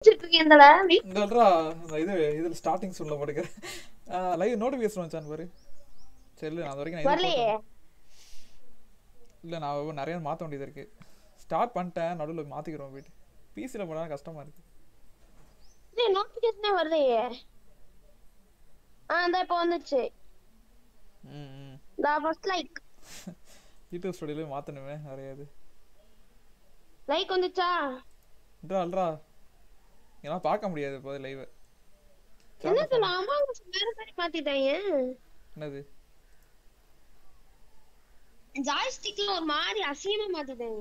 வச்சிட்டு இருக்கேன்டா இந்தல்றா அந்த இது இதுல ஸ்டார்டிங் சொல்ல போட்டுக்கிறேன் லைவ் நோட்டிஃபிகேஷன் வந்துச்சான் பாரு சரி இல்ல நான் அது வரைக்கும் நான் இது வரலையே போட்டேன். இல்ல நான் ஒவ்வொரு நிறைய மாத்த வேண்டியது இருக்கு ஸ்டார்ட் பண்ணிட்டேன் நடுவில் மாத்திக்கிறோம் போயிட்டு பிசியில் போனா கஷ்டமா இருக்கு டேய் நோட்டிபிகேஷனே வரலையே ஆ இந்த இப்போ வந்துச்சு ம் ம் தா ஃபர்ஸ்ட் லைக் யூடியூப் ஸ்டுடியோல மாத்தணுமே நிறைய இது லைக் வந்துச்சா அல்றா அல்றா இதெல்லாம் பார்க்க முடியாது இப்போ லைவ் என்ன சொல்ல அம்மா வேற மாதிரி மாத்திட்டாங்க என்னது ஜாய்ஸ்டிக்ல ஒரு மாதிரி அசிங்கமா மாத்திட்டாங்க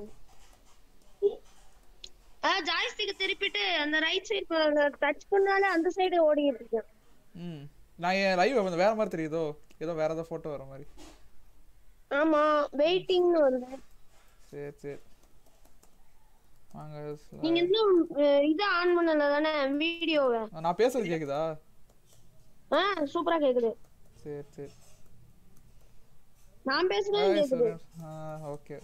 ஆ ஜாய்ஸ்டிக் திருப்பிட்டு அந்த ரைட் சைடு டச் பண்ணாலே அந்த சைடு ஓடிட்டு இருக்கு ம் நான் என் லைவ் வந்து வேற மாதிரி தெரியுதோ ஏதோ வேற ஏதோ ஃபோட்டோ வர மாதிரி ஆமா வெயிட்டிங்னு வருது சரி சரி வாங்க slide. நீங்க இன்னும் அஹ், இது ஆன் பண்ணல தானே வீடியோவை நான் பேசுறது கேக்குதா ஆ சூப்பரா கேக்குது சரி சரி நான் பேசுறது கேக்குது ஓகே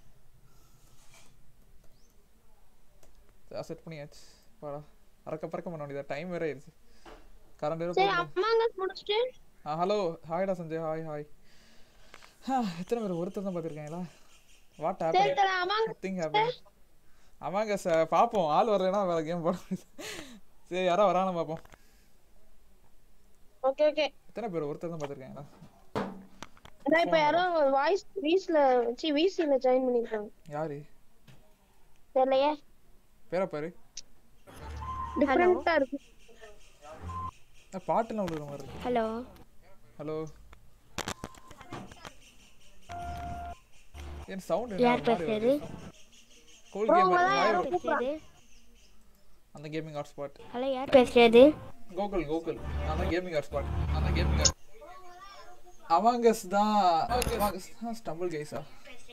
செட் பண்ணியாச்சு வாடா அறக்க பறக்க பண்ண வேண்டியதா டைம் வேற ஆயிடுச்சு கரண்ட் வேற சரி போகுது. அம்மாங்க முடிச்சிட்டு ஆ ஹலோ ஹாய்டா சஞ்சய் ஹாய் ஹாய் எத்தனை பேர் ஒருத்தர் தான் பார்த்துருக்காங்களா வாட் சரி ஹேப்பன் தல அம்மாங்க நத்திங் ஹேப்பன் ஆமாங்க சார் பார்ப்போம் ஆள் வரலைன்னா வேற கேம் போட முடியாது. சரி யாரோ வரானு பார்ப்போம் ஓகே ஓகே எத்தனை பேர் ஒருத்தர் தான் பார்த்துருக்காங்களா அதான் இப்ப யாரோ வாய்ஸ் வீஸ்ல வச்சு விசில ஜாயின் பண்ணிருக்காங்க யாரு தெரியலையே பேரை பாரு டிஃபரெண்டா இருக்கு நான் பாட்டுலாம் விழுகிற மாதிரி இருக்கு ஹலோ ஹலோ என் சவுண்ட் யார் பேசுறது கோல் கேம் பேசுறது அந்த கேமிங் ஹாட்ஸ்பாட் ஹலோ யார் பேசுறது கோகுல் கோகுல் நான் தான் கேமிங் ஹாட்ஸ்பாட் நான் தான் கேமிங் அவாங்கஸ் தான் அவாங்கஸ் தான் ஸ்டம்பிள் கைஸா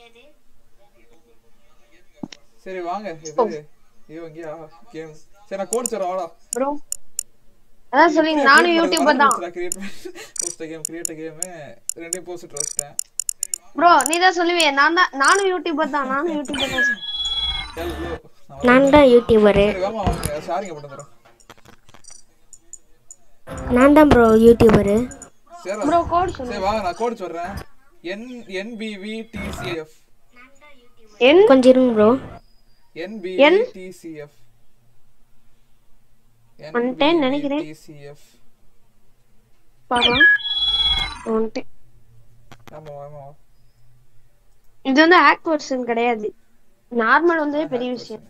சரி வாங்க இது இவங்கயா கேம் சரி நான் கோட் தரேன் வாடா ப்ரோ அதான் சொல்லி நானும் யூடியூபர் தான் create post game create game ரெண்டையும் போஸ்ட் வச்சிட்டேன் ப்ரோ நீ தான் சொல்லுவியே நான் தான் நானும் யூடியூபர் தான் நானும் யூடியூபர் தான் ஹலோ நான் தான் யூடியூபரு சரி வாமா வாங்க ஷேரிங் பண்ணி தரோம் நான் தான் ப்ரோ யூடியூபரு சரி ப்ரோ கோட் சொல்லு சரி வாங்க நான் கோட் சொல்றேன் என் என்பிவி டிசிஎஃப் என் கொஞ்சம் இருங்க ப்ரோ என்பிவி டிசிஎஃப் வந்துட்டேன்னு நினைக்கிறேன். டிசிஎஃப் பார்க்கலாம் வந்துட்டு. ஆமா ஆமா இது வந்து ஹேக் வெர்ஷன் கிடையாது நார்மல் வந்து பெரிய விஷயம்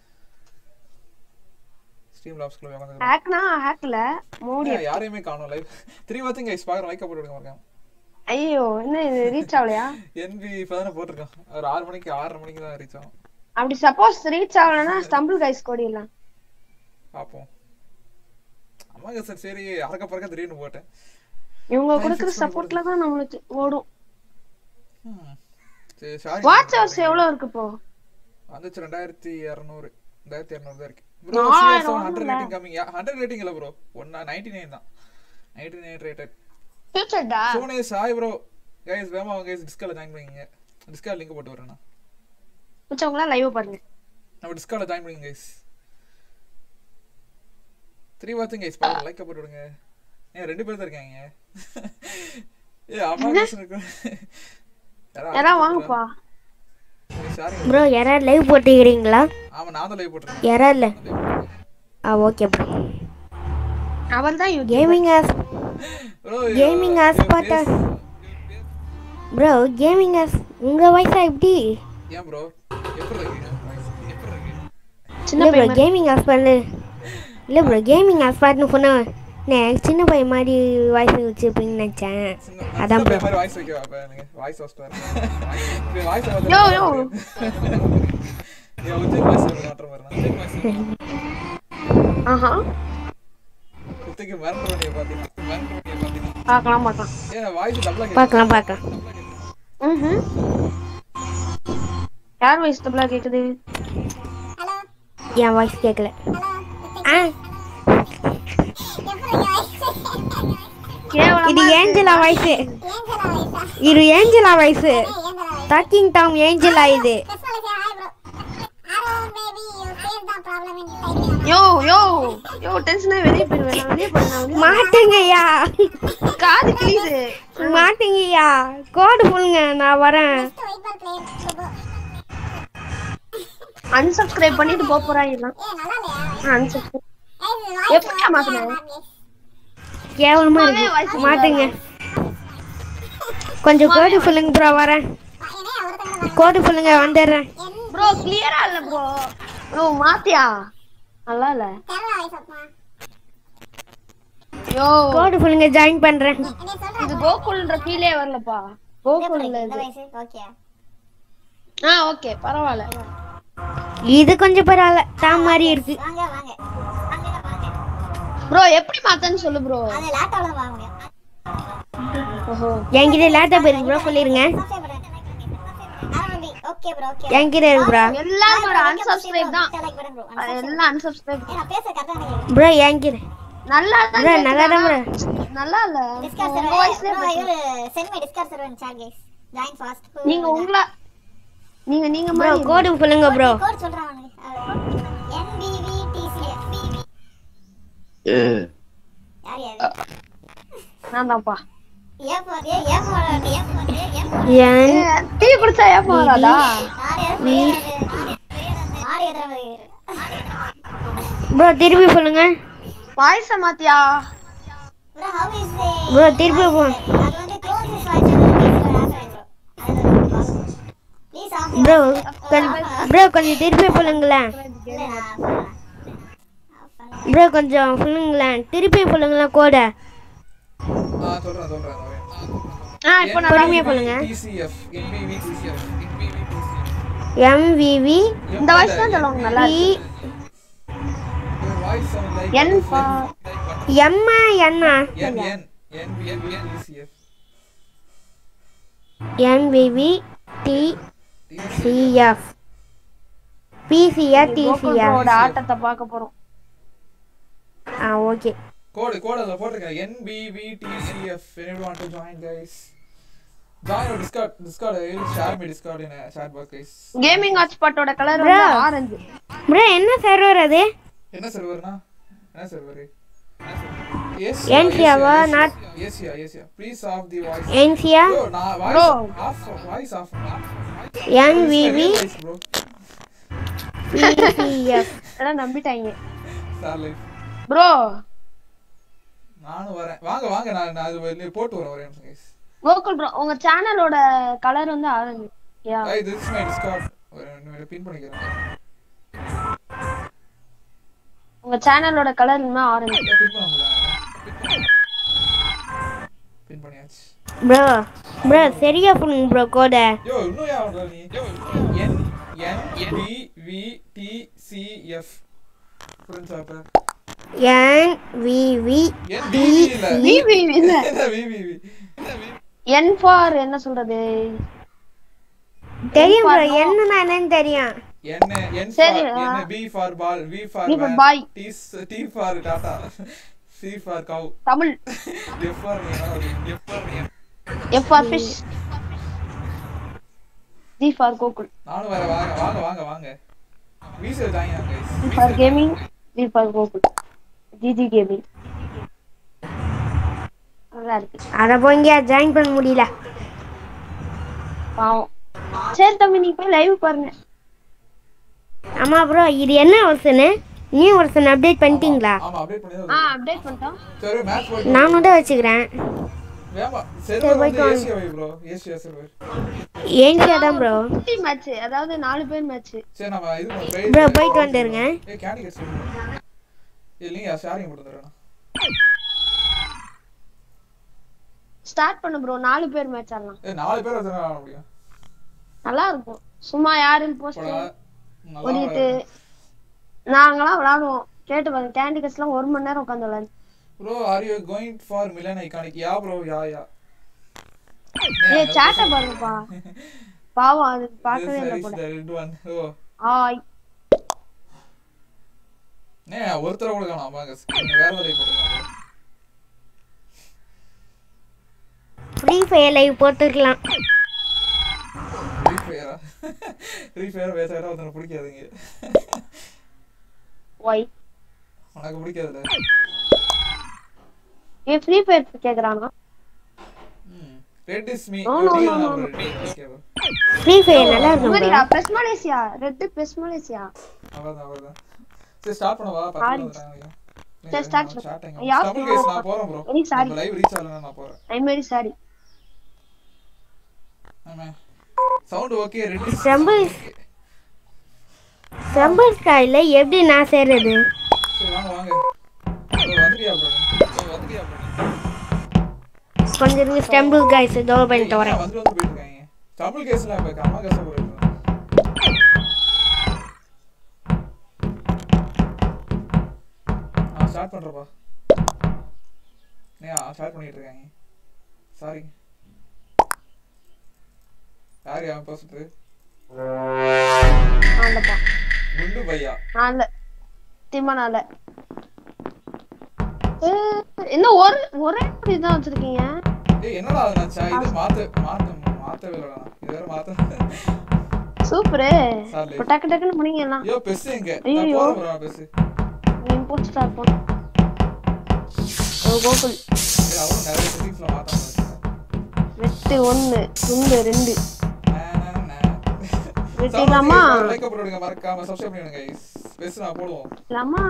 ஸ்ட்ரீம் லாப்ஸ்க்குள்ள உட்காந்து ஹேக்னா ஹேக்ல மோடி யாரையுமே காணோம் லைவ் த்ரீ வாட்சிங் கைஸ் பாக்குறோம் லைக் போட்டு விடுங்க மறக்காம ஐயோ என்ன இது ரீச் ஆகலையா என்பி இப்பதானே போட்டிருக்கோம் ஒரு ஆறு மணிக்கு ஆறரை மணிக்கு தான் ரீச் ஆகும் அப்படி சப்போஸ் ரீச் ஆகலன்னா ஸ்டம்பிள் கைஸ் கோடிடலாம் பார்ப்போம் ஆமாங்க சார் சரி அறக்க பறக்க திடீர்னு போட்டேன் இவங்க கொடுக்குற சப்போர்ட்ல தான் நம்மளுக்கு ஓடும் ம். சரி சாரி வாட்ச் ஹவர்ஸ் எவ்வளவு இருக்கு இப்போ வந்துச்சு ரெண்டாயிரத்தி இரநூறு ரெண்டாயிரத்தி இரநூறு தான் இருக்கு நாலாயிரம் bro hundred rating coming hundred rating இல்ல ப்ரோ ஒன்னா நைன்டி நைன் தான் நைன்டி நைன் ரேட்டட் ஃபியூச்சர்டா சோனேஷ் ஹாய் ப்ரோ கைஸ் வேமா அவங்க கைஸ் டிஸ்கால ஜாயின் பண்ணிங்க டிஸ்கால் லிங்க் போட்டு வரேன் நான் மிச்சவங்களா லைவ் பாருங்க நம்ம டிஸ்கால ஜாயின் பண்ணிங்க கைஸ் த்ரீ வாட்சிங் கைஸ் பாருங்க லைக் போட்டு விடுங்க ஏன் ரெண்டு பேர் தான் இருக்காங்க ஏ அம்மா இருக்கு யாரா வாங்கப்பா சாரி ப்ரோ யாராவது லைவ் போட்டுக்கிறீங்களா ஆமா நான் தான் லைவ் போட்டுருக்கேன் யாராவது இல்லை ஆ ஓகே ப்ரோ அவர் தான் gaming ace bro gaming ace பார்த்தா ப்ரோ கேமிங் ஆஸ் உங்கள் வயசா எப்படி ஏன் ப்ரோ எப்படி இருக்கு எப்படி இருக்கு சின்ன இல்லை ப்ரோ பையன் கேமிங் ஆஸ் பண்ணு இல்லை ப்ரோ கேமிங் ஆஸ் பார்ட்னு சொன்னால் நான் சின்ன பையன் மாதிரி வாய்ஸ் வச்சுருப்பீங்கன்னு நினச்சேன் சின்ன அதான் சின்ன பையன் மாதிரி வாய்ஸ் வைக்கவா அப்ப எனக்கு வாய்ஸ் வாஸ்ட் வரேன் இப்ப வாய்ஸ் வந்து யோ, யோ. ஏ உஜ்ஜன் வாய்ஸ் மாற்ற மாதிரி உஜ்ஜன் வாய்ஸ் ஆஹா குத்திக்கு மறந்துடுவேன் பாத்தீங்கன்னா மறந்துடுவேன் பாத்தீங்கன்னா பார்க்கலாம் பார்க்கலாம் ஏன் வாய்ஸ் டபுளா பார்க்கலாம் பார்க்கலாம் ம்ஹும். யார் வயசு தப்பலா கேக்குது என் வாய்ஸ் கேட்கல ஆ கேவலமா இது ஏஞ்சலா வாய்ஸ் இது Angela voice talking Tom Angela இது யோ யோ யோ டென்ஷனா வெளியே போயிருவேன் நான் வெளியே போறேன் நான் வெளியே மாட்டேங்கய்யா காது கிளியுது மாட்டேங்கய்யா கோடு சொல்லுங்க நான் வரேன் அன்சப்ஸ்கிரைப் பண்ணிட்டு போக போறாங்க எல்லாம் அன்சப்ஸ்கிரைப் எப்படியா மாத்தணும் கேவலமா இருக்கு மாட்டுங்க கொஞ்சம் கோடு சொல்லுங்க ப்ரோ வரேன் கோடு சொல்லுங்க வந்துடுறேன் ப்ரோ கிளியரா இல்ல ப்ரோ ப்ரோ மாத்தியா நல்லா இல்ல யோ கோடு சொல்லுங்க ஜாயின் பண்றேன் இது கோகுல்ன்ற ஃபீலே வரலப்பா கோகுல் இல்ல இது ஆ ஓகே பரவாயில்ல இது கொஞ்சம் பரவாயில்ல தான் மாதிரி இருக்கு ப்ரோ எப்படி மாத்தன்னு சொல்லு ப்ரோ ஓஹோ என்கிட்ட லேப்டாப் இருக்கு ப்ரோ சொல்லிருங்க ஓகே ப்ரோ ஓகே என்கிட்ட இருக்கு ப்ரோ எல்லாரும் ஒரு அன்சப்ஸ்கிரைப் தான் எல்லாம் அன்சப்ஸ்கிரைப் நான் பேச கரெக்டா ப்ரோ என்கிட்ட நல்லா தான் ப்ரோ நல்லா தான் ப்ரோ நல்லா இல்ல டிஸ்கார்ட் உங்க வாய்ஸ்ல சர்வர் இவரு send my discord server chat guys join fast நீங்க உங்கள நீங்க நீங்க ப்ரோ மாதிரி கோடு சொல்லுங்க ப்ரோ கோட் சொல்றான் அவனுக்கு NBV TCF யார் யார் நான் தான்ப்பா ஏ போர் ஏ ஏ போர் ஏ போர் ஏ போர் என் டீ குடிச்சா ஏப்பா வராதா யார் யார் பெரிய ஆறு எதிர ப்ரோ திருப்பி சொல்லுங்க பாயச மாத்தியா bro how is the bro திருப்பி போ அது வந்து close this watch please off bro கொஞ்சம் ப்ரோ கொஞ்சம் திருப்பி சொல்லுங்களேன் இல்ல நான் ப்ரோ கொஞ்சம் சொல்லுங்களேன் திருப்பி சொல்லுங்களேன் கோடை ஆ சொல்றேன் சொல்றேன் வரேன். ஆ இப்போ நான் பொறுமையா சொல்லுங்க TCF NBV TCF NBV TCF எம்விவி இந்த வாய்ஸ் தான் சொல்லுவாங்க நல்லா டி Your voice sound like என் பா எம்மா என்னா N N NBV TCF MVV T CF PCR TCR கோகுலோட ஆட்டத்தை பார்க்க போறோம் ஆ ஓகே கோடு கோடு அதில் போட்டிருக்கேன் NBVTCF anyone want to join guys join our discord discord I will share my discord in a chat box guys gaming ஹாட்ஸ்பாட்டோட colour வந்து orange bro என்ன server அது என்ன சர்வர்னா என்ன சர்வர் ஏன்சியாவா? not- Asia Asia please off the voice என்சியா bro நான் voice off voice off MVV bro PCF எல்லாம் நம்பிட்டாங்க சார் லைஃப் ப்ரோ நானும் வரேன் வாங்க வாங்க நான் நான் அது வெளிய போட்டு வரேன் வரேன் guys கோகுல் ப்ரோ உங்க சேனலோட கலர் வந்து orange yeah guys this is my discord ஒரு பின் பண்ணிக்கிறேன் உங்க சேனலோட கலர் இனிமே ஆரஞ்சு பின் பண்ண முடியல பின் பண்ணியாச்சு ப்ரோ ப்ரோ சரியா சொல்லுங்க ப்ரோ கோடை யோ இன்னும் யார் பண்ற நீ N N B V T C F புரிஞ்சா அப்ப என்விவி என் பி வி இல்ல விவி இல்ல என்ன V V V N for என்ன சொல்றது தெரியும் ப்ரோ என்னன்னா என்னன்னு தெரியும் என்ன என் சரி, ஃபார் என்ன B for ball V for B for boy. T T for Tata C for cow Tamil F for F for F for fish G for Gokul நானும் வர வாங்க வாங்க வாங்க வாங்க வீசல் தாங்க guys G for gaming G for Gokul GG gaming நல்லா இருக்கு அதை போங்க ஜாயின் பண்ண முடியல பாவம் சரி தம்பி நீங்க போய் லைவ் பாருங்க ஆமா ப்ரோ இது என்ன வருஷனு நியூ வருஷன் அப்டேட் பண்ணிட்டீங்களா ஆமா அப்டேட் பண்ணி ஆ அப்டேட் பண்ணிட்டோம் சரி மேட்ச் போய் நானும் தான் வச்சுக்கிறேன் வேமா சர்வர் வந்து ஏசியா வை ப்ரோ ஏசியா சர்வர் ஏன்சியா தான் ப்ரோ குட்டி மேட்ச் அதாவது நாலு பேர் மேட்ச் சரி நம்ம இது ப்ரோ போயிட்டு வந்துருங்க ஏய் கேண்டி கட்ஸ் இல்லைங்க ஷேரிங் போட்டு தரேன் ஸ்டார்ட் பண்ணு ப்ரோ நாலு பேர் மேட்ச் ஆடலாம் ஏய் நாலு பேர் வச்சா ஆட முடியும் நல்லா இருக்கும் சும்மா யாருன்னு போஸ்ட் போடா நல்லா ஓடிட்டு நாங்களாம் விளையாடுவோம் கேட்டு பாருங்க கேண்டி கஸ்லாம் ஒரு மணி நேரம் உட்காந்து விளையாடு bro are you going for Milan iconic yeah bro yeah yeah ஏய் சாட்ட பாருங்கப்பா பாவம் அது பார்க்கவே இல்லை போல ரெட் ஒன் ஓ ஆய் நே ஒருத்தர கூட காணோம் வாங்க நீங்க வேற வேலையை போட்டுருக்காங்க ஃப்ரீ ஃபயர் லைவ் போட்டுருக்கலாம் ஃப்ரீ ஃபயரா ஃப்ரீ ஃபயர் பேசாட ஒருத்தனை பிடிக்காதுங்க ஒய் உனக்கு பிடிக்காதுல ஏன் ஃப்ரீ ஃபயர் கேக்குறானா red is me No, no, no, no, no. Okay bro free fire நல்லா இருக்கும் bro. இவரியா best Malaysia red best Malaysia அவ்வளவுதான் அவ்வளவுதான் சரி ஸ்டார்ட் பண்ணவா பத்து ஆடி. பேர் வந்துட்டாங்க சரி, start பண்ணு. ஸ்டார்ட் யார் தமிழ் கேஸ் நான் போறேன் ப்ரோ Very sorry. நம்ம லைவ் ரீச் ஆகலனா நான் போறேன் ஐ வெரி சாரி ஆமா சவுண்ட் ஓகே ரெடி Rumble. ரம்பர் ஸ்காயில் எப்படி நான் சேர்றது சரி வாங்க வாங்க bro, வந்துட்டியா ப்ரோ நீ வந்துட்டியா ப்ரோ கொஞ்சம் இருங்க ஸ்டெம்பிள் கைஸ் டோர் பண்ணிட்டு வரேன் வந்து வந்து போயிட்டு இருக்காங்க தமிழ் கேஸ்ல இப்ப அம்மா கேஸ் போறேன் ஆ ஸ்டார்ட் பண்றப்பா நீ ஸ்டார்ட் பண்ணிட்டு இருக்காங்க சாரி யார் அவன் பேசுறது ஆண்டப்பா குண்டு பையா நான் இல்ல திம்மா நான் இல்ல ஏ, என்ன ஒரு ஒரே இப்படி தான் வச்சிருக்கீங்க ஏய் என்னடா அது நான் சா- இது மாத்த மாத்த மாத்தவே இல்லடா இது வேற மாத்த சூப்பரு சார்லி. இப்ப டக்கு டக்குன்னு முடிங்க எல்லாம் ஐயோ பெஸ் எங்க நான் ஐயையோ. போறேன் bro பெஸ் இம்போஸ்ட் ஸ்டார்ட் பண்ணு ஓ கோகுல் ஏய் அவரும் நிறைய செட்டிங்ஸ்ல மாத்தாம வச்சிருக்கான் வெட்டு ஒண்ணு துண்டு ரெண்டு வெட்டிடலாமா வெட்டிடலாமா? லைக் போடுங்க மறக்காம சப்ஸ்கிரைப் பண்ணிடுங்க guys பெஸ் நான் போடுவோம் இல்லாமா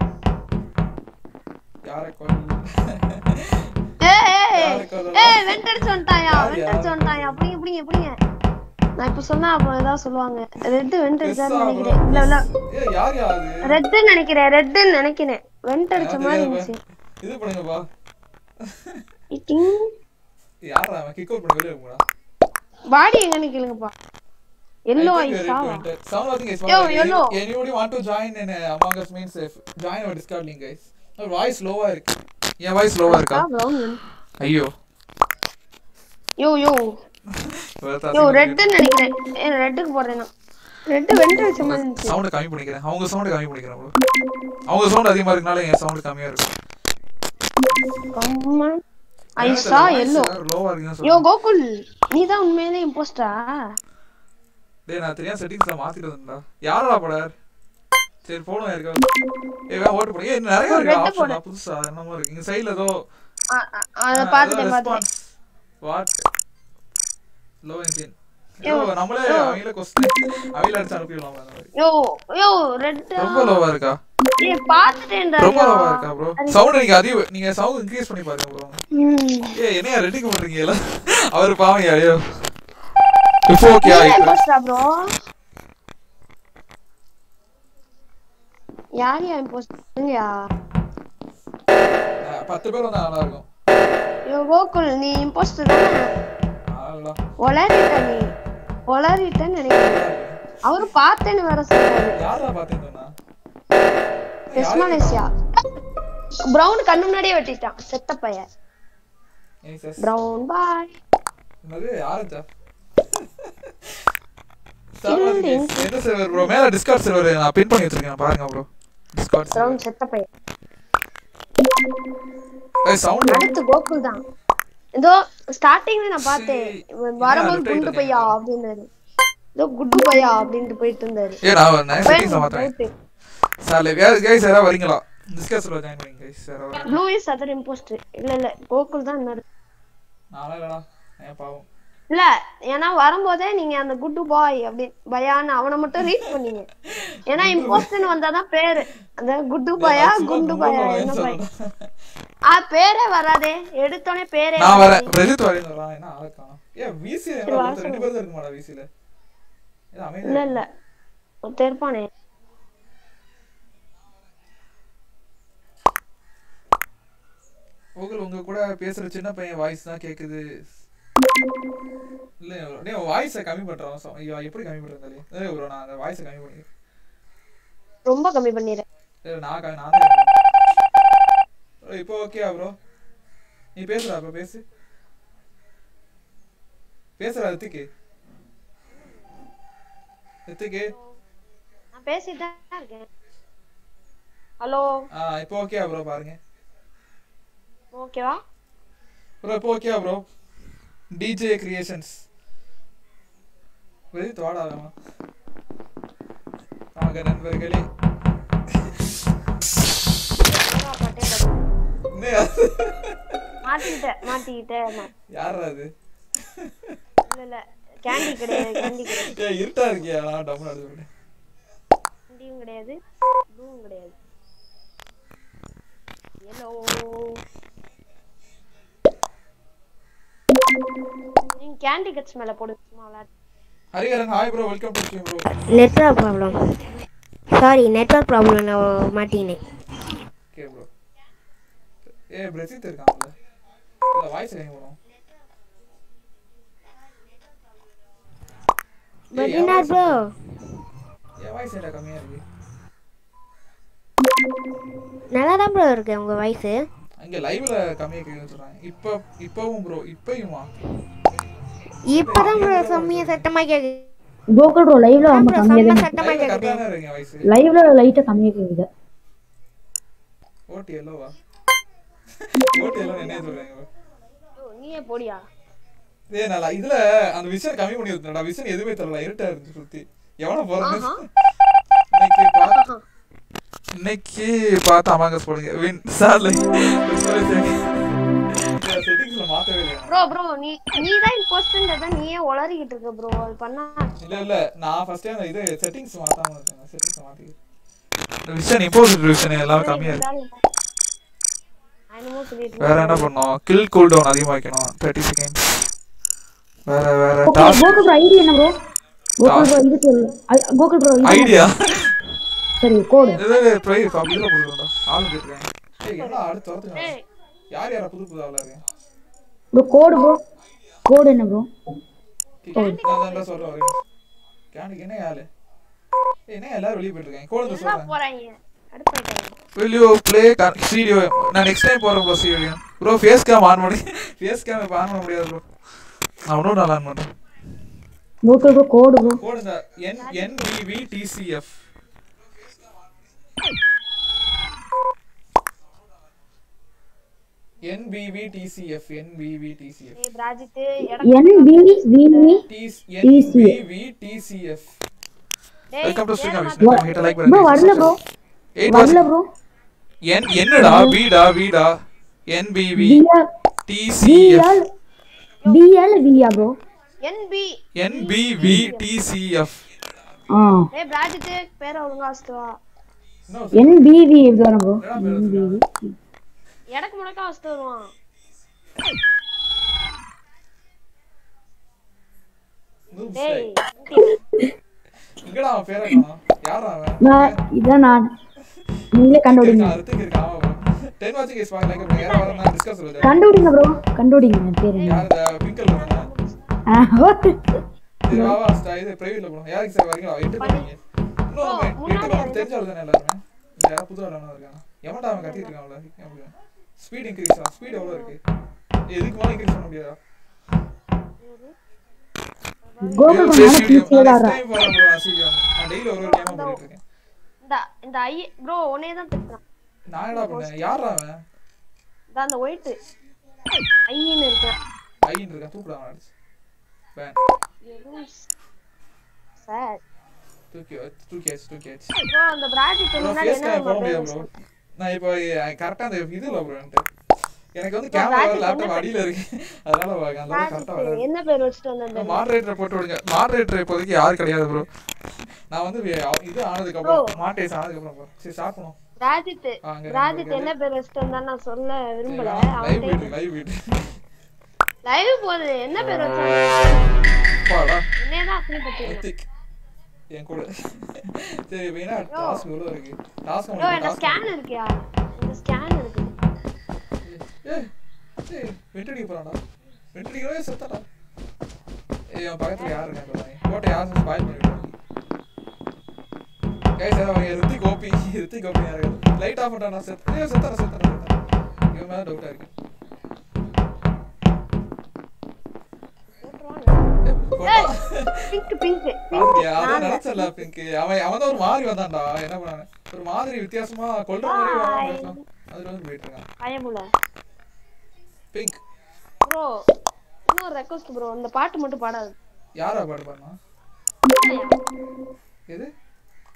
யாரை கொல் ஏய் ஏய் யாரு கொல்லலாம்? ஏய் வெண்டடிச்சு வந்துட்டாயா யார் வெண்டடிச்சு யார்? வந்துட்டாயா புடிங்க புடிங்க புடிங்க நான் இப்ப சொன்னா அப்ப ஏதாவது சொல்லுவாங்க ரெட் வெண்டடிச்சாரு பெஸ்ஸா நினைக்கிறேன் bro? இல்ல இல்ல ஏய் யார் யா அது ரெட்னு நினைக்கிறேன் ரெட்னு நினைக்கிறேன் வெண்டடிச்ச எனக்கு மாதிரி தெரியாதுப்பா. இருந்துச்சு இது பண்ணுங்கப்பா இட்டிங். யாரா அவன் கிக் அவுட் பண்ண வெளிய இருக்குடா பாடி எங்கன்னு கேளுங்கப்பா எல்லோ ஐஸா Sound I think is Yo, fine. yellow. Any- Anybody want to join in uh, Among Us means if join our Discord link guys. ஒரு வாய்ஸ் லோவா இருக்கு என் வாய்ஸ் லோவா இருக்கா ஐயோ யோ யோ இவர்தான் யோ அசிங்கமா ரெட்னு நினைக்கிறேன் ஏ ரெட்டுக்கு போடுறேன் நான் ரெட் வெண்டடிச்ச மாதிரி இருந்துச்சு சவுண்ட் கம்மி பண்ணிக்கிறேன் அவங்க சவுண்ட் கம்மி பண்ணிக்கிறேன் bro. அவங்க சவுண்ட் அதிகமா இருக்கனால என் சவுண்ட் கம்மியா இருக்கும் கம்மா ஐஸா எல்லோ லோவா இருக்குன்னு யோ சொல்றேன் கோகுல் நீ தான் உண்மையிலே இம்போஸ்டா டேய் நான் தெரியாம செட்டிங்ஸ்ல மாத்திட்டு வந்தா யாரடா படர் சரி போடுவோம் யாருக்காவது ஏய் வேற ஓட்டு போடுங்க ஏய் நிறைய ஒரு இருக்கு red ஆப்ஷன் புதுசா என்னமோ இருக்கு இங்க சைடுல ஏதோ அத பாத்துட்டேன் பாத்துட்டேன் வாட் லோ இன்ஜின் யோ நம்மளே அவங்களே கொஸ்டின் அவங்கள அடிச்சு அனுப்பிடலாம் அந்த மாதிரி யோ யோ ரெட் ரொம்ப லோவா இருக்கா ஏ பாத்துட்டேன்டா ரொம்ப லோவா இருக்கா ப்ரோ சவுண்ட் நீங்க அதிக நீங்க சவுண்ட் இன்க்ரீஸ் பண்ணி பாருங்க ப்ரோ ம் ஏய் என்னையா ரெடிக்கு பண்றீங்க அவர் பாவம் ஐயோ இப்போ ஓகே இம்போஸ்டா ப்ரோ யார் யா இம்போஸ்டா பத்து பேர் வந்தா நல்லா இருக்கும் யோ கோகுல் நீ இம்போஸ்டர் தானே நல்லா ஒளரிட்ட நீ ஒளரிட்டன்னு நினைக்கிறேன் அவரு பார்த்தேன்னு வேற சொல்றாரு யாரா பாத்தீங்கன்னா வெஸ்ட் மலேசியா பிரவுன் கண்ணு முன்னாடியே வெட்டிட்டான் செத்த பையன் பிரவுன் பாய் என்னது யாருச்சா என்ன சர்வர் ப்ரோ மேல டிஸ்கார்ட் சர்வர் நான் பின் பண்ணி வச்சிருக்கேன் பாருங்க ப்ரோ டிஸ்கார்ட் பிரவுன் செத்த பையன் சர்வர் சவுண்ட் அடுத்து கோகுல் தான் ஏதோ ஸ்டார்டிங்ல நான் பார்த்தேன் சரி. இவன் வரும்போது என்ன குண்டு update பையா அப்படின்னாரு ஏதோ குண்டு பையா அப்படின்ட்டு போயிட்டு இருந்தாரு ஏ நான் நான் செட்டிங்ஸ் மாத்தறேன் சார் வேற கைஸ் யாரா வரீங்களா டிஸ்கார்ட் சர்வர் ஜாயின் பண்ணுங்க கைஸ் யாரா ப்ளூ இஸ் அதர் இம்போஸ்ட் இல்ல இல்ல கோகுல் தான் இருந்தாரு நானா இல்லடா ஏன் பாவம் இல்ல ஏன்னா வரும்போதே நீங்க அந்த குட்டு பாய் அப்படி பயான்னு அவனை மட்டும் ரீட் பண்ணீங்க ஏன்னா இம்போஸ்ட்னு வந்தாதான் பேரு அந்த குட்டு பாயா குண்டு பாயா என்ன பாய் ஆ பேரே வராதே எடுத்தோடனே பேரே நான் வராதே. வரேன் பிரஜித் வரேன் வரலாம் என்ன ஆளை காணோம் ஏன் விசி சரி, வர ரெண்டு பேர் தான் இருக்குமாடா விசில இது இல்ல அமைதியா இல்ல ஒருத்தன் இருப்பானே உங்கள் உங்க கூட பேசுற சின்ன பையன் வாய்ஸ் தான் கேக்குது இல்ல டேய் வாய்ஸை கம்மி பண்றான் so- ஐயோ எப்படி கம்மி பண்றது ஏய் ப்ரோ நான் அந்த வாய்ஸை கம்மி பண்ணி ரொம்ப கம்மி பண்ணிடுறேன் ஏய், நான் க- நான் தான் கம்மி பண்ணேன். bro, இப்போ ஓகேயா ப்ரோ நீ பேசுறா அப்ப பேசு பேசுறா எத்துக்கு எத்துக்கு நான் பேசிட்டு தான் இருக்கேன் ஹலோ ஆ இப்போ ஓகேயா ப்ரோ பாருங்க ஓகேவா ப்ரோ இப்போ ஓகேயா ப்ரோ டிஜே கிரியேஷன்ஸ் வெளியே தோடாதமா வாங்க நண்பர்களே மாட்டிக்கிட்டேன் மாட்டிக்கிட்டேன் நான். யாரா அது இல்ல இல்ல கேண்டி கிடையாது கேண்டி கிடையாது ஏய் இருட்டா இருக்கியா நான் டம்னு அடிச்சு விட்டேன் கேண்டியும் கிடையாது ப்ளூவும் கிடையாது எல்லோ நீங்க கேண்டி கட்ஸ் மேல போடுங்க சும்மா விளையாட்டு Hariharan hi bro welcome to stream bro network problem sorry network problem நான் மாட்டினேன் ஓகே ப்ரோ ஏ பிரசித் இருக்காங்கல்ல இல்ல வாய்ஸ் எங்க வரும் பத்ரிநாத் ப்ரோ என் வாய்ஸ் என்ன கம்மியா இருக்கு நல்லா தான் ப்ரோ இருக்கு உங்கள் வாய்ஸு அங்க லைவ்ல கம்மியா கேக்குதுன்னு சொல்றாங்க இப்ப இப்பவும் ப்ரோ இப்பயுமா இப்போ தான் ப்ரோ செம்மையாக சத்தமாக கேட்குது கோகுல் ப்ரோ லைவ்ல ஆமா ப்ரோ கம்மியா செம்ம தான் சத்தமாக லைவ்ல கேட்குது கரெக்டா தான் இருக்கீங்க வாய்ஸ் லைவ்ல லைட்டா கம்மியா கேக்குது ஓட்டி எல்லோவா ஓட்டி எல்லோ என்ன சொல்றாங்க bro? ஓ, நீயே போடியா ஏய் நல்லா இதுல அந்த விஷயம் கம்மி பண்ணி விட்டுடா விஷயம் எதுவுமே தெரியல இருட்டா இருந்து சுத்தி எவன போறது ஆஹா. இன்னைக்கு பார்த்து இன்னைக்கு பார்த்து அமாங்கஸ் போடுங்க வின் சார்ல செட்டிங்ஸ்ல மாத்தவே இல்லை ப்ரோ ப்ரோ நீ நீ தான் இம்போஸ்டர்ன்றத நீயே உளறிக்கிட்டு இருக்க ப்ரோ அது பண்ணா இல்ல இல்ல நான் ஃபர்ஸ்ட் அந்த இது செட்டிங்ஸ் மாத்தாம இருக்கேன் செட்டிங்ஸ் மாத்தி இந்த விஷன் இம்போசிட் விஷன் எல்லாம் கம்மியா இருக்கு என்னமோ சொல்லிட்டு வேற என்ன பண்ணோம் கில் கூல் டவுன் அதிகமா வைக்கணும் 30 செகண்ட்ஸ் வேற வேற okay task Gokul bro ID என்ன ப்ரோ கோகுல் ப்ரோ இது சொல்லு ஐ- கோகுல் ப்ரோ இது ஐடியா சரி கோடு இது ப்ரை இதுல போடுறோம்டா ஆளு கேட்றேன் ஏய் என்ன அடுத்து வரதுங்க ஏய். யார் யாரா புது புது ஆளா இருக்கேன் ப்ரோ கோடு ப்ரோ கோடு என்ன ப்ரோ நான் தான் சொல்றேன் வரேன் கேனுக்கு என்ன ஆளு ஏய், என்ன எல்லாரும் வெளிய போயிட்டு இருக்காங்க கோலந்து எல்லாம் சொல்றேன் போறாங்க அடுத்து போயிட்டாங்க will you play ஸ்டீரியோ நான் நெக்ஸ்ட் டைம் போறேன் bro stereo bro face cam on பண்ணி ஃபேஸ் கேம் இப்போ ஆன் பண்ண முடியாது ப்ரோ நான் ஒன்றும் நல்லா ஆன் பண்ணுறேன் கோகுல் ப்ரோ கோடு ப்ரோ போடுங்க N NVV TCF NBV TCF NBV TCF ஏய் Prajith N V V V NBV TCF welcome to stream welcome hit like bro வரல ப்ரோ வரல ப்ரோ என் என்னடா வீடா வீடா NBV PR TCF PL PL வியா ப்ரோ என்பி என்பிவி டிசிஎஃப் ஆ ஏய் பிராஜித் பேரை ஒழுங்கா வச்சுட்டு வா என் பிவி தானே ப்ரோ எடக்கு முடக்கா வச்சுட்டு வருவான் டேய் இங்கடா அவன் பேரை காணோம் யாரா அவன் நான் இதான் நான் நீங்களே கண்டுபிடிங்க இருக்கான், ரித்திக் இருக்கான், அவன் அவன். Ten watching guys பாக்க like பண்ணுங்க. யாரா வரேன் நான் discuss சொல்லுது. கண்டுபிடிங்க ப்ரோ கண்டுபிடிங்க என் பேர் என்ன யார் இந்த pink color இருக்கா? ஆ, ஓகே. சரி, வா, வா, star, இது private ல போலாம். யாருக்கு sir வரீங்களா? எட்டு பேர் இருக்கீங்க. இன்னும் நம்ம எட்டு பேர் வந்து தெரிஞ்ச ஆளு தானே எல்லாருமே? இல்ல யாரா புது ஆளா வேணா இருக்கானா? எவன்டா அவன் கத்திட்டு இருக்கான் அவள? அவள. Speed increase ஆ? Speed எவ்வளவு இருக்கு? இதுக்கு மேல increase பண்ண முடியாதா? கோகுல் ப்ரோ சரி, நானும் studio. பிசிஏ நான் தான் next time போறேன் bro, நான் studio. நான் daily ஒரு ஒரு game ஆ போட்டுட்டு இருக்கேன். இந்த இந்த ஐ ப்ரோ உன்னைய தான் திட்டுறான் நான் என்னடா பண்ணேன்? யார்ரா அவன்? இந்த அந்த ஒயிட் ஐன்னு இருக்கேன் ஐன்னு இருக்கான், தூக்குடா அவனை அடிச்சு. Ban. சார் தூக்கி தூக்கியாச்சு தூக்கியாச்சு ப்ரோ அந்த பிராஜித் bro, முன்னாடி face என்ன cam போட நம்ம முடியாது பேர் bro. நான் இப்போ கரெக்டா அந்த இது இல்ல ப்ரோ எனக்கு வந்து கேமரா ராஜேஷ் லேப்டாப் அடியில இருக்கு அதனால வா- அந்த அளவுக்கு கரெக்டா பிராஜித் வராது என்ன பேர் வச்சுட்டு வந்தேன் மாடரேட்டரை போட்டு விடுங்க மாடரேட்டர் இப்போதைக்கு யாரும் கிடையாது ப்ரோ நான் வந்து வே- அவ- இது ஆனதுக்கு அப்புறம் மாட்டேஸ் ஆனதுக்கு அப்புறம் bro. சரி ஸ்டார்ட் பண்ணுவோம் பிராஜித் ஆ, அங்க பிராஜித் என்ன பேர் வச்சுட்டு வந்தா நான் சொல்ல விரும்பல லைவ் அவன் வீட்டு லைவ் வீட்டு லைவ் போகுது என்ன பேர் வச்சா பாடா என்னைய தான் அசிங்கப்பட்டு ரித்திக் என் கூட சரி இப்போ என்ன டாஸ்க் எவ்வளோ இருக்கு டாஸ்க் ப்ரோ என்ன ஸ்கேன் இருக்கியா இந்த ஸ்கேன் இருக்கு ஏய் ஏய் வெட்டடி போறான்டா வெட்டடிக்கவே செத்தாடா ஏய் அவன் பக்கத்துல யார் இருக்காங்க பாருங்க கோட்டை யாரும் ஸ்பாயில் பண்ணிவிட்டாங்க கைஸ் அவங்க ரித்திக் கோபி ரித்திக் கோபி யாரு லைட் ஆஃப் பண்ணா செத்து ஏய் செத்தாரா செத்தாரா செத்தாரா இவன் மேல டவுட்டா இருக்கு ஏய், கோட்டா. பிங்க் பிங்க் பாத்தியா? அதான் நினைச்சேன்ல pink. அவன் அவன் தான் ஒரு மாதிரி வந்தான்டா என்ன பண்ணானு ஒரு மாதிரி வித்தியாசமா கொல்ற மாதிரி வரான் பேசலாம். அதுல வந்து போயிட்டு இருக்கான் பயமுல பிங்க் ப்ரோ இன்னொரு ரெக்வஸ்ட் ப்ரோ இந்த பாட்டு மட்டும் பாடாது யாரா பாடு பாடுனா எது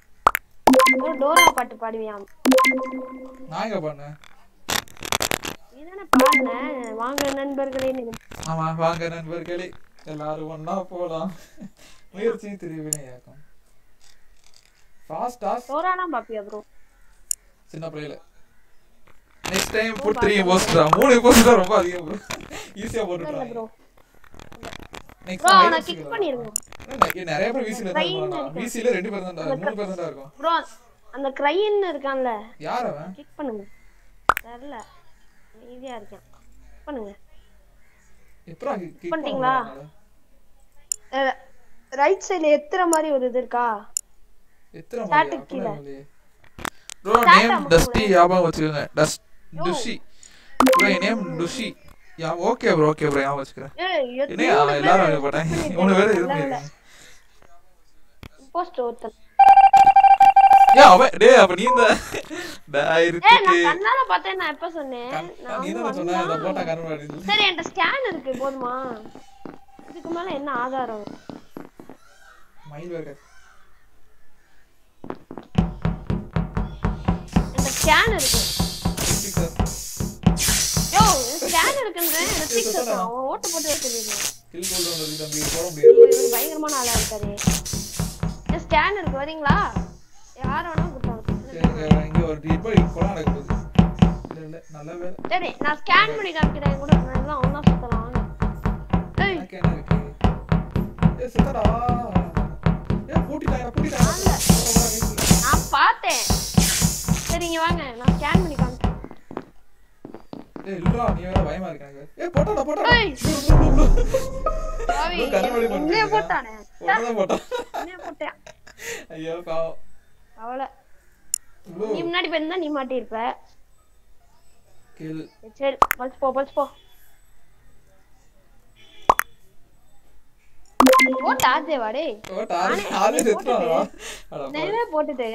ஒரு டோரா பாட்டு பாடுவியாம் நான் எங்க பாடினேன் நீதானே பாடுன வாங்க நண்பர்களே நீங்க ஆமா வாங்க நண்பர்களே எல்லாரும் ஒண்ணா போலாம் முயற்சி திருவினையாக்கும் ஃபாஸ்டா சோறாலாம் பாப்பியா ப்ரோ சின்ன பிள்ளையில next time put three post தான் மூணு போஸ்ட் தான் ரொம்ப அதிகம் ப்ரோ ஈஸியா இல்ல போட்டுறாங்க ப்ரோ நெக்ஸ்ட் ப்ரோ அவனை கிக் பண்ணிருங்க நிறைய பேர் விசில தான் இருப்பாங்க விசில ரெண்டு பேர் தான் மூணு பேர் தான் இருக்கும் ப்ரோ அந்த கிரைன்னு இருக்கான்ல யார் அவன் கிக் பண்ணுங்க தெரியல ஈஸியா இருக்கேன் Kick பண்ணுங்க எப்பரா கிக் பண்ணிட்டீங்களா? பண்ணீங்களா ரைட் சைடுல எத்துற மாதிரி ஒரு இது இருக்கா எத்தனை Static மாதிரி கீழே. ப்ரோ Static நேம் அமுக்கு டஸ்டி ஞாபகம் வச்சுக்கோங்க டஸ் டுஷி ப்ரோ நேம் டுஷி yeah okay bro okay bro ஞாபகம் வச்சுக்கிறேன் ஏய் என்ன அவன் எல்லாரும் இது போட்டேன் மூணு பேர் இது பண்ணிருக்காங்க போஸ்ட் ஒருத்தன் ஏன் அவன் டேய் அப்ப நீ இந்த டேய் ஏய் இருக்கு நான் கண்ணால பார்த்தேன் நான் எப்ப சொன்னேன் நான் நீ வந்து தான சொன்ன வந்தா- இந்த போட்டா கருமாடி சரி என்கிட்ட ஸ்கேன் இருக்கு போதுமா இதுக்கு மேல என்ன ஆதாரம் மயில் வேற என்கிட்ட ஸ்கேன் இருக்கு யோ ஸ்கேன் இருக்குன்றேன் ரித்திக் இருக்கான் அவன் ஓட்டு போட்டு சொல்லிடுறேன் கில் கோல்ட் வந்து தம்பி போட முடியாது இவர் பயங்கரமான ஆளா இருக்காரு என் ஸ்கேன் இருக்கு வரீங்களா யார் வேணா கொடுத்தாங்க இங்க இங்க ஒரு இப்போ கொலை நடக்க போகுது இல்ல இல்ல நல்ல வேலை சரி நான் ஸ்கேன் பண்ணி காமிக்கிறேன் என் கூட எல்லாம் ஒண்ணா சுத்தலாம் வாங்க. ஏய் எனக்கு என்ன இருக்கு ஏ சித்தடா ஏ பூட்டிட்டாங்க பூட்டிட்டாங்க நான் பார்த்தேன் சரி இங்க வாங்க நான் ஸ்கேன் பண்ணி காமிக்கிறேன் ஏய் இல்லடா நீ வேற பயமா இருக்காங்க ஏ போட்டாடா போட்டாடா ஏய். பாவி, கருமாடி என்னைய போட்டானே போட்டானே போட்டா போட்டா என்னைய போட்டேன் ஐயோ பாவம் அவளை ப்ளூ நீ முன்னாடி போயிருந்தா நீ மாட்டியிருப்ப கில் சரி பழிச்சு போ பழிச்சு போ போட்டு ஆச்சேவா டேய் போட்டா ஆளே செத்துறாடா அட நிறைய போட்டுட்டு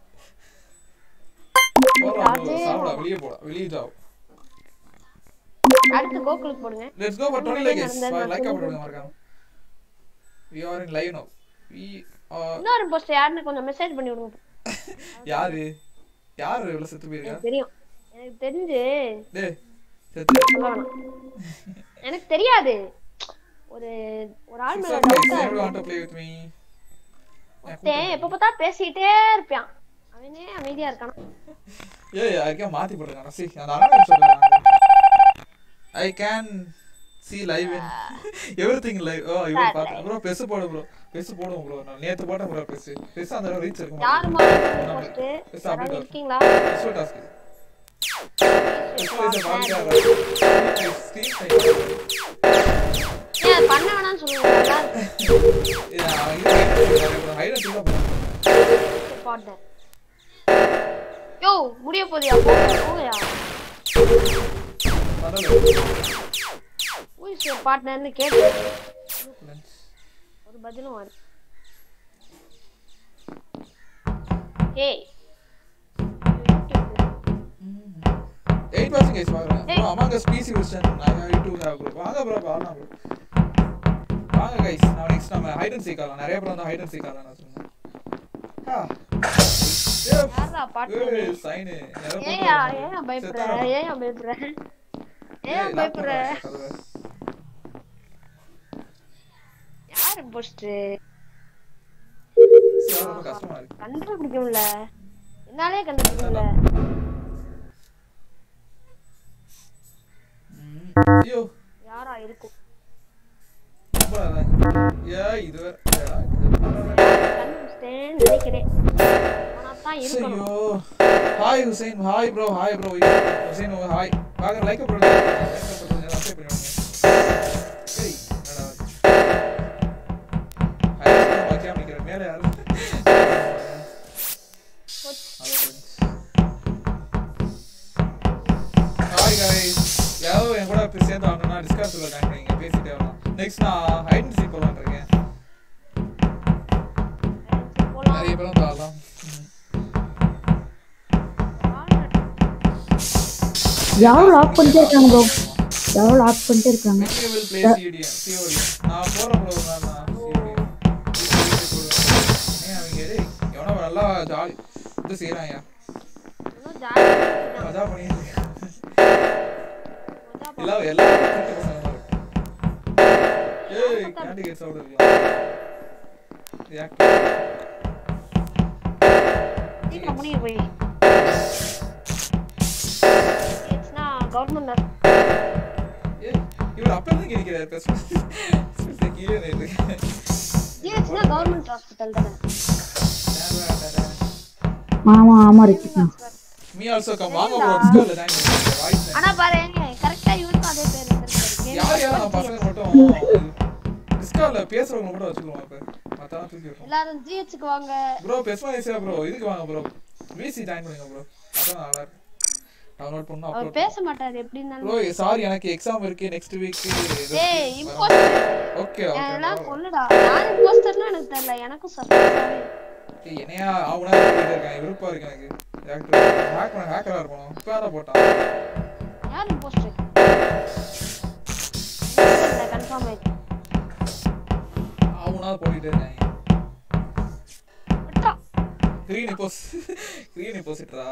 போடா சாப்பிடா வெளிய போடா வெளிய ஜாவ் அடுத்து கோகுலுக்கு போடுங்க லெட்ஸ் கோ ஃபார் 20 லைக்ஸ் நடந்தது லைக் நான் போடுங்க மறக்காம we are in live now we are இன்னொரு போஸ்ட் யாருன்னு கொஞ்சம் மெசேஜ் பண்ணி விடுங்க யாரு யாரு இவ்வளவு செத்து போயிருக்கா எனக்கு தெரியும் எனக்கு தெரிஞ்சு டேய் செத்து சொல்ல வேணாம் எனக்கு தெரியாது ஒரு ஒரு ஆள் மேல Sir, guys, டவுட்டா everyone want to play with me இருக்கேன் எப்ப பார்த்தா பேசிட்டே இருப்பான் அவனே அமைதியா இருக்கானா ஏய் யாருக்கே மாத்தி போட்டுருக்காங்க சி அந்த அண்ணன் சொல்றாங்க I can see live in everything live ஓ இவ பாத்து ப்ரோ பெஸ் போடு ப்ரோ பெஸ் போடுவோம் ப்ரோ நான் நேத்து போட்டேன் ப்ரோ பெஸ் பெஸ் அந்த ரீச் இருக்கும் யாரு மாதிரி போஸ்ட் பெஸ் யாராவது அப்டேட் இருக்கீங்களா பெஸ் டாஸ்க் பெஸ் இஸ் பாருங்க ஸ்டீம் சைட் ஏன் அது பண்ண வேணாம்னு சொல்லுங்க நல்லா இருக்கு ஹைட் அண்ட் பாட்டேன் யோ முடிய போதியா போங்க போங்கயா ஊஸ் பார்ட்னர்னு கேட்டு ஒரு பதிலும் வரும் ஏய் எயிட் பர்சன்ட் கேஸ் பாருங்க ப்ரோ அமாங்க ஸ்பீசி version I you to have bro வாங்க ப்ரோ வாங்க ப்ரோ வாங்க கைஸ் நான் நெக்ஸ்ட் நம்ம ஹைட் அண்ட் சீக் ஆடலாம் நிறைய பேர் வந்து ஹைட் அண்ட் சீக் ஆடலாம் நான் சொன்னேன் ஆ யாரா பார்ட்னர் ஏய் சைன் ஏயா ஏன் பயப்படுற ஏன் பயப்படுற ஏன் பயப்படுற யாரு போஸ்ட் ரொம்ப கஷ்டமா இருக்கு கண்டுபிடிக்கும்ல என்னாலே கண்டுபிடிக்கும்ல ம். ஐயோ யாரா இருக்கும் ரொம்ப நல்லா ஏ இது வேற ஏடா, இது பண்ணல. கண்டுபிடிச்சிட்டேன்னு நினைக்கிறேன் ஆனா தான் இருக்கணும் ஐயோ hi Hussain hi bro hi bro Hussain hi வாங்க லைக் போடுங்க லைக் போடுங்க சப்ஸ்கிரைப் பண்ணுங்க ஏய் என்னடா ஹாய் வாக்கியா நிக்கிற மேல யாரு ஹாய் गाइस யாரோ என் கூட இப்ப சேர்ந்து வாங்கணும்னா டிஸ்கார்ட்ல ஜாயின் பண்ணிங்க பேசிட்டே வரலாம் நெக்ஸ்ட் நான் ஹைட் அண்ட் சீக் போலாம்னு இருக்கேன் போலாம் நிறைய பேரும் தாளலாம் யாரோ லாக் பண்ணிட்டே இருக்காங்க ப்ரோ யாரோ லாக் பண்ணிட்டே இருக்காங்க Maybe I will play CODM. CODM. நான் போறேன் bro ஒரு நாள் நான் CODM. ஏன் அவங்க டேய், எவனோ நல்லா ஜாலி இது செய்றான்யா. இன்னும் ஜாலியா இருக்கு. மஜா பண்ணிட்டு இருக்கான். இல்ல எல்லாரும் திருட்டு பசங்க தான் இருக்கு. ஏய் கேண்டி கேட்ஸ் அவுட் இருக்கலாம் Reactor. சீக்கிரம் முடிய போய் இட்ஸ்னா கவர்மெண்ட் ஏய், இவர் அப்ப இருந்து இருக்கிறார் பேச கீழே நின்று ஜிஹெச்னா கவர்மெண்ட் ஹாஸ்பிட்டல் தானே ஆமா ஆமா ரித்திகா மீ ஆல்சோ கம் வாங்க ப்ரோ டிஸ்கோல ஜாயின் பண்ணுங்க வாய்ஸ் ஆனா பாரு கரெக்டா இவனுக்கும் அதே பேர் இருந்திருக்கு யார் யார் நம்ம பசங்க மட்டும் டிஸ்கால பேசுறவங்க மட்டும் வச்சுக்குவோம் இப்ப மத்தவங்க தூக்கி விட்டுருவோம் எல்லாரும் ஜிஹெச்சுக்கு வாங்க ப்ரோ பெஸ்மா ஏசியா ப்ரோ இதுக்கு வாங்க ப்ரோ விசி ஜாயின் பண்ணுங்க ப்ரோ அதான் நல்லா இருக்கு டவுன்லோட் பண்ணா அவர் அப்லோட் பேச மாட்டாரு எப்படி இருந்தாலும் ப்ரோ சாரி எனக்கு எக்ஸாம் இருக்கு நெக்ஸ்ட் வீக் ஏய் இம்போஸ்டர் ஓகே எல்லாம் ஓகே கொல்லுடா யார் இம்போஸ்டர்னு எனக்கு தெரியல எனக்கும் சர்ப்ரைஸாவே என்னையா அவனா சொல்லிட்டு இருக்கான் விருப்பம் இருக்கு எனக்கு ஹேக் பண்ண ஹேக்கரா இருக்கணும் இப்போ யாரா போட்டான் யார் இம்போஸ்டர் கன்ஃபார்ம் ஆயிடுச்சு அவனா போட்டுட்டே இருக்காங்க விட்டா கிரீன் இப்போஸ் கிரீன் இப்போசிட்ரா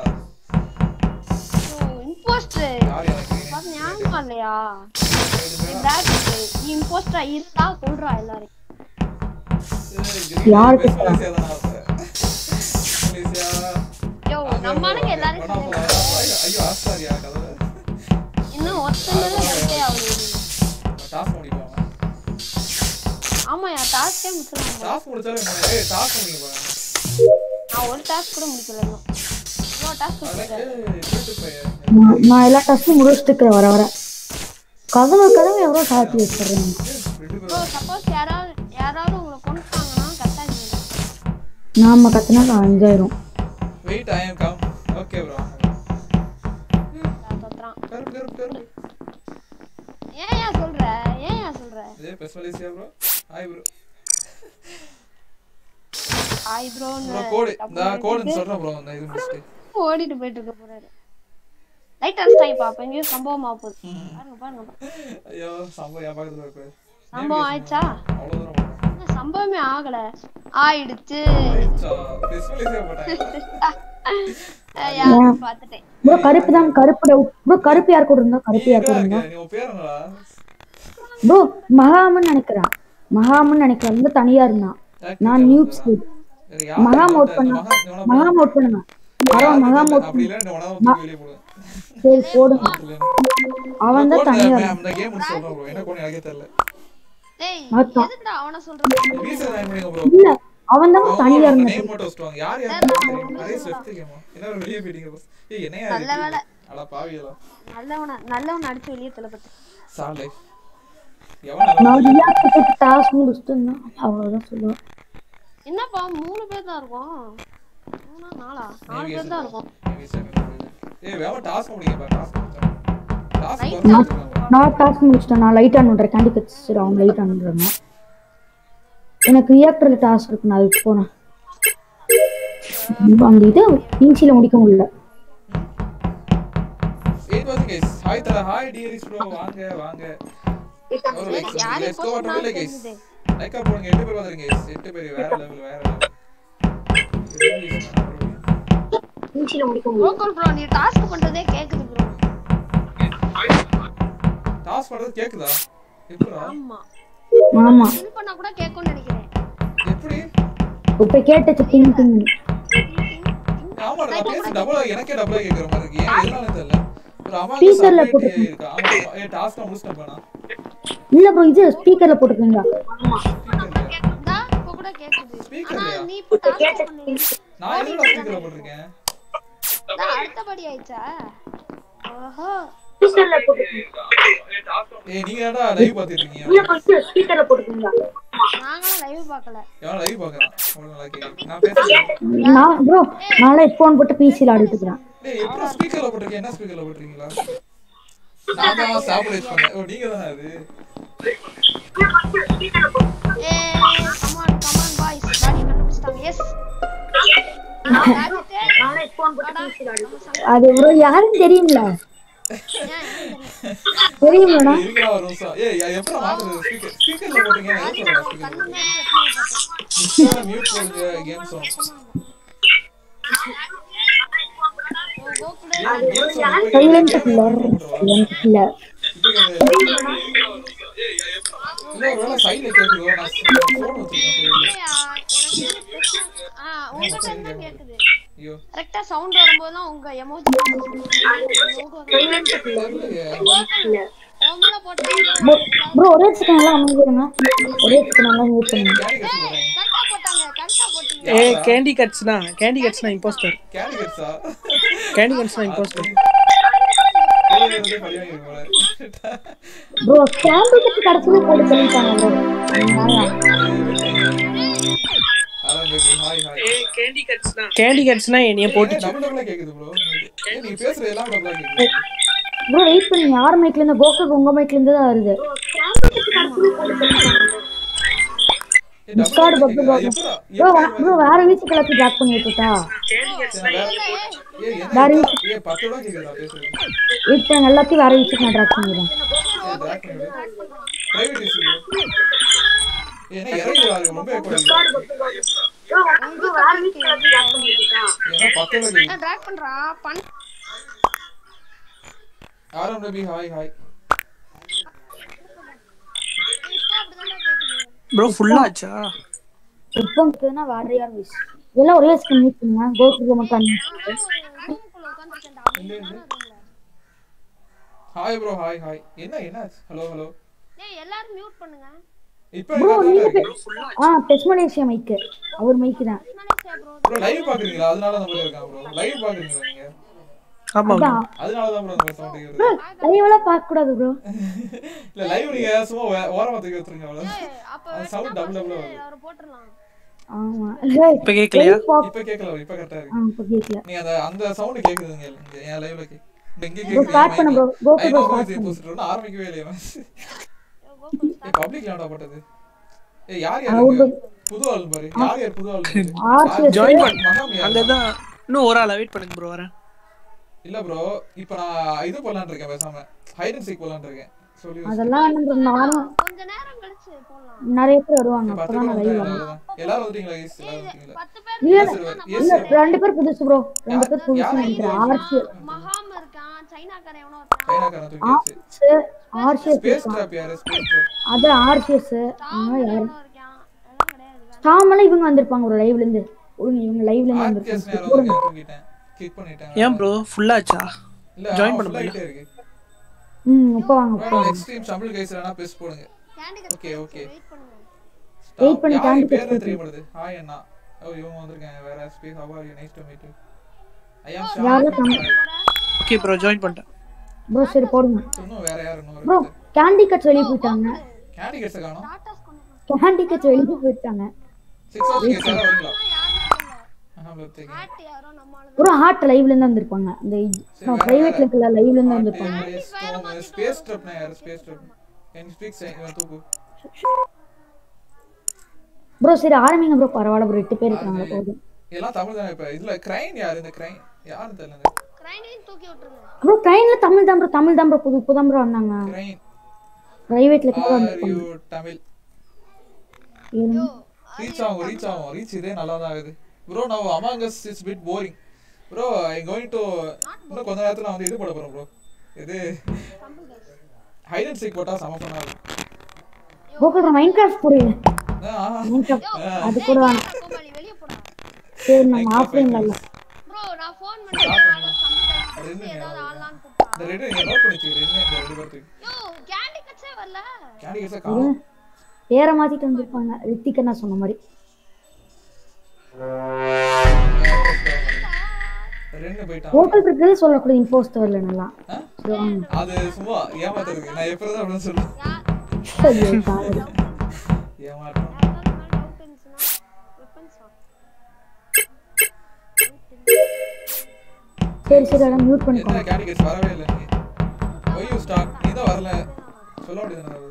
இம்போஸ்டர் யார் எனக்கு green பார்த்து ஞாபகம் இல்லையா இப்போசிட்ரா? பிளாக் நீ இம்போஸ்டரா இருந்தா சொல்றா எல்லாரும் யாருக்கு Best Malaysia தானா இருப்ப? Malaysia. யோ அங்க நம்ம ஆளுங்க ஒரு எல்லாரும் படம் சொல்லுங்க. போலாம். ஐயோ ஆஸ்தாரியா கதை இன்னும் ஒருத்தனால வெட்டே ஆகுது டாஸ்க் முடிப்போம் ஆமாயா டாஸ்கே முடிச்சிடலாம் டாஸ்க் முடிச்சாலும் என்ன? ஏய் டாஸ்க் முடிங்க பாருங்க நான் ஒரு டாஸ்க் கூட முடிக்கல இன்னும் இவ்வளோ டாஸ்க் அதெல்லாம் முடிச்சிருக்கேன் ஏய், வீட்டு பையன். நான் நான் எல்லா டஸ்ட்டும் முடிச்சுட்டு இருக்கிறேன் வர வர கதவு கதவு எவ்வளோ சாத்தி வச்சிடுறேன் ரெண்டு பேரும் ப்ரோ சப்போஸ் யாராவது யாராவது உங்களை கொண்டுட்டாங்கன்னா கட்டாதீங்க நாம கத்தினா அஞ்சாயிரம் wait I am come okay bro தொத்துறான் கருப்பு கருப்பு கருப்பு ஏன் ஏன் சொல்ற ஏன் ஏன் சொல்ற இதே best Malaysia bro hi bro ஆய் ப்ரோ ப்ரோ கோடு இந்த கோடுன்னு சொல்றேன் ப்ரோ இந்த இது முடிச்சுட்டு ஓடிட்டு போயிட்டு இருக்க போறாரு லைட் அடிச்சிட்டாங்க பாப்பா எங்கேயும் சம்பவம் ஆக போகுது பாருங்க பாருங்க பாருங்க. ஐயோ சம்பவம் என் பக்கத்துல இருக்கு சம்பவம் ஆயிடுச்சா அவ்வளோ தூரம் போட்டேன் இன்னும் சம்பவமே ஆகல ஆயிடுச்சு ஆயிடுச்சா பெஸ்ட் மலேசியா போட்டாங்க அஹ் யாரும் பார்த்துட்டேன் ப்ரோ கருப்பு தான் கருப்பு டவுட் ப்ரோ கருப்பு யார் கூட இருந்தா கருப்பு யார் கூட நீ இருந்தா எங்க? நீ உன் பேர் என்னடா ப்ரோ மகாமன் நினைக்கிறேன் மகாமன் நினைக்கிறேன் வந்து தனியா இருந்தான் நான் நியூஸ் வேற யாரு மகா இல்ல, மோட் இந்த பண்ண மகா- இவனை மகா போடு. மோட் பண்ணுங்க யாரு வரோம் மகா தெரியல. மோட் அப்படி இல்ல இந்த உணவை தூக்கி வெளியே போடு சரி போடுங்க அவன் தான் கோடு தனியா ma'am, இருந்தான் இந்த கேம் சொல்றேன் ப்ரோ என்ன கோடு எனக்கே தெரியல டேய் அதான். எதுக்குடா அவனை சொல்ற வீசா ஜாயின் பண்ணுங்க ப்ரோ இல்ல அவன் தான் தனியா இருந்தான் நேம் மட்டும் வச்சுட்டு வாங்க யார் யார் தெரியும் நிறைய ஸ்வெஃப்ட் கேமா என்ன வெளியே போயிட்டீங்க boss ஏய் என்னையா நல்ல வேலை. அட பாவியலா நல்லவன நல்லவன் அடிச்சு வெளியே தள்ளப்பட்டு சார் லைஃப் எவன் நான் ரியாக்ட் டாஸ்க் முடிச்சுட்டு இருந்தான் அவ்வளவுதான் சொல்லுவேன் என்னப்பா மூணு பேர் தான் இருக்கோம் மூணா நாலா நாலு பேர் தான் இருக்கோம் ஏய் வேற டாஸ்க் முடிங்க டாஸ்க் முடிச்சா டாஸ்க் Right. முடிச்சா நான் டாஸ்க் முடிச்சிட்டேன் நான் லைட் ஆன் பண்றேன் கேண்டி கட்ஸ் சரி அவங்க லைட் ஆன் பண்றாங்க எனக்கு ரியாக்டர்ல டாஸ்க் இருக்கு நான் அதுக்கு போனேன் அந்த இது இன்ச்சில முடிக்க முடியல எயிட் வாசிங் கைஸ் ஹாய் தல ஹாய் டியரிஸ் ப்ரோ வாங்க வாங்க ஒரு லைக் யாரு லெட்ஸ் கோ இப்போ வாட் சொன்னாலும் கைஸ் தெரியுது. லைக்கா போடுங்க எட்டு பேர் வந்துருங்க guys. எட்டு பேர் வேற லெவல் வேற லெவல் இன்ச்சில முடிக்க முடியல கோகுல் ப்ரோ நீ டாஸ்க் பண்றதே கேக்குது ப்ரோ டாஸ்க் பண்றது கேக்குதா எப்படா ஆமா ஆமா ஃபில் பண்ணா கூட கேக்கும்னு நினைக்கிறேன் எப்படி இப்ப கேட்டுச்சு பிங் பிங் ஆமா நான் பேசி டபுளா எனக்கே டபுளா கேக்குற மாதிரி இருக்கு ஏன் எதனால தெரியல ஒரு அம்மா Speakerல சப்ளைட் இருக்கு ஆமா ஏ டாஸ்க் முடிச்சிட்டேன் பானா இல்ல ப்ரோ இது ஸ்பீக்கர்ல போட்டுக்கீங்களா இந்தா இப்ப கூட கேக்குது Speaker ஆனா இல்லையா? நீ இப்ப டாஸ்க் பண்ணி நான் என்னடா ஸ்பீக்கர்ல போட்டிருக்கேன் அடுத்தபடி ஆயிடுச்சா ஓஹோ ஏய் நீங்க என்னடா லைவ் பாத்துட்டு இருக்கீங்க ஸ்பீக்கர்ல போட்டுக்கீங்களா நாங்களும் லைவ் பார்க்கல எவன் லைவ் பாக்குறான் அவ்வளவு நல்லா கேக்குது நான் பேசுறேன் நான் ப்ரோ நாளை ஹெட்ஃபோன் போட்டு பிசில ஆடிட்டு இருக்கிறேன் டேய் எப்படி ஸ்பீக்கர்ல போட்டிருக்கீங்க என்ன ஸ்பீக்கர்ல போட்டிருக்கீங்களா நான் தான் சாப்பிட பண்ணேன் ஓ நீங்க தானே அது ஏ கமான் கமான் பாய்ஸ் டாடி கண்டுபிடிச்சிட்டாங்க எஸ் அது ப்ரோ யாரும் தெரியும்ல தெரியும்லடா இருக்கா ஒரு நிமிஷம் ஏய் அது எப்படி மாத்துறது ஸ்பீக்கர் ஸ்பீக்கர்ல போட்டீங்க நான் எப்படி ஸ்பீக்கர் மியூட் போடுங்க கேம் சாங் சைலண்ட் இல்ல இல்ல இப்போ கேக்குது இல்ல ஒருவேளை சைடுல கேக்குதோ நான் போன் வச்சிருக்கேன் சைடுல இல்லையா, எனக்கு வந்து பிரச்சனை- ஆ, உங்க side தான் கேக்குது ஐயோ கரெக்டா சவுண்ட் வரும்போதுதான் உங்க எமோஜி தெரியலையே ஓமல போட்டா ப்ரோ ஒரே செகண்ட் எல்லாம் அமைதிருங்க ஒரே செகண்ட் எல்லாம் மியூட் பண்ணுங்க கேண்டி கட்ஸ் போறேன் கரெக்டா போட்டாங்க கரெக்டா போட்டீங்க ஏ கேண்டி கட்ஸ்னா கேண்டி கட்ஸ்னா இம்போஸ்டர் கேண்டி கட்ஸா கேண்டி கட்ஸ்னா இம்போஸ்டர் பேரே வந்து பழி வாங்கிருக்கு போல ப்ரோ கேண்டிடேட் கடைசியில போட்டு சொல்லிட்டாங்க ப்ரோ அதான் பேபி ஹாய் ஹாய் கேண்டி கட்ஸ்னா கேண்டி கட்ஸ்னா என்னைய போட்டு டபுள் டபுளா கேக்குது ப்ரோ நீ பேசுறது எல்லாம் டபுளா கேக்குது ப்ரோ வெயிட் பண்ணுங்க யார் மைக்ல இருந்து கோகுல் உங்க மைக்ல இருந்து தான் வருது ஏய், double Discord double பக்கு கேக்குது. அது ப்ரோ எப்படிடா? ப்ரோ ப்ரோ வேற வீச்சு கிளப்பி ஜாக் பண்ணி விட்டுட்டா ஏய், என்ன இது? ஏய், பத்து ரூபா கேக்குதா பேசுறது? வெயிட் பண்ணுங்க எல்லாத்தையும் வேற வீச்சுக்கு நான் ட்ராக் பண்ணிடுறேன் ஏய், drag பண்ணி விடு. Private issue bro. ஏய், என்ன இறங்கி வராது, ரொம்ப echo அடிக்குது. ஏன்னா பத்து ரூபா கேக்குது. ட்ராக் பண்றா பண் ஆரம் ரவி, hi, hi. இப்போ அப்படிதான்டா கேக்குது ப்ரோ ஃபுல்லாச்சா இப்போ இருக்குதுன்னா வேற யார் வீஸ் எல்லாம் ஒரே ஸ்கின் மியூட் பண்ணுங்க கோகுல் மட்டும் unmute பண்ணுங்க. ரூமுக்குள்ள உட்கார்ந்திருக்கேன்டா அப்படியே ரூம்ல Hi bro, hi, hi. என்ன என்ன ஹலோ ஹலோ ஏய் எல்லாரும் மியூட் பண்ணுங்க இப்போ என்ன இருக்கு ஆ டெஸ்மலேசியா மைக்கு அவர் மைக்கு தான் மலேசியா ப்ரோ ப்ரோ லைவ் பாக்குறீங்களா அதனால அந்த மாதிரி இருக்கான் ப்ரோ லைவ் பாக்குறீங்களா நீங்க ஆமா bro. அதனால தான் ப்ரோ அந்த மாதிரி சவுண்ட் கேக்குது லைவெல்லாம் பார்க்க கூடாது ப்ரோ இல்ல லைவ் நீங்க சும்மா வே- ஓரமா தூக்கி வச்சிருங்க அவ்வளவு அப்ப அது சவுண்ட் டபுள் டபுள் வருது அவரை போட்டுறலாம் ஆமா இப்ப கேக்கலையா இப்போ கேட்கல இப்ப கரெக்டா ஆ இருக்கு இப்போ கேட்கல நீ அந்த அந்த சவுண்ட் கேக்குதுங்க இங்க என் லைவ்ல கே இங்க start பண்ணு bro. Go to bro, start கேக்குது போஸ்ட் ஆரம்பிக்கவே இல்லையா ஏய் பப்ளிக் லாண்டா போட்டது ஏய் யார் யார் இருக்கு? புது ஆள் பாரு யார் யார் புது ஆள் இருக்கு? ஆர்சிஎஸ் ஜாயின் பண்ண மகாம் யார்? அங்கதான் இன்னும் ஒரு ஆள் வெயிட் பண்ணுங்க ப்ரோ வரேன் இல்ல ப்ரோ இப்போ நான் இது போலான்னு இருக்கேன் பேசாம ஹைட் அண்ட் சீக் போலான்னு இருக்கேன் சொல்லி அதெல்லாம் என்ன bro, நானும் கொஞ்ச நேரம் கழிச்சு போடலாம் நிறைய பேர் வருவாங்க பத்து அப்பதான் பேர் நான் லைவ் வந்தாங்க, அவ்வளவுதான். எல்லாரும் வந்துட்டீங்களா guys? எல்லாரும் வந்துட்டீங்களா பத்து பேர் இல்ல Yes, இல்ல sir. ரெண்டு பேர் புதுசு ப்ரோ ரெண்டு பேர் புதுசு யாரு? நினைக்கிறேன் ஆர்சி மகாம் இருக்கான் சைனாக்காரன் எவனோ இருக்கான் சைனாக்காரன் தூக்கியாச்சு ஆர்சிஎஸ் ஸ்பேஸ் ட்ராப் யாரு ஸ்பேஸ் ட்ராப் அது ஆர்சிஎஸ் அவங்க யாரு எவனோ இருக்கான் அதெல்லாம் கிடையாது ஸ்டாமெல்லாம் இவங்க வந்திருப்பாங்க ஒரு லைவ்ல இருந்து ஒழுங்கு இவங்க லைவ்ல இருந்து ஆர்டிஎஸ் வந்திருப்பாங்க யாரோ வந்து தூக்கிட்டேன் கிளிக் பண்ணிட்டேன் ஏன் ப்ரோ ஃபுல்லாச்சா இல்ல join ஜாயின் பண்ண பண்ண போயிட்டே இருக்கு ம் இப்போ வாங்க இப்போ ப்ரோ வாங்க. நெக்ஸ்ட் டைம் தமிழ் கைஸ் வேணா பேஸ் போடுங்க candy cut okay okay wait பண்ணுங்க Wait பண்ணி யாரு Candy Crush பேரு தெரிய மாட்டேது ஹாய் அண்ணா ஓ இவங்க வந்திருக்காங்க வேற space how are you nice to meet you I am யாரெல்லாம் ஷாம் ஓகே ப்ரோ ஜாயின் பண்ணிட்டேன் ப்ரோ சரி போடுங்க இன்னும் வேற யாரு இன்னும் ப்ரோ கேண்டி கட்ஸ் வெளியே போயிட்டாங்க கேண்டி கட்ஸ் காணோம் டாட்டாஸ் கொண்டு கேண்டி கட்ஸ் வெளியே போயிட்டாங்க சிக்ஸ் ஆஃப் கேஸ் யாரா வரீங்களா யாருமே தெரியல ஆஹா லெஃப்ட் ஹாட் யாரோ நம்மால ப்ரோ ஹார்ட் லைவ்ல இருந்து வந்திருப்பாங்க இந்த பிரைவேட்ல இருக்கல லைவ்ல இருந்து வந்திருப்பாங்க ஸ்பேஸ் ட்ராப்னா யாரு ஸ்பேஸ் ட்ராப் கேன் ஸ்பீக் இவன் தூக்கு ப்ரோ சரி ஆரம்பிங்க ப்ரோ பரவாயில்ல ப்ரோ எட்டு பேர் இருக்காங்க போதும் இதெல்லாம் தமிழ் தானே இப்ப இதுல கிரைன் யாரு இந்த கிரைன் யாரு தெரியல இந்த கிரைனையும் தூக்கி விட்டுருங்க ப்ரோ ட்ரெயின்ல தமிழ் தான் ப்ரோ தமிழ் தான் ப்ரோ புது புது ப்ரோ வந்தாங்க கிரைன் பிரைவேட்ல கூட ஆர் வந்திருப்பாங்க யூ தமிழ் ஏன்னா, ரீச் ஆகும் ரீச் ஆகும் ரீச் இதே நல்லா தான் ஆகுது ப்ரோ நான் among us is bit boring bro I going to இன்னும் கொஞ்ச நேரத்துல நான் வந்து இது போட போறேன் ப்ரோ இது ஹைட் அண்ட் சீக் போட்டா செம பண்ணா இருக்கும் கோகுல் ப்ரோ மைண்ட் கிராஃப்ட் போடுங்க ஆ, மைண்ட் கிராஃப்ட் அது கூட வேணாம் கோமாளி வெளிய போடா சரி நம்ம ஆஃப்லைன்ல இல்ல ப்ரோ நான் ஃபோன் பண்ணி ஏதாவது ஆடலாம்னு கூப்பிட்டா இந்த ரெண்டு நீங்க நோட் பண்ணி வச்சுக்கிறேன் இந்த ரெண்டு பேர்த்துக்கு யோ கேண்டி கட்ஸே வரல கேண்டி கட்ஸா காணும் பேரை மாத்திட்டு வந்திருப்பாங்க ரித்திக் நான் சொன்ன மாதிரி ரெண்டு போயிட்டான் கோகுல் இருக்கிறது சொல்லக்கூடாது இம்போஸ்டர் இல்லை நல்லா ஆ? சரி வாங்க அது சும்மா ஏமாத்துறதுக்கு நான் எப்பதான் அப்படின்னு சொல்றேன் சரி பாரு. ஏமாற்றம் டவுட் இருந்துச்சுன்னா வெப்பன்ஸ் சரி சரி அதான் மியூட் பண்ணிக்கோ என்ன கேண்டி கட்ஸ் வரவே இல்லை நீ ஒய் யூ ஸ்டார்ட் நீ தான் வரல சொல்ல வேண்டியது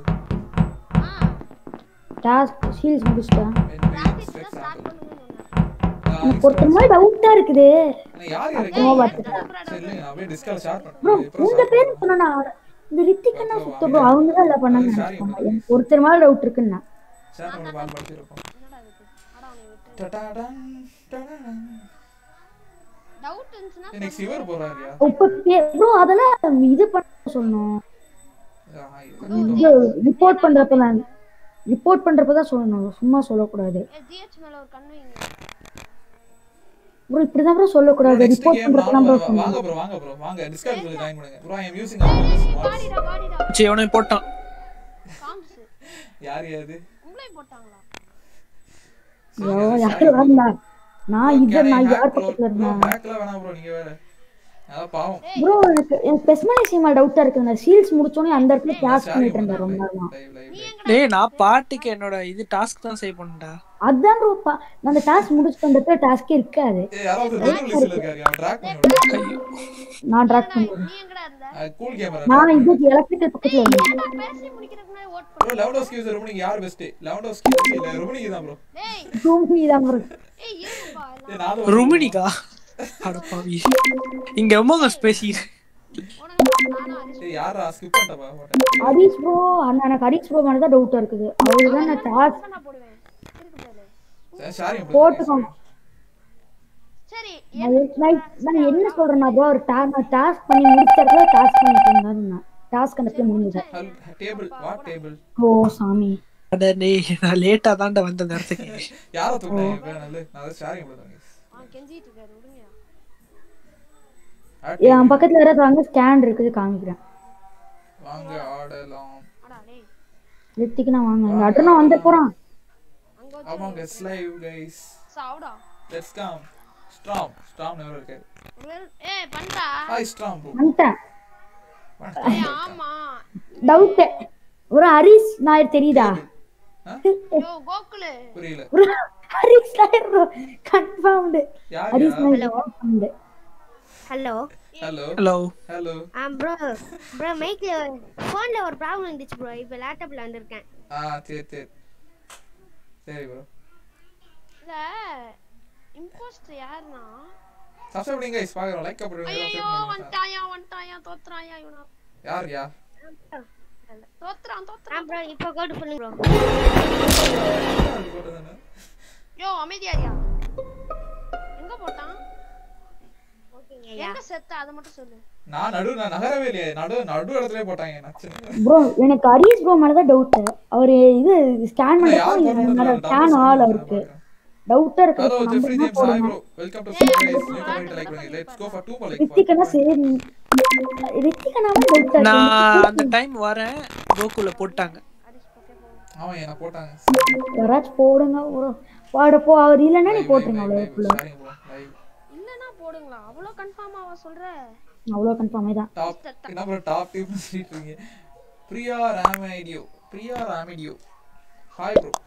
டாஸ்க் சீல்ஸ் முடிச்சிட்டேன் ஸ்டார்ட் பண்ணுங்கன்னு சொன்னேன் எனக்கு ஒருத்தர் மாதிரி டவுட்டா இருக்குது யார் யாரு சரி இல்லைங்க, நான் அப்படியே டிஸ்கால் ஷேர் ப்ரோ பண்ணேன் உங்க பேர் சொன்னா இந்த ரித்திக் அண்ணா சுத்த ப்ரோ அவங்க தான் எல்லாம் பண்ணாங்க நினைச்சுக்கோங்க எனக்கு ஒருத்தர் மாதிரி டவுட் இருக்குன்னா ஷேர் பண்ணி பால் படுத்திருப்போம் டடாடன், டடாடன். டவுட் இருந்துச்சுன்னா இன்னைக்கு சிவர் போறாருயா இப்ப ப்ரோ அதெல்லாம் இது பண்ண சொன்னோம் ஆ, இது இது ரிப்போர்ட் பண்றப்ப தான் ரிப்போர்ட் பண்றப்ப தான் சொல்லணும் சும்மா சொல்லக்கூடாது ஜிஹெச் மேல ஒரு கண்ணு வைங்க ப்ரோ இப்படிதான் ப்ரோ சொல்லக்கூடாது next ரிப்போர்ட் game பண்றப்ப தான் ப்ரோ நானும் சொல்லணும் வாங்க ப்ரோ வாங்க ப்ரோ வாங்க டிஸ்கார்ட் குள்ள ஜாயின் பண்ணுங்க bro I am using amount பாடிடா பாடிடா சரி எவனையும் போட்டான் காம்ஸ் யார் யாரு உங்களையும் போட்டாங்களா ஐயோ, யாரு வரல நான் இது நான் யார் பக்கத்துல இருந்தேன் பேக்ல வேணாம் ப்ரோ நீங்க வேற அதான் பாவம் ப்ரோ எனக்கு எனக்கு பெஸ்மலைசியமா டவுட்டா இருக்கு நான் சீல்ஸ் முடிச்சோனே அந்த இடத்துல கிளாஸ் பண்ணிட்டு இருந்தேன் ரொம்ப நேரமா லைவ் லைவ் டேய் நான் பாட்டுக்கு என்னோட இது டாஸ்க் தான் சேவ் பண்ணேன்டா அதான் ப்ரோ நான் அந்த டாஸ்க் முடிச்சுட்டு அந்த இடத்துல டாஸ்கே இருக்காது ஏய் யாராவது ரெண்டு லிஸ்ட்ல இருக்காரு அவன் ட்ராக் பண்ணி விடு நான் ட்ராக் பண்ணுவேன் நீ எங்கடா இருந்த கூல் கேமரா நான் இது எலக்ட்ரிக்கல் பக்கத்துல இருந்தேன் நான் பேசி முடிக்கிறதுக்கு முன்னாடி ஓட் ப்ரோ லெவன்டோஸ்கி யூஸ் ரொமனிக்கு யார் பெஸ்ட் லெவன்டோஸ்கி இல்ல ரொமனிக்கு தான் ப்ரோ டேய் ரூம் தான் ப்ரோ ஏய் இருப்பா எல்லாம் ஏய் நானும் ருமினிகா அடப்பாவி இங்க எம்மங்க பேசி உனக்கு நானா அரிசி ஏய் யாரா ஸ்கிப் பண்ணிட்டப்பா போட்டேன் ஹரிஷ் ப்ரோ அண்ணா எனக்கு ஹரிஷ் ப்ரோ மேல தான் டவுட்டா இருக்குது அவரு தான் நான் டாஸ்க் நான் போடுவேன் இருக்கு பாரு ஷாரிங் போட்டுக்கோங்க. சரி நான் நான் நான் என்ன சொல்றேன்னா ப்ரோ ஒரு டா நான் டாஸ்க் பண்ணி முடிச்சதுல டாஸ்க் பண்ணிட்டு இருந்தாருன்னா டாஸ்க் அந்த இடத்துல முடிஞ்சது டேபிள் வாட் டேபிள் ஓ சாமி அட டேய் நான் லேட்டா தான்டா வந்த இந்த இடத்துக்கு யார தூக்குறேன் இப்ப நல்ல நான் ஷாரிங் பண்ணுறேன் அவன் கெஞ்சிட்டு இருக்காரு விடுங்க என் பக்கத்துல யாராவது வாங்க ஸ்கேன் இருக்குது காமிக்கிறேன் வாங்க ஆடலாம் அடா டேய் ரித்திக்கு நான் வாங்க இந்த அட்ரனா வந்து போறான் அங்க வச்சு ஆமாங்க கெஸ் லைவ் கைஸ் சாவுடா let's come storm storm never இருக்காரு ஒரு- ஏய் பண்டா ஹாய் ஸ்ட்ராம் ப்ரோ வந்துட்டேன் ஏய் ஆமா டவுட் ஒரு ஹரிஷ் நாயர் தெரியுதா யோ கோகுலு புரியல ஒரு ஹரிஷ் நாயர் கன்ஃபார்ம்டு யார் ஹரிஷ் யார் Nair confirmed. Hello hello hello hello ஆ ப்ரோ ப்ரோ மைக்கில் ஃபோனில் ஒரு ப்ராப்ளம் இருந்துச்சு ப்ரோ இப்போ லேப்டாப்பில் வந்திருக்கேன் ஆ சரி சரி சரி ப்ரோ இல்ல இம்போஸ்டர் யாருன்னா சப்ஸ்கிரைப் பண்ணுங்க கைஸ் பாக்குறோம் லைக் பண்ணுங்க ஐயோ subscribe பண்ணுங்க. வந்துட்டாயா வந்துட்டாயா தோத்துறாயா இவனா யார் யா தோத்துறான் ஆ தோத்துறான் ப்ரோ இப்போ கோட் பண்ணுங்க ப்ரோ அது போட்டதானே யோ அமைதியாரியா எங்க போட்டான் ஓகேங்க ஐயா எங்க செத்த அதை மட்டும் சொல்லு நான் நடு நான் நகரவே இல்லையே நடு நடு இடத்துல போட்டாங்க நச்சு ப்ரோ எனக்கு ஹரிஷ் ப்ரோ மேல தான் டவுட் அவரு இது ஸ்கேன் யார் பண்றப்போ போட்டோன்னு ஸ்கேன் ஆல் அவருக்கு டவுட்டா இருக்கு ஹலோ ஜெஃப்ரி நம்ம ஜேம்ஸ் ஹாய் போடுங்க bro welcome to sun guys new comment like பண்ணுங்க let's go for 2 more like ரித்திகனா சரி ரித்திகனாவே டவுட்டா நான் அந்த டைம் வரேன் கோகுல போட்டாங்க ஆமா என்ன போட்டாங்க யாராச்சும் போடுங்க ப்ரோ பாட போ அவர் இல்லைன்னா நீ போட்டுருங்க அவ்வளோ ஷேரிங் ப்ரோ லைவ் இல்லனா போடுங்களா அவ்வளவு கன்ஃபார்மாவா சொல்ற அவ்வளோ கன்ஃபார்மே தான் டாப் என்ன ப்ரோ டாப் டீம் சொல்லிட்டு இருக்கீங்க பிரியா ராமேடியோ பிரியா ராமேடியோ ஹாய் ப்ரோ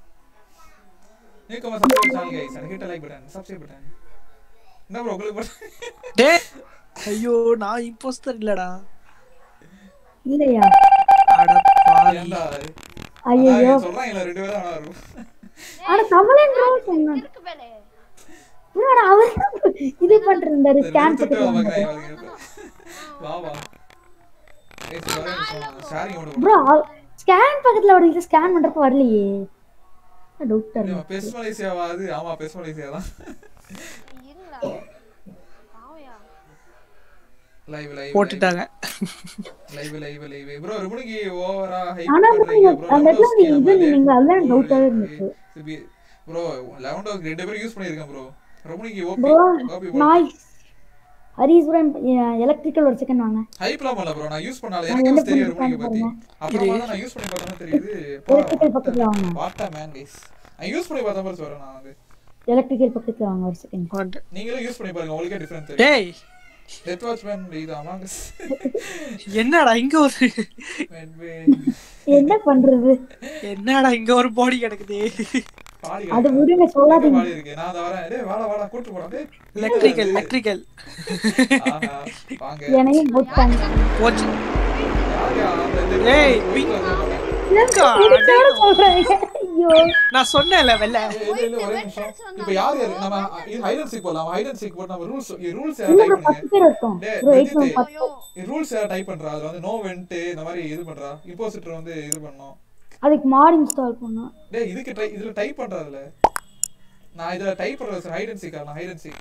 நீங்க சப்ஸ்கிரைப் சேனல் கைஸ் எனக்கு hit like button subscribe button என்ன ப்ரோ உங்களுக்கு button? டேய் ஐயோ நான் இம்போஸ்டர் இல்லடா இல்லையா அடப்பாவி ஏன்டா ஐயோ அதான் சொல்றாங்கல்ல ரெண்டு பேரும் ஆனா இருக்கும் ஆனா கமலன் ப்ரோ சொன்னான் இருக்கு பேலே bro, ஆனா அவர் தான் இது பண்ணிருந்தாரு ஸ்கேன் சுட்டு பண்ணிட்டு பார்க்கறேன் இவளுக்கு வா வா ஏய் ஷேரிங் ஓட ப்ரோ ஸ்கேன் பக்கத்துல அவர் இது ஸ்கேன் பண்றப்ப வரலையே டவுட்டா இருக்கு பெஸ் மலேசியாவா அது ஆமா பெஸ் மலேசியா தான் இருங்களா பாவையா லைவ் லைவ் போட்டுட்டாங்க லைவ் லைவ் லைவ் ப்ரோ ருமணிக்கு ஓவரா ஹைப் ஆனா bro, பண்றீங்க நீங்க அந்த இடத்துல நீங்க இது நீங்க அதெல்லாம் டவுட்டாவே இருந்துச்சு ப்ரோ 11 ரெண்டு பேரும் யூஸ் பண்ணிருக்கேன் ப்ரோ ருமணிக்கு ஓபி ப்ரோ ஓபி நாய் ஹரிஸ் ப்ரோ எலக்ட்ரிக்கல் ஒரு செகண்ட் வாங்க ஹைப்லாம் பண்ணல ப்ரோ நான் யூஸ் பண்ணால எனக்கு என்ன எப்படி தெரியும் பண்ணி ருமணிக்கு பத்தி அப்புறமா தான் நான் யூஸ் பண்ணி பார்த்தா தெரியுது எலக்ட்ரிக்கல் பக்கத்துல வாங்க வாட்டா மேன் கைஸ் நான் யூஸ் பண்ணி பார்த்த மாதிரி சொல்றேன் நான் வந்து எலக்ட்ரிக்கல் பக்கத்துல வாங்க ஒரு செகண்ட் வந்துட்டேன். நீங்களும் யூஸ் பண்ணி பாருங்க உங்களுக்கே டிஃபரன்ஸ் தெரியும் டேய் டெத் வாட்ச்மேன் இது அமாங்க என்னடா இங்க ஒரு என்ன பண்றது என்னடா இங்க ஒரு பாடி கிடக்குது பாடி அது விடுங்க சொல்லாதீங்க பாடி இருக்கு நான் அதை வரேன் டேய் வாடா வாடா கூட்டு போடா டேய் எலக்ட்ரிக்கல் எலக்ட்ரிக்கல் ஆஹா, வாங்க என்னையும் போட்டாங்க போச்சு யார் யார் அந்த இந்த ஏய், வீட்ல வந்து போனேன். இதுக்காக சொல்றாங்க ஐயோ நான் சொன்னேன்ல வெள்ள ஏய், இல்ல, இல்ல, ஒரே நிமிஷம். இப்ப யார் யாரு? நம்ம இது hide and seek போடலாம். hide and seek போட்டு நம்ம rules rules யாரை இல்ல type bro பண்ணுங்க. பத்து பேர் இருக்கோம் டேய், ப்ரோ எயிட் ரஞ்சித், பத்து rules யாரை type பண்றா? அதுல வந்து no vent இந்த மாதிரி இது பண்றா. impositor வந்து இது பண்ணணும். அதுக்கு மாட் இன்ஸ்டால் பண்ணோம் டேய், இதுக்கு try- இதுல type பண்றா அதுல. நான் இதுல type பண்றது sir, hide and seek ஆடலாம், hide and seek.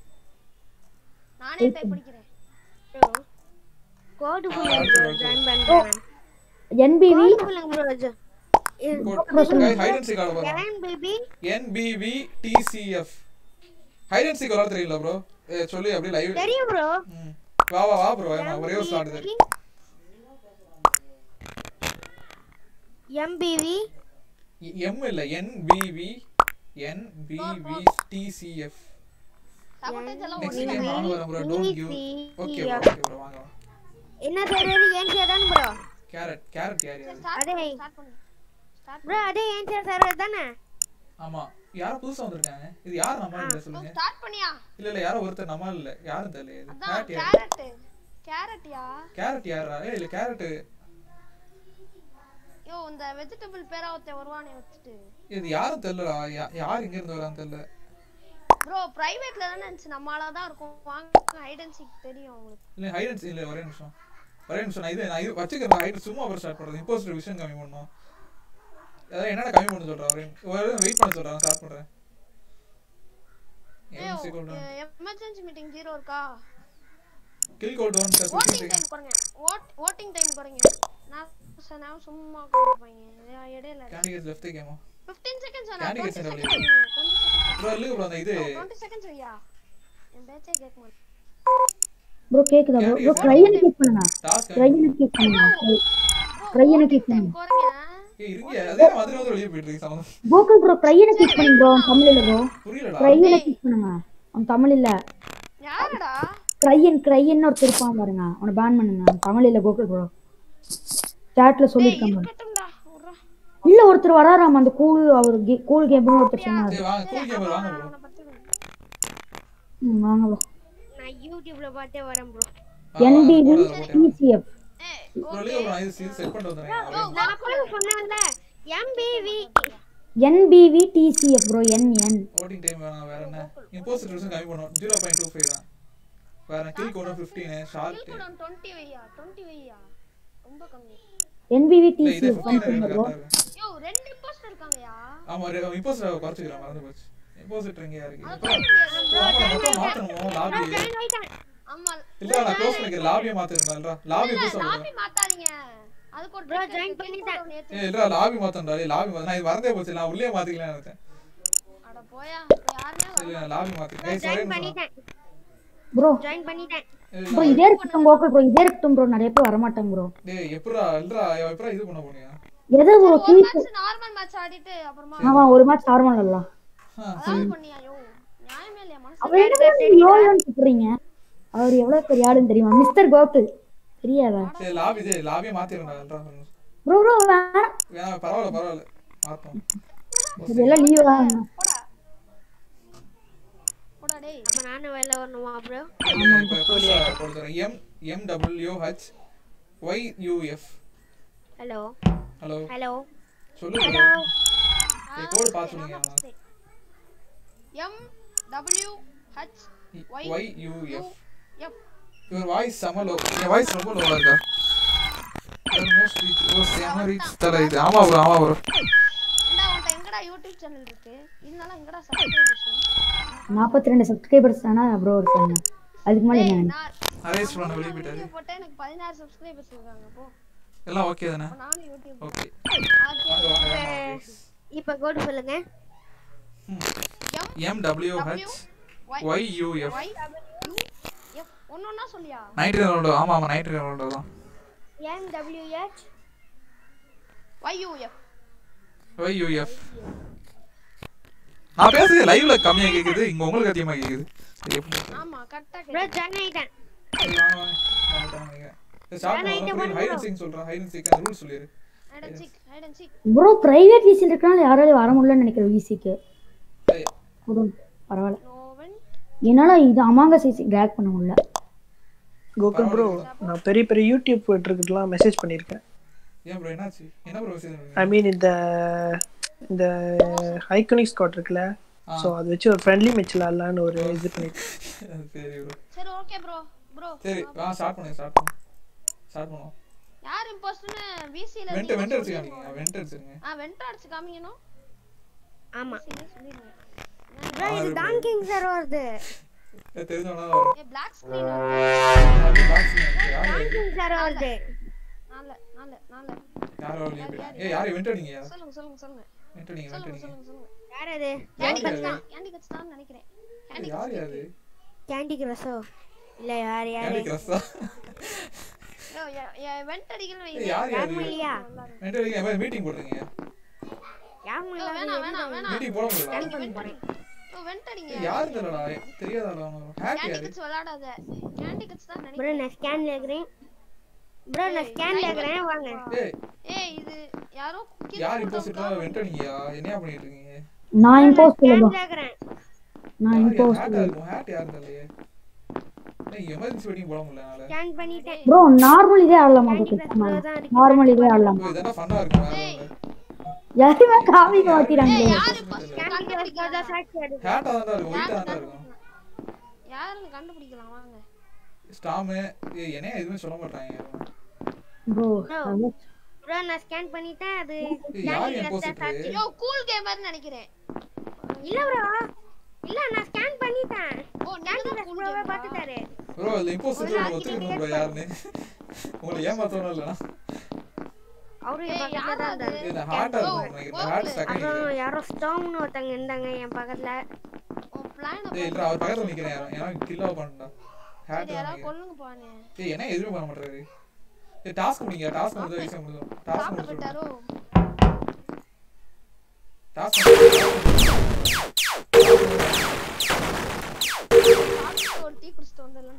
நானே டைப் படிக்கிறேன் கோட் பண்ணுங்க ப்ரோ ஜாயின் பண்ணுறேன் என்பிவி சொல்லுங்க ப்ரோ ஹைட் அண்ட் சீக் ஆட போறோம் can baby NBV TCF hide and seek விளாட தெரியல ப்ரோ சொல்லி அப்படியே லைவ் தெரியும் ப்ரோ வா வா வா ப்ரோ ஒரே ஒரு ஸ்லாட் இருக்கு எம்பிவி எம் இல்ல என்பிவி என்பிவி டிசிஎஃப் sabotage எல்லாம் நெக்ஸ்ட் கேம் நானும் வரேன் bro don't give okay bro okay bro வாங்க வாங்க என்ன சர்வர் ஏன் சேதான் ப்ரோ கேரட் கேரட் யார் யாரு start அதே start பண்ணு ப்ரோ அதே ஏன் சர்வர் தானே ஆமா யாரோ புதுசா வந்திருக்காங்க இது யார் நம்ம இல்ல சொல்லுங்க ஸ்டார்ட் பண்ணியா இல்ல இல்ல யாரோ ஒருத்தர் நம்ம இல்ல யாரும் தெரியல இது அதான் கேரட் யார் கேரட் கேரட்யா கேரட் யாரா ஏய் இல்ல கேரட் யோ இந்த வெஜிடபிள் பேரா ஒருத்தன் வருவானே வச்சுட்டு இது யாரும் தெரியலடா யா- யார் எங்க இருந்து வரான்னு தெரியல ப்ரோ பிரைவேட்ல தானே இருந்துச்சு நம்மளால தான் இருக்கும் வாங்க ஹைட் அண்ட் சீக் தெரியும் உங்களுக்கு இல்ல ஹைட் அண்ட் இல்ல ஒரே நிமிஷம் ஒரே நிமிஷம் நான் இது நான் இது வச்சுக்கிறேன் ஹைட் சும்மா அப்புறம் ஸ்டார்ட் பண்றது இம்போஸ்டர் விஷயம் கம்மி பண்ணணும் அதாவது என்னடா கம்மி பண்ண சொல்றா ஒரே ஒரு வெயிட் பண்ண சொல்றேன் ஸ்டார்ட் பண்றேன் MC cool down emergency meeting zero இருக்கா kill cool down sir voting time குறைங்க ஓட் ஓட்டிங் டைம் குறைங்க நான் சார் நான் சும்மா உட்காந்துருப்பாங்க இடையில கேண்டிகேட்ஸ் லெஃப்ட் கேமோ 15 செகண்ட்ஸ் Candy வேணா Crush 20 என்ன செகண்ட்ஸ் ப்ரோ இல்ல ப்ரோ அந்த இது 20 செகண்ட்ஸ் ஐயா என் பேச்சே கேட்க மாட்டேன் ப்ரோ கேக்குதா ப்ரோ ப்ரோ ட்ரையனை கிளிக் பண்ணுங்க டாஸ்க் ட்ரையனை கிளிக் பண்ணுங்க ட்ரையனை கிளிக் பண்ணுங்க குறைங்க ஏய் இருங்க அதே மாதிரி வந்து வெளிய போயிட்டு இருக்கு சமந்தம் கோகுல் ப்ரோ ட்ரையனை கிளிக் பண்ணுங்க ப்ரோ தமிழ் இல்ல ப்ரோ புரியலடா ட்ரையனை கிளிக் பண்ணுங்க அவன் தமிழ் இல்ல யாருடா ட்ரையன் ட்ரையன் ஒருத்தர் இருப்பான் பாருங்க அவனை பேன் பண்ணுங்க அவன் தமிழ் இல்ல கோகுல் ப்ரோ சாட்ல சொல்லிருக்காங்க பாருங்க. இருக்கட்டும்டா உர்றா இல்ல ஒருத்தர் வராராம் அந்த கூல் அவர் கூல் கேம்னு ஒருத்தர் சொன்னாரு சரி வாங்க கூல் கேமர் வாங்க ப்ரோ அவனை பத்தி ம், வாங்க ப்ரோ நான் யூடியூப்ல பார்த்தே வரேன் ப்ரோ என்பிவி டிசிஎஃப் ப்ரோ இல்ல ப்ரோ இது செட் பண்ணிட்டு வந்துறேன் நான் அப்பவே சொன்னேன்ல எம்பிவி என்பிவி டிசிஎஃப் ப்ரோ என் என் ஓட்டிங் டைம் வேணாம் வேற என்ன இம்போஸ்டர் ரிசன் கம்மி பண்ணும் ஜீரோ பாயிண்ட் டூ ஃபைவ் தான் வேற கில் கோடும் ஃபிஃப்டீனு ஷார்ட் கூடம் 20 வையா 20 வையா ரொம்ப கம்மி என்பிவி இல்ல இது டிசிஎஃப் ஃபிஃப்டீன் ப்ரோ கரெக்டா இருக்கு யோ ரெண்டு இம்போஸ்டர் இருக்காங்கயா ஆமா ஒரு இம்போஸ்டர் குறைச்சிக்கிறேன் மறந்து போச்சு இம்போஸ்டர் இங்க இருக்கு அது அப்புறம் குறைக்க முடியாது. ஆமா, மொத்தம் மாத்தணும் லாபி ஜாயின் ஆயிட்டேன் ஆமா இல்ல நான் க்ளோஸ் பண்ணிக்கிறேன் லாபியை மாத்திருந்தா லாபி புதுசா லாபி போடுறேன் மாத்தாதீங்க அதுக்கு ஒரு Bro, trick join இருக்கு. பண்ணிட்டேன். kill code நேத்து- ஏய் இல்ல லாபி மாத்தண்டா லாபி மாத்த நான் இது மறந்தே போச்சு நான் உள்ளே மாத்திக்கலாம்னு நினைச்சேன் அட போயா யாருமே வர இல்ல லாபி மாத்திக்கிறேன் ஏய் sorry ஜாயின் பண்ணிட்டேன் ப்ரோ ஜாயின் பண்ணிட்டேன் ப்ரோ இதே இருக்கட்டும் கோகுல் ப்ரோ இதே இருக்கட்டும் ப்ரோ நிறைய பேர் வரமாட்டாங்க ப்ரோ டேய் எப்படா இல்லடா எப்படா இது பண்ண போனியா எதை ப்ரோ ஒரு கீழ் மேட்ச் நார்மல் மேட்ச் ஆடிட்டு அப்புறமா ஆமா ஒரு மேட்ச் நார்மல் இல்லலாம் அதாவது பண்ணியா யோ நியாயமே இல்லையா மனசு அவர் என்ன யோயோன்னு கூப்பிடுறீங்க அவர் எவ்வளவு பெரிய ஆளுன்னு தெரியுமா மிஸ்டர் கோகுல் தெரியாதா சரி லாபி இதே லாபியை மாத்திரடா இல்லடா ப்ரோ ப்ரோ வேணாம் வேணாம் பரவாயில்ல பரவாயில்ல மாத்தோம் இதெல்லாம் லீவ் தான் போடா போடா டேய் அப்ப நானும் வெளில வரணுமா ப்ரோ இப்போ புதுசா கொடுத்துறேன் M M W H Y UF hello hello hello சொல்லுங்க ஏய் கோடு பார்த்து சொல்லுங்க M W H Y Y UF F your voice செம லோ என் வாய்ஸ் ரொம்ப லோவா இருக்கா மோஸ்ட் ரீச் ஓ செம ரீச் தல இது ஆமா ப்ரோ ஆமா ப்ரோ ஏண்டா உன்கிட்ட எங்கடா யூடியூப் சேனல் இருக்கு இருந்தாலும் எங்கடா சப்ஸ்கிரைபர்ஸ் நாற்பத்தி ரெண்டு சப்ஸ்கிரைபர்ஸ் தானே ப்ரோ இருக்காங்க அதுக்கு மேலே என்ன நான் அரேஞ்ச் பண்ண வெளியே போயிட்டாரு வீடியோ போட்டா எனக்கு 16 சப்ஸ்கிரைபர்ஸ் இருக்காங்க போ எல்லாம் ஓகே தானே அப்ப நானும் யூடியூப் ஓகே ஆச்சு வாங்க வாங்க வாங்க இப்ப கோடு சொல்லுங்க M W H Y UF Y W F ஒன்னொன்னா சொல்லியா நைட்ரி ரொனால்டோ ஆமா ஆமா நைட்ரி ரொனால்டோ தான் M W H Y U F Y UF நான் பேசுறது லைவ்ல கம்மியா கேக்குது இங்க உங்களுக்கு அதிகமா கேக்குது சரி எப்படி ஆமா கரெக்டா ப்ரோ ஜாயின் ஆயிட்டேன் சரி வாங்க வாங்க வந்துட்டேன் நினைக்கிறேன் சரி ஸ்டார்ட் பண்ணுங்க ஹைட் அண்ட் சீக் சொல்றேன் ஹைட் அண்ட் சீக் அந்த ரூல் சொல்லிரு hide and seek hide and seek bro private விசில் இருக்கனால யாராலையும் வர முடியலன்னு நினைக்கிறேன் விசிக்கு ஏய், பரவாயில்ல நோவன் என்னால இது அமாங்க சிசி கிராக் பண்ண முடியல கோகுல் ப்ரோ நான் பெரிய பெரிய யூடியூப் போயிட்டுருக்குலாம் மெசேஜ் பண்ணியிருக்கேன் ஏன் ப்ரோ என்னாச்சு என்ன ப்ரோ விஷயம் ஐ மீன் இந்த இந்த ஐக்கனிக் ஸ்காட் இருக்குல்ல ஸோ அதை வச்சு ஒரு ஃப்ரெண்ட்லி மேட்ச் விளாட்லான்னு ஒரு இது பண்ணியிருக்கேன் சரி ப்ரோ சரி ஓகே ப்ரோ ப்ரோ சரி வா ஸ்டார்ட் பண்ணுங்க ஸ்டார்ட் பண்ணுங்க ஸ்டார்ட் பண்ணுவோம் யார் இம்போஸ்டர்னு விசில வெண்ட் வெண்ட் அடிச்சுக்காதீங்க வெண்ட் அடிச்சிருங்க ஆ வெண்ட் அடிச்சு காமிங்கணும் ஆமா சொல்லிருங்க ப்ரோ இது டான் கிங் சார் வருது தெரிஞ்சவனா வரும் ஏ பிளாக் ஸ்கிரீன் அது box ல இருக்கு. யாரு டான் கிங் சார் வருது நாலு நாலு நாலு யாரோ லீவ் போயிட்டாங்க ஏய் யாரு வெண்ட் அடிங்க சொல்லுங்க சொல்லுங்க சொல்லுங்க வெண்ட் அடிங்க வெண்ட் சொல்லுங்க அடிங்க சொல்லுங்க சொல்லுங்க யார் அது கேண்டி யாரு கட்ஸ் தான் கேண்டி கட்ஸ் தான் நினைக்கிறேன் கேண்டி யார் யாரு கேண்டி கிரஸோ இல்லை யார் யார் கேண்டி கிரஸா வெண்ட் அடிக்கல ஏய் யார் யாரு இல்லையா வெண்ட் அடிங்க என் மீட்டிங் போடுறீங்க யார் வேணாம் வேணாம் வேணாம் மீட்டிங் போட முடியல நீங்க வெண்ட் அடிங்க ஓ வெண்ட் அடிங்க ஏய், யாரு தெரியலடா தெரியாதாடா அவனுக்கு ஹேக் கேண்டி யாரு கட்ஸ் விளையாடாத கேண்டி கட்ஸ் தான் ப்ரோ நினைக்கிறேன் நான் ஸ்கேன்ல இருக்கிறேன் ப்ரோ நான் ஸ்கேன்ல இருக்கிறேன் வாங்க ஏய் ஏய் இது யாரோ kill யார் போட்டு இம்போசிட்டா வெண்ட் அடிங்கயா என்னையா பண்ணிட்டு இருக்கீங்க நான் இம்போஸ் இல்ல ப்ரோ ஸ்கேன்ல இருக்கிறேன் நான் இம்போஸ் ஹேட் இருக்கும் ஹேட் யாரு தெரியலையே ஏய் எமர்ஜென்சி வெட்டிங் போட முடியல என்னால ஸ்கேன் பண்ணிட்டேன் ப்ரோ நார்மல் இதே ஆடலாமா ப்ரோ ப்ரோ தான் இருக்கு நார்மல் இதே ஆடலாம் ஓ இதெல்லாம் ஃபன்னா இருக்கும் வேற ஒண்ணும் யாருமே காமி மாத்திராங்க யாரு first கேண்டி கிரஸ் கண்டுபிடிக்கலாம் தான் சாட்சி எடுத்து ஹேட்டா தான் இருக்கும் ஒயிட்டா தான் இருக்கும் யாருன்னு கண்டுபிடிக்கலாம் வாங்க ஸ்டாமு ஏய் என்னைய எதுவுமே சொல்ல மாட்டாங்க ப்ரோ ப்ரோ நான் ஸ்கேன் பண்ணிட்டேன் அது ஏய், யார் இம்போசிட்டர் யோ கூல் கேமர்னு நினைக்கிறேன் இல்ல ப்ரோ இல்ல நான் ஸ்கேன் பண்ணிட்டேன் ஓ நீங்க கேண்டி தான் கிரஸ் கூல் ப்ரோவே கேமரா பார்த்துட்டாரு ப்ரோ இந்த இம்போசிட்டர் நம்ம ஒத்துக்கணும் ப்ரோ யாருன்னு உங்களை ஏமாத்தணும் இல்லைனா அவரு என் ஏய், பக்கத்துல யாரா தான் அது? இருந்தாரு இந்த ஹார்ட்டா இருக்கும் நினைக்கிறேன் ஹார்ட் செகண்ட் அப்புறம் யாரோ ஸ்டாம்னு ஒருத்தங்க இருந்தாங்க என் பக்கத்துல உன் பிளான் ஏய் இல்ல அவர் பக்கத்துல நிக்கிறேன் யாரும் ஏன்னா கில் ஆஃப் பண்ணா ஹேட் யாராவது கொல்லுங்க பானே ஏய் என்ன எதுவுமே பண்ண மாட்டாரு ஏய் டாஸ்க் முடிங்க டாஸ்க் முடிஞ்சா ஈஸியா முடிஞ்சிடும் டாஸ்க் சாப்பிட்டு முடிச்சிடும் போயிட்டாரோ டாஸ்க் சாப்பிட்டு ஒரு டீ குடிச்சிட்டு வந்துடலாம்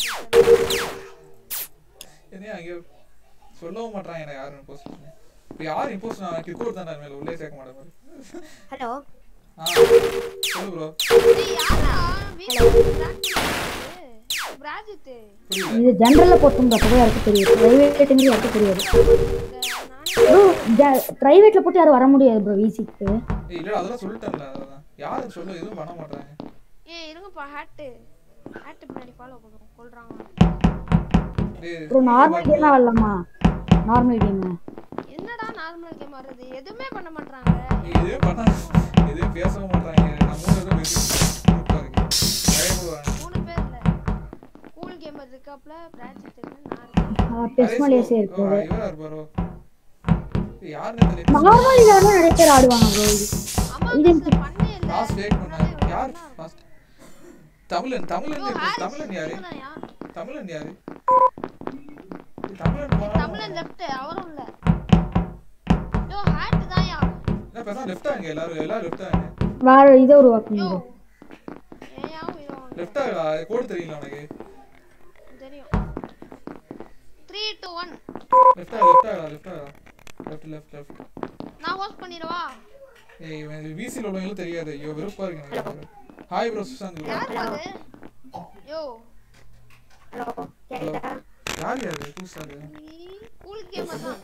என்ன அங்க சொல்லவும் மாட்டாங்க என்ன யாரும் இம்போஸ்ட் இப்போ யார் இம்போஸ்ட் நான் கிக்கோர் தான் மேல உள்ளே சேர்க்க மாட்டேன் பாரு. ஹலோ ஆ சொல்லு ப்ரோ ஏய் யாரா வீட்ல பிராஜித் புரியல இது ஜெனரல்ல போட்டும் அப்போ யாருக்கு தெரியும் பிரைவேட்ங்கிறது யாருக்கு தெரியாது ப்ரோ பிரைவேட்ல போட்டு யாரும் வர முடியாது ப்ரோ விசிக்கு ஏய் இல்ல அதெல்லாம் சொல்லிட்டேன்ல அதெல்லாம் யாரும் சொல்ல எதுவும் பண்ண மாட்டாங்க ஏய் இருங்கப்பா ஹேட் ஹேட் பின்னாடி ஃபாலோ பண்ணுவோம் கொல்றாங்க டேய் ப்ரோ நார்மல் கேம் ஆடலாமா நார்மல் கேம் என்னடா நார்மல் கேம் ஆடுறது எதுவுமே பண்ண மாட்டாங்க ஏய், எதுவும் பண்ண எதுவும் பேசவும் மாட்டாங்க நம்ம ஊர்ல ஏதோ பேசி குரூப்பா இருக்கு பயப்படுவாங்க மூணு பேர் இல்ல கூல் கேமர் இருக்காப்ல பிராஜித் இருக்கு நான் இருக்கேன் டெஸ்ட் மலேசியா இருக்கு ஓ, இவரா இருப்பாரோ ஏய், யாருன்னு தெரியல நார்மல் இதுல வந்து நிறைய பேர் ஆடுவாங்க ப்ரோ இது அம்மா பேசுற பண்ணே இல்ல லாஸ்ட் வெயிட் பண்ணாங்க யார் லாஸ்ட் தமிழன் தமிழன் யோ, எப்படி- ஹாரிஸ் தமிழன் யாரு இவனாயா? தமிழன் யாரு ஏய், தமிழன் போனா தமிழன் லெஃப்ட் அவரும் இல்ல யோ ஹேட் தான்யா என்ன பேசா லெஃப்ட் ஆங்க எல்லாரும் எல்லாரும் லெஃப்ட் ஆங்க வேற இதை உருவாக்குங்க யோ ப்ரோ ஏயா உயிரோங்க லெஃப்ட் ஆகடா கோடு தெரியல உனக்கு தெரியும் த்ரீ டூ ஒன் லெஃப்ட் ஆக லெஃப்ட் ஆகடா லெஃப்ட் ஆகடா லெஃப்ட் லெஃப்ட் லெஃப்ட் நான் ஹோஸ்ட் பண்ணிடவா ஏய் இவன் விசில உள்ளவங்களும் தெரியாது ஐயோ வெறுப்பா இருக்கு எனக்கு ஹாய் ப்ரோ சுசாந்த் bro. யார் அது யோ ஹலோ யார் யாரு புதுசாரு கூல் கேமர் தான்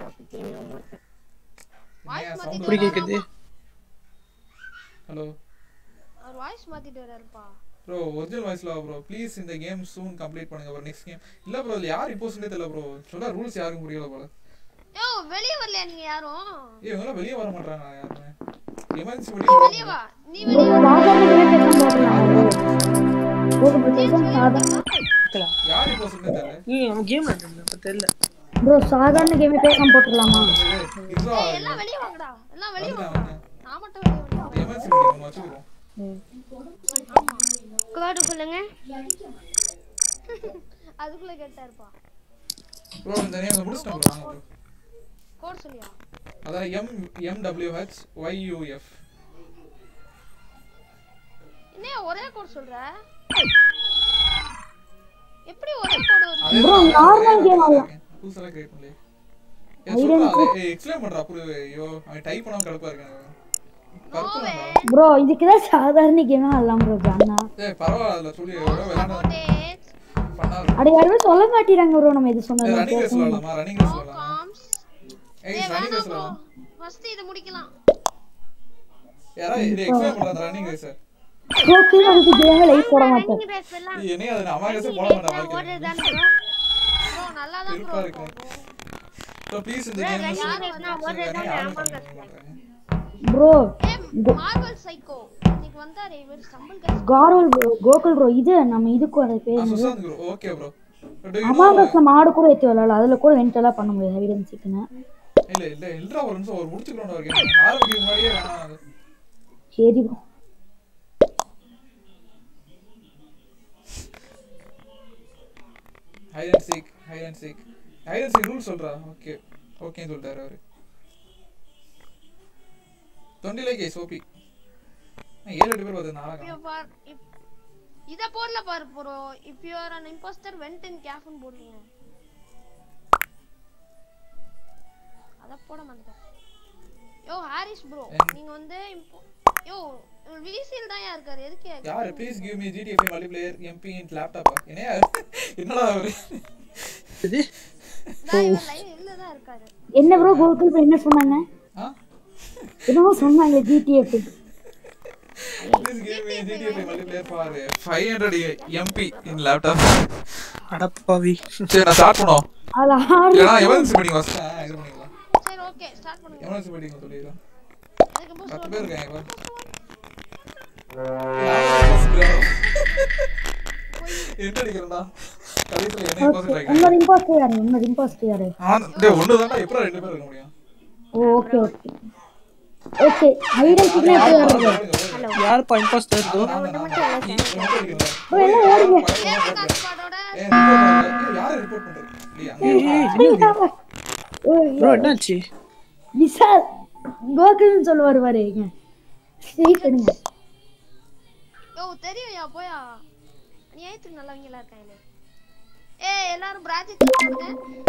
வாய்ஸ் sound மாத்திட்டு எப்படி கேக்குது ஹலோ அவர் வாய்ஸ் மாத்திட்டு வராருப்பா ப்ரோ ஒரிஜினல் வாய்ஸ்ல ப்ரோ ப்ளீஸ் இந்த கேம் சூன் கம்ப்ளீட் பண்ணுங்க ப்ரோ நெக்ஸ்ட் கேம் இல்ல ப்ரோ இதுல யார் இம்போஸ்ட்னே தெரியல ப்ரோ சொல்ல ரூல்ஸ் யாருக்கும் புரியல போல யோ வெளிய வரலையா நீங்க யாரும் ஏய் இவங்க வெளிய வர மாட்டாங்க யாருமே எமர்ஜென்சி நீ வெளிய வெளிய வா நீ வெளிய வா யார் இம்போஸ்ட்னே தெரியல ஏய் அவன் கேம் ஆடுறது அப்ப தெரியல ப்ரோ சாதாரண கேமே பேசாம போட்டுடலாமா ஏய், இதுவா ஏய், எல்லாம் வெளிய வாங்கடா எல்லாம் வெளிய வந்துட்டேன், வாங்கடா வந்துட்டேன். நான் மட்டும் வெளிய வரேன் எமர்ஜென்சி மீட்டிங் வச்சுக்கிறோம் கோடு சொல்லுங்க அதுக்குள்ள கேட்டாருப்பா ப்ரோ இந்த நேம் முடிச்சிட்டேன் ப்ரோ வாங்க ப்ரோ கோட் சொல்லியா அதான் எம் எம்டபிள்யூஹெச் ஒய்யூஎஃப் என்ன ஒரே கோட் சொல்ற எப்படி ஒரே கோட் வருது அதே Bro, தான் normal ஒரே game ஒரு புதுசா கிரியேட் பண்ணல ஏய் சொல்றா அதே எக்ஸ்பிளைன் பண்றா புரிய ஐயோ அவன் டைப் பண்ணாம கடுப்பா இருக்கான் கருப்பு ப்ரோ இதுக்குதான் சாதாரண கேமே ஆடலாம் ப்ரோ ஜானா ஏய் பரவாயில்ல அதுல சொல்லி எவ்வளவு விளையாட கோட்டேட் பண்ணா இருக்கும் அட யாருமே சொல்ல மாட்டேறாங்க ப்ரோ நம்ம இது சொன்னது ரன்னிங் ரேஸ் சொல்லலாமா ரன்னிங் ரேஸ் சொல்லலாமா காம்ஸ் ஏய் ஏய் ரன்னிங் வேணாம் ரேஸ் ப்ரோ சொல்லலாம் ஃபர்ஸ்ட் இத முடிக்கலாம் யாரா இது எக்ஸ்பிளைன் பண்றா ரன்னிங் ரேஸ் ஓகே அதுக்கு கேமே லைஃப் போட மாட்டேன் ரன்னிங் ரேஸ் எல்லாம் என்னைய அதை அமாகசே போட மாட்டேன் வாழ்க்கையில ஓடுறதுதான் ப்ரோ ப்ரோ நல்லா தான் வெறுப்பா ப்ரோ இருக்கும் ஸோ ப்ளீஸ் இந்த கேம் ப்ரோ ஏய் மார்வல் சைக்கோ இன்னைக்கு வந்தாரே இவர் சம்பல் கஸ் காரோல் கோகுல் ப்ரோ இது நம்ம இதுக்கு அது பேர் Sushant bro okay bro But you know- அமாவாசை மாடு கூட ஏற்றி விளாடலாம் அதுல கூட வெண்டெல்லாம் பண்ண முடியாது ஹைடன் சீக்கிரம் இல்ல இல்ல இல்லடா ஒரு நிமிஷம் ஒரு முடிச்சுக்கிறோம் ஒரு கேம் ஆரம்பிக்கிறதுக்கு முன்னாடியே வேணாம் அது. சரி bro hide and seek hide and seek hide and seek rule சொல்றா ஓகே ஓகேன்னு சொல்லிட்டாரு அவரு டுவெண்ட்டி லைக் ஐஸ் ஓபி ஏழு எட்டு பேர் பார்த்து நாளாக You are- if- இத போடல பாரு bro if you are an imposter went in கேஃப்னு போடுங்க அத போட மாட்டேன் யோ ஹாரிஸ் ப்ரோ நீங்க வந்து impo- யோ விசில் தான் இருக்காரு எதுக்கு யாரு please give me GTF multiplayer MB in லேப்டாப்பா என்னையா என்னடா அவரு நான் இவர் லைவ் இல்ல தான் இருக்காரு என்ன ப்ரோ கோகுல் bro என்ன சொன்னாங்க ஆ என்னவோ சொன்னாங்க GTF please give me GTF multiplayer for 500 MB in laptop அடப்பாவி சரி நான் ஸ்டார்ட் பண்ணுவோம் அதுல ஆறு இல்லைனா எமர்ஜென்சி மீட்டிங் ஃபர்ஸ்ட் இது பண்ணிக்கலாம் சரி ஓகே ஸ்டார்ட் பண்ணுங்க எமர்ஜென்சி மீட்டிங் சொல்லிடலாம் அதுக்கு boost பத்து போடுங்க. பேர் இருக்காங்க இப்ப என்ன அடிக்கிறேன்டா கடைசியில் என்ன இம்பாசிட் ஆகிக்கிறேன் உன்னோட இம்பாஸ்டர் யாரு உன்னோட இம்பாஸ்டர் யாரு டேய் ஒன்று தான்டா எப்படி ரெண்டு பேர் இருக்க முடியும் ஓகே ஓகே ஓகே ஹைடன் சீக்கிரம் எப்படி வர்றது யாருப்பா இம்பாஸ்டர் இதோ ப்ரோ எல்லாம் ஓடுங்க தேவகாந்த் ஸ்குவாடோட யாரை ரிப்போர்ட் பண்றது இல்லையா ப்ரோ என்னாச்சு விசால் கோகுல்னு சொல்லுவாரு பாரு இங்க ஸ்ட்ரெயிட் பண்ணுங்க யோ தெரியும்யா போயா நீ ஏத்துக்கு நல்லவங்களா இருக்காங்களே ஏய் எல்லாரும் பிராஜெட் போடுங்க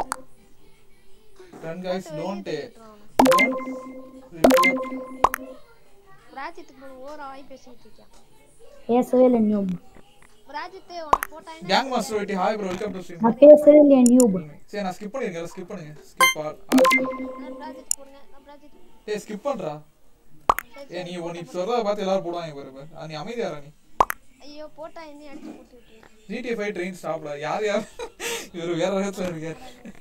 run guys don't don't report பிராஜெட்டுக்கு போய் ஓர வாய் பேசிட்டு இருக்கியா பேசவே இல்லை நியூப் பிராஜெட் உனக்கு போட்டா என்ன கேங் மாஸ்டர் வெட்டி hi bro welcome to stream நான் பேசவே இல்லையா நியூப் சரி நான் ஸ்கிப் பண்ணிருக்கேன் ஸ்கிப் பண்ணுங்க ஸ்கிப் ஆல் நான் பிராஜெட் போடுங்க நான் பிராஜெட் ஏய் ஸ்கிப் பண்றா ஏய் நீ நீ சொல்றத பார்த்து எல்லாரும் போடுவாங்க பாரு பாரு. ஆ, நீ அமைதியாரா நீ ஐயோ போட்டா என்ன அடிச்சு போட்டு விட்டுரு. ஜிடிஎஃப் ஃபைவ் ட்ரெயின் ஸ்டாப்ல யார் யார் இவர் வேற விதத்துல இருக்காரு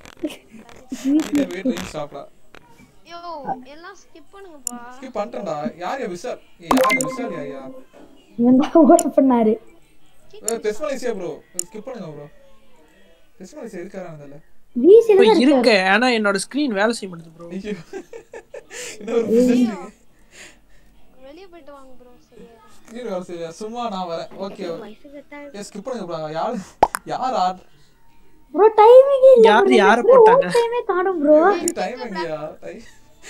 ஜிடிஎஃப் ஃபைவ் ட்ரெயின் ஸ்டாப்ல யோ எல்லாம் ஸ்கிப் பண்ணுங்கப்பா ஸ்கிப் பண்ணிட்டேன்டா யார் யா விஷால் ஏய் யார் விஷால் யார் யா இவன் தான் ஓட பண்ணாரு பெஸ்மலைசியா ப்ரோ ஸ்கிப் பண்ணுங்க ப்ரோ பெஸ்மலைசியா இருக்காரா அதுல வீசில ப்ரோ தான் இருக்க ஆனா என்னோட ஸ்கிரீன் வேலை செய்ய மாட்டேது ப்ரோ ஐயோ இன்னொரு விஷயம் இருக்கு வெளிய போயிட்டு வாங்க ப்ரோ சரியா ஸ்கிரீன் வேலை செய்யல சும்மா நான் வரேன் ஓகே ஏ ஸ்கிப் பண்ணுங்க ப்ரோ யார் யார் ஆட் ப்ரோ டைமிங் இல்ல யார் யார போட்டாங்க டைமே காணும் ப்ரோ டைம் எங்கயா டைம்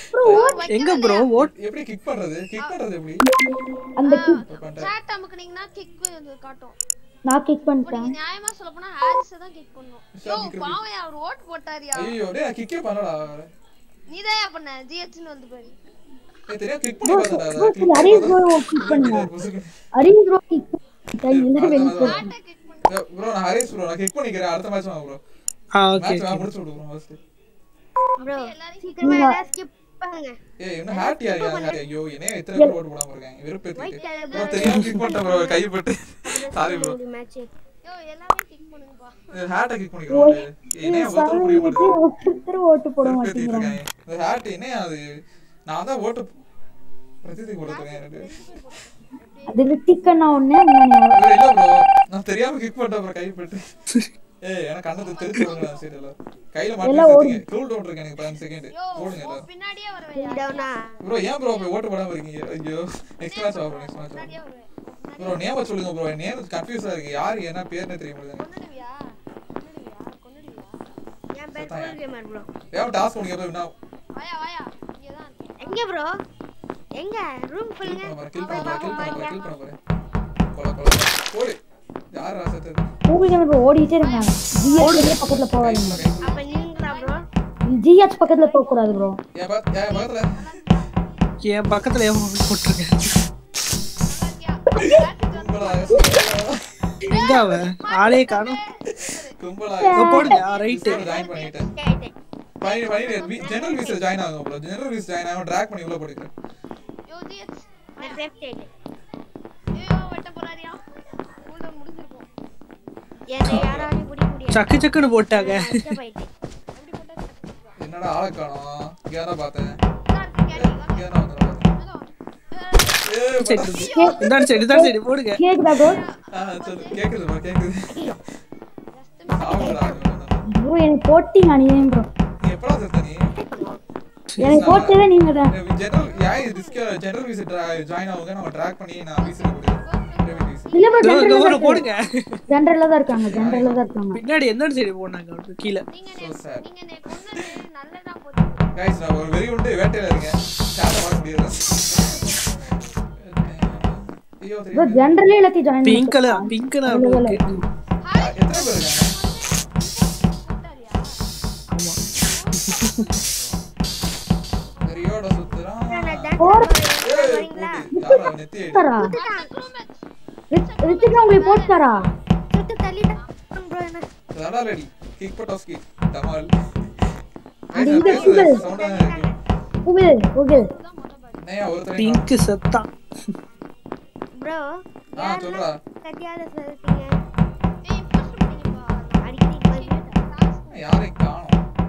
எங்க ப்ரோ ஓட் எப்படி கிக் பண்றது கிக் பண்றது எப்படி அந்த kick பண்றேன் சாட் அமுக்குனீங்கன்னா கிக் காட்டும் நான் கிக் இப்போ பண்ணிட்டேன் நீங்க நியாயமா சொல்ல போனா ஹாரிஸ் தான் கிக் பண்ணும் யோ பாவம் அவர் ஓட் போட்டாரியா ஐயோ டேய் நான் கிக்கே பண்ணலடா நீதான் பண்ண ஜிஹெச்னு வந்து பாரு ஏய் தெரியும் கிக் பண்ணி பார்த்தடா ப்ரோ சரி ஹரிஸ் ப்ரோ கிக் பண்ணுங்க ஹரிஸ் ப்ரோ கிக் இல்ல வெளிய போ சாட்டை கிக் பண்ணு ப்ரோ நான் ஹரிஸ் ப்ரோ நான் கிக் பண்ணிக்கிறேன் அடுத்த மேட்ச் வாங்க ப்ரோ ஆ ஓகே மேட்ச் வாங்க முடிச்சு விடு ப்ரோ ஃபர்ஸ்ட் ப்ரோ எல்லாரையும் சீக்கிரமா எல்லாம் ஸ்கிப் பண்ணுங்க ஏய் என்ன ஹேட் யார் யார் ஹேட் ஐயோ என்ன எத்தனை பேர் ஓட்டு போடாம இருக்காங்க வெறுப்பேத்திட்டு ப்ரோ தெரியாம கிக் பண்ணிட்டேன் ப்ரோ கைப்பட்டு சாரி ப்ரோ மேட்ச் யோ எல்லாமே கிக் பண்ணுங்கப்பா ஹேட்டை கிக் பண்ணிக்கிறோம் என்ன ஒருத்தர் புரிய மாட்டேங்குது ஒருத்தர் ஓட்டு போட வெறுப்பேத்திட்டு மாட்டேங்கிறாங்க இருக்காங்க இந்த ஹேட் என்ன அது நான் தான் ஓட்டு பிரதித்துக்கு போட்டுருக்கேன் எனக்கு அது ரித்திக்கண்ணா ஒண்ணு முன்னாடி இல்ல இல்ல ப்ரோ நான் தெரியாம கிக் பண்ணிட்டேன் ப்ரோ கைப்பட்டு ஏய் எனக்கு கண்ணத்தை தெரிஞ்சு விடுங்க சரி இல்ல கையில மாட்டி கூல் டவுன் இருக்கு எனக்கு 10 செகண்ட் யோ போடுங்க உன் எல்லாரும் பின்னாடியே வருவேன் டவுனா ப்ரோ ஏன் ப்ரோ போய் ஓட்டு போடாம இருக்கீங்க ஐயோ நெக்ஸ்ட் மேட்ச் ஆகும் நெக்ஸ்ட் மேட்ச் பின்னாடியே வருவேன் ப்ரோ நேம சொல்லுங்க ப்ரோ நேம் கன்ஃபியூஸா இருக்கு யார் என்ன பேர்னே தெரிய மாட்டேங்குது கொன்னுடுவியா கொன்னுடுவியா கொன்னுடுவியா என் பேர் கோல் கேமர் ப்ரோ ஏன் டாஸ்க் பண்ணுங்க ப்ரோ நான் வாயா வாயா இங்கதான் இருக்கேன் எங்க ப்ரோ எங்க ரூம் கில் சொல்லுங்க பண்ண போறேன் கில் பண்ண போறேன் கில் பண்ண போறேன் கில் பண்ண போறேன் கொலை கொலை போடு யார் ராசத்து கூகுள் ப்ரோ ஓடிட்டே இருக்காங்க ஜிஹெச் பக்கத்துல போகாதீங்க அப்ப நீங்களா ப்ரோ ஜிஹெச் பக்கத்துல போக கூடாது ப்ரோ ஏன் பா ஏன் பக்கத்துல என் பக்கத்துல எவன் போட்டிருக்கேன் கும்பலா எங்க அவன் ஆளே காணும் கும்பலா போடுங்க ரைட்டு ஜாயின் பண்ணிட்டேன் கேட்டேன் பண்ணி பண்ணி ஜெனரல் வீஸ்ல ஜாயின் ஆகும் ப்ரோ ஜெனரல் வீஸ் ஜாயின் ஆகும் ட்ராக் பண்ணி உள்ள போட்டுக்கிறேன் யோ ஜிஹெச் நான் லெஃப்ட் சைடு ஐயோ வெட்ட போறாரியா கூல்டவுன் முடிஞ்சிருக்கும் என்னை யாராலையும் பிடிக்க முடியாது சக்கு சக்குன்னு போட்டாங்க நான் போயிட்டேன் எப்படி போட்டா என்னடா ஆளை காணோம் இங்க தான் பார்த்தேன் இதா இருக்கு கேரி இங்க தான் வந்து பார்த்தேன் ஏய் பட்டாசு. இதான் சரி இதான் சரி போடுங்க கேக்குதா ப்ரோ ஆ சொல்லு கேக்குது ப்ரோ கேக்குது சாவுடா எனக்கு போட்டீங்க அநியாயம் ப்ரோ நீ எப்படா செத்த நீ எனக்கு போட்டதே நீங்க தான் ஜெனரல் ஏன் டிஸ்க் ஜெனரல் விசிட் ஜாயின் ஆகுங்க நம்ம ட்ராக் பண்ணி நான் விசிட் கொடுக்குறேன் இல்ல ப்ரோ இதோ இங்க ஜென்ரல்ல ஒரு போடுங்க ஜென்ரல்ல தான் இருக்காங்க ஜென்ரல்ல தான் இருக்காங்க பின்னாடி எந்த சைடு போனாங்க அவருக்கு கீழே நீங்க So நே- sad. நீங்க நே- கொன்னது நல்லதா போச்சு கைஸ் நான் ஒரு வெறி உண்டு வேட்டையில இருக்கேன் சாட்ட பார்க்க முடியாது ஐயோ ப்ரோ தெரியும் ஜென்ரல்ல எல்லாத்தையும் join pink colour pink colour எத்தனை பேர் இருக்காங்க ஆமா வெறியோட சுத்துறான் போர் ஏய், கூட்டி. யாரா நெத்தி அடி. தரா ரித்திகா உங்களுக்கு போட்டாரா சுட்டு தள்ளி ப்ரோ என்ன அதான் ரெடி கிக் பட்டாஸ் கிக் டமால் அந்த கைஸ் இந்த பேசுறது இந்த- சவுண்டா இருக்கு கூகுள் கூகுள் நையா ஒருத்தரை பிங்க் செத்தான் ப்ரோ ஆ சொல்றா கட்டியால சொல்லிட்டீங்க ஏய் ஃபர்ஸ்ட் பண்ணிப்பா அடிக்கடி யாரையும் காணோம்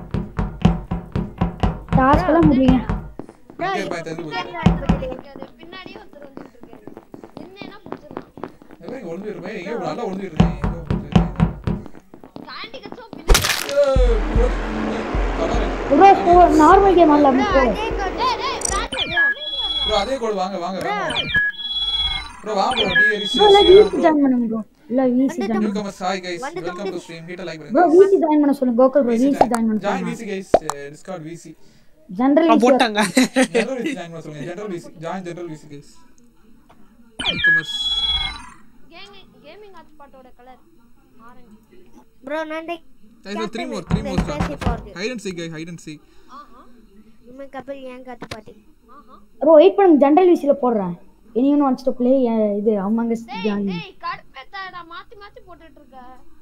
டாஸ்க் எல்லாம் முடியுங்க இங்கே பாய் தெரிஞ்சு போச்சு இருக்காது பின்னாடியே ஒருத்தர் வந்துட்டு இருக்காரு என்னன்னா புடிச்சிடலாம் எவன் ஒளிஞ்சு இருப்பேன் எங்கேயோ நல்லா ஒளிஞ்சு இருக்கேன் எங்கேயோ ஒளிஞ்சு இருக்கேன் கேண்டி கட்சோ பின்னாடி ஏய், போடு. கலரு. ப்ரோ நார்மல் கேம் ஆடல அப்படி போ டேய் டேய் பிராட் ப்ரோ அதே கோடு வாங்க வாங்க வாங்க ப்ரோ வாங்க ப்ரோ டிஎரிசி ப்ரோ இல்ல விசி ஜாயின் பண்ணுங்க ப்ரோ இல்ல VC join newcomers hi guys welcome to stream hit like bro பண்ணுங்க விசி ஜாயின் பண்ண சொல்லுங்க கோகுல் ப்ரோ விசி ஜாயின் பண்ண ஜாயின் சொல்லுங்க VC guys Discord VC general அவன் போட்டாங்க ஜெனரல் விசி ஜாயின் பண்ண சொல்லுங்க general VC join general VC guys newcomers gaming gaming ஹாட்ஸ்பாட்டோட கலர் ஆரஞ்சு ப்ரோ நான் guys three more three more hide and seek guys hide and seek ஆஹா இனிமே கப்பல் ஏன் கத்து பாட்டி ஆஹா ப்ரோ வெயிட் பண்ணுங்க ஜெனரல் விசில போடுறேன் இனியும் வாண்ட்ஸ் டு ப்ளே இது அமங்க ஜாயின் டேய் கடுப்பேத்தாடா மாத்தி மாத்தி போட்டுட்டு இருக்க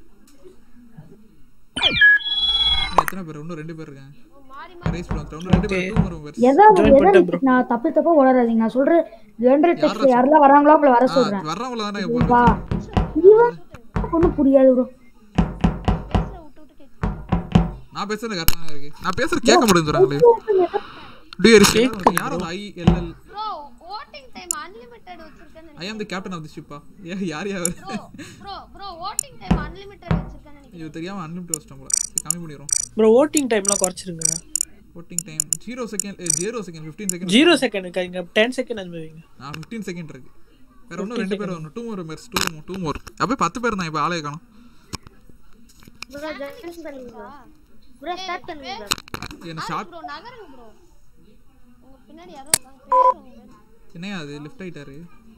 எத்தனை பேர் இன்னும் ரெண்டு பேர் இருக்காங்க ஓ, மாறி மாறி ரேஸ் பண்ணுவோம் இன்னும் ரெண்டு பேர் டூ மோர் பேர் எதா Join எதா பண்ணிட்டேன் bro. நான் தப்பு தப்பா உளறாதீங்க நான் சொல்றேன் ஜெனரல் டெஸ்ட் யாரெல்லாம் வராங்களோ அவங்கள வர சொல்றேன் வர்றவங்கள தானே வா போறேன் இவன் ஒன்றும் புரியாது ப்ரோ பேசுற விட்டு விட்டு கேக்குது நான் பேசுறது கரெக்டா இருக்கு நான் பேசுறது கேட்க முடியும் சொல்றாங்களே டிஎரிசி யார் அந்த I L L bro voting time unlimited வச்சிருக்கேன்னு ஐ ஆம் தி கேப்டன் ஆஃப் தி ஷிப்பா ஏ யார் யார் bro bro bro voting time unlimited வச்சிருக்கேன்னு நினைக்கிறேன் இது தெரியாம அன்லிமிட் வச்சிட்டோம் போல சரி, கம்மி பண்ணிடுறோம் ப்ரோ ஓட்டிங் டைம்லாம் குறைச்சிருங்க voting time zero second zero second fifteen second zero second இங்க டென் செகண்ட் அந்த வைங்க நான் ஃபிஃப்டீன் செகண்ட் இருக்கு வேற ஒன்றும் ரெண்டு பேர் வரணும் டூ மோர் மெர்ஸ் டூ மோர் டூ மோர் அப்போ பத்து பேர் தான் இப்போ ஆளே காணும் ப்ரோ ஜாயின் பண்ணுங்க ப்ரோ ப்ரோ ஸ்டார்ட் பண்ணுங்க ப்ரோ என்ன ஷார்ட் ப்ரோ நகருங்க ப்ரோ உங்க பின்னாடி யாரோ இருக்காங்க பேர் உங்க பேர் என்னையா அது லெஃப்ட் ஆயிட்டாரு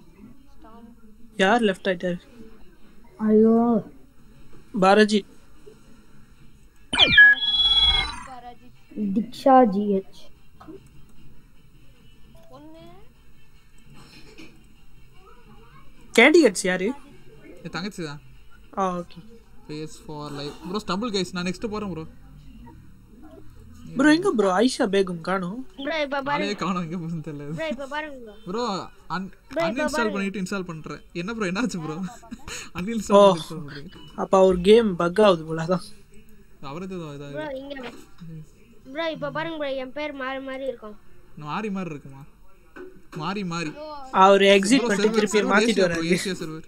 யார் லெஃப்ட் ஆயிட்டாரு ஐயோ பாரஜி பராஜித் திக்ஷா ஜிஹெச் ஒன்னு கேண்டிகேட்ஸ் யாரு என் தங்கச்சி தான் ஆ okay face for life bro stumble guys நான் நெக்ஸ்ட் போறேன் ப்ரோ ப்ரோ எங்க ப்ரோ ஐஷா பேகம் காணும் ப்ரோ இப்ப பாருங்க ஆளே காணோம் எங்க போகுதுன்னு தெரியல ப்ரோ இப்ப பாருங்க ப்ரோ ப்ரோ அன் அன்இன்ஸ்டால் பண்ணிட்டு இன்ஸ்டால் பண்றேன் என்ன ப்ரோ என்னாச்சு ப்ரோ அன்இன்ஸ்டால் இன்ஸ்டால் பண்றீங்க அப்ப அவர் கேம் பக் ஆகுது போல அதான் அவரது இதாக ப்ரோ இங்க ப்ரோ இப்ப பாருங்க ப்ரோ என் பேர் மாறி மாறி இருக்கும் மாறி மாறி இருக்குமா மாறி மாறி அவர் எக்ஸிட் பண்ணிட்டு திருப்பி மாத்திட்டு வராரு ஏசியா சர்வர்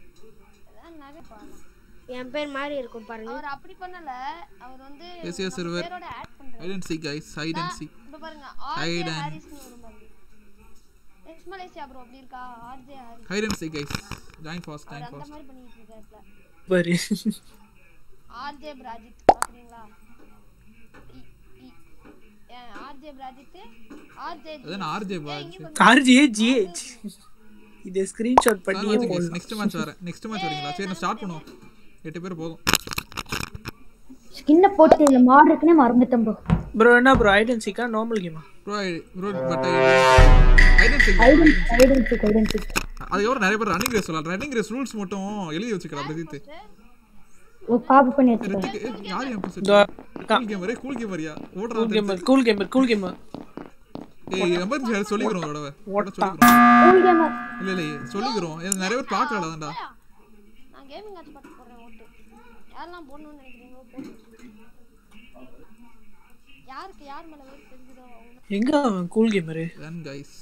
என் பேர் மாறி இருக்கும் பாருங்க அவர் அப்படி பண்ணல அவர் வந்து ஏசியா சர்வர் பேரோட ஆட் பண்றாரு hide and seek guys hide and seek இப்ப பாருங்க Hide ஆர்ஜே and- ஹாரிஸ்னு வரும் பாருங்க எக்ஸ் மலேசியா ப்ரோ அப்படி இருக்கா RJ Haris hide and seek guys join fast join அந்த ஃபாஸ்ட் மாதிரி பண்ணிட்டு இருக்காரு பாரு ஆர்ஜே பிராஜித் பாக்குறீங்களா ஆர்ஜே பிராஜித் ஆர்ஜே அதான் ஆர்ஜே பாஜ் ஆர்ஜிஏ ஜிஹெச் இதை ஸ்கிரீன்ஷாட் பண்ணியே போடலாம் நெக்ஸ்ட் மேட்ச் வரேன் நெக்ஸ்ட் மேட்ச் வரீங்களா சரி நான் ஸ்டார்ட் பண்ணுவோம் எட்டு பேர் போதும் ஸ்கின்னை போட்டு இதுல மாடு இருக்குன்னே மறந்துட்டேன் ப்ரோ ப்ரோ என்ன ப்ரோ ஐடன் சீக்கா நார்மல் கேமா bro bro but hide and seek guidance guidance அதுக்கப்புறம் நிறைய பேர் ரன்னிங் ரேஸ் சொல்லலாம் ரன்னிங் ரேஸ் ரூல்ஸ் மட்டும் எழுதி வச்சுக்கலாம் பிரதீத் ஒரு காப்பி பண்ணி வச்சுக்கேன் ரித்திக் ஏய், யார் என் இதோ பேசுறது கூல் கேமரே கூல் கேமரியா ஓடுறா cool gamer cool gamer cool gamer ஏய் எமர்ஜென்சி யாரும் சொல்லிக்கிறோம் ஒரு தடவை ஒரு தடவை ஓட்டா. சொல்லிக்கிறோம் கூல் கேமர் இல்ல இல்ல சொல்லிக்கிறோம் எனக்கு நிறைய பேர் பார்க்கல தான்டா நான் கேமிங் ஆட்சி பாட்டு போடுறேன் ஓட்டு யாரெல்லாம் போடணும்னு நினைக்கிறீங்களோ போட்டு யாருக்கு யார் மேல வெயிட் தெரிஞ்சுதோ அவங்க எங்க அவன் cool gamer run guys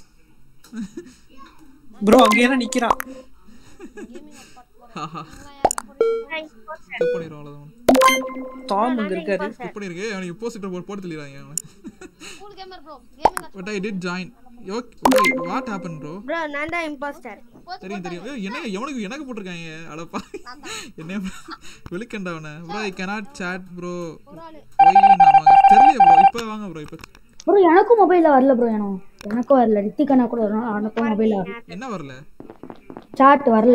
bro அங்க என்ன நிக்கிறான் கேமிங் ஆட்சி பாட்டு போடுறேன் ஹாஹா நீங்களாம் யாருக்கு போடுறீங்களோ ஸ்கிப் பண்ணிடுவோம் அவ்வளவுதான் டாம் அங்க இருக்காரு எப்படி இருக்கு அவனுக்கு போஸ்ட் போட்டு போட்டு தள்ளிடுறாங்க அவனை cool gamer bro gaming but I did join what happen bro bro நான் தான் இம்பாஸ்டர் தெரியும் தெரியும் ஏய், என்ன எவனுக்கு எனக்கு போட்டிருக்காங்க அடப்பா என்ன வெளிக்கண்டவன bro I cannot chat bro why நம்ம தெரியல ப்ரோ இப்போ வாங்க ப்ரோ இப்போ ப்ரோ எனக்கும் மொபைல்ல வரல ப்ரோ எனக்கு எனக்கும் வரல ரித்திகனா கூட வரும் எனக்கும் மொபைல்ல வரல என்ன வரல சாட் வரல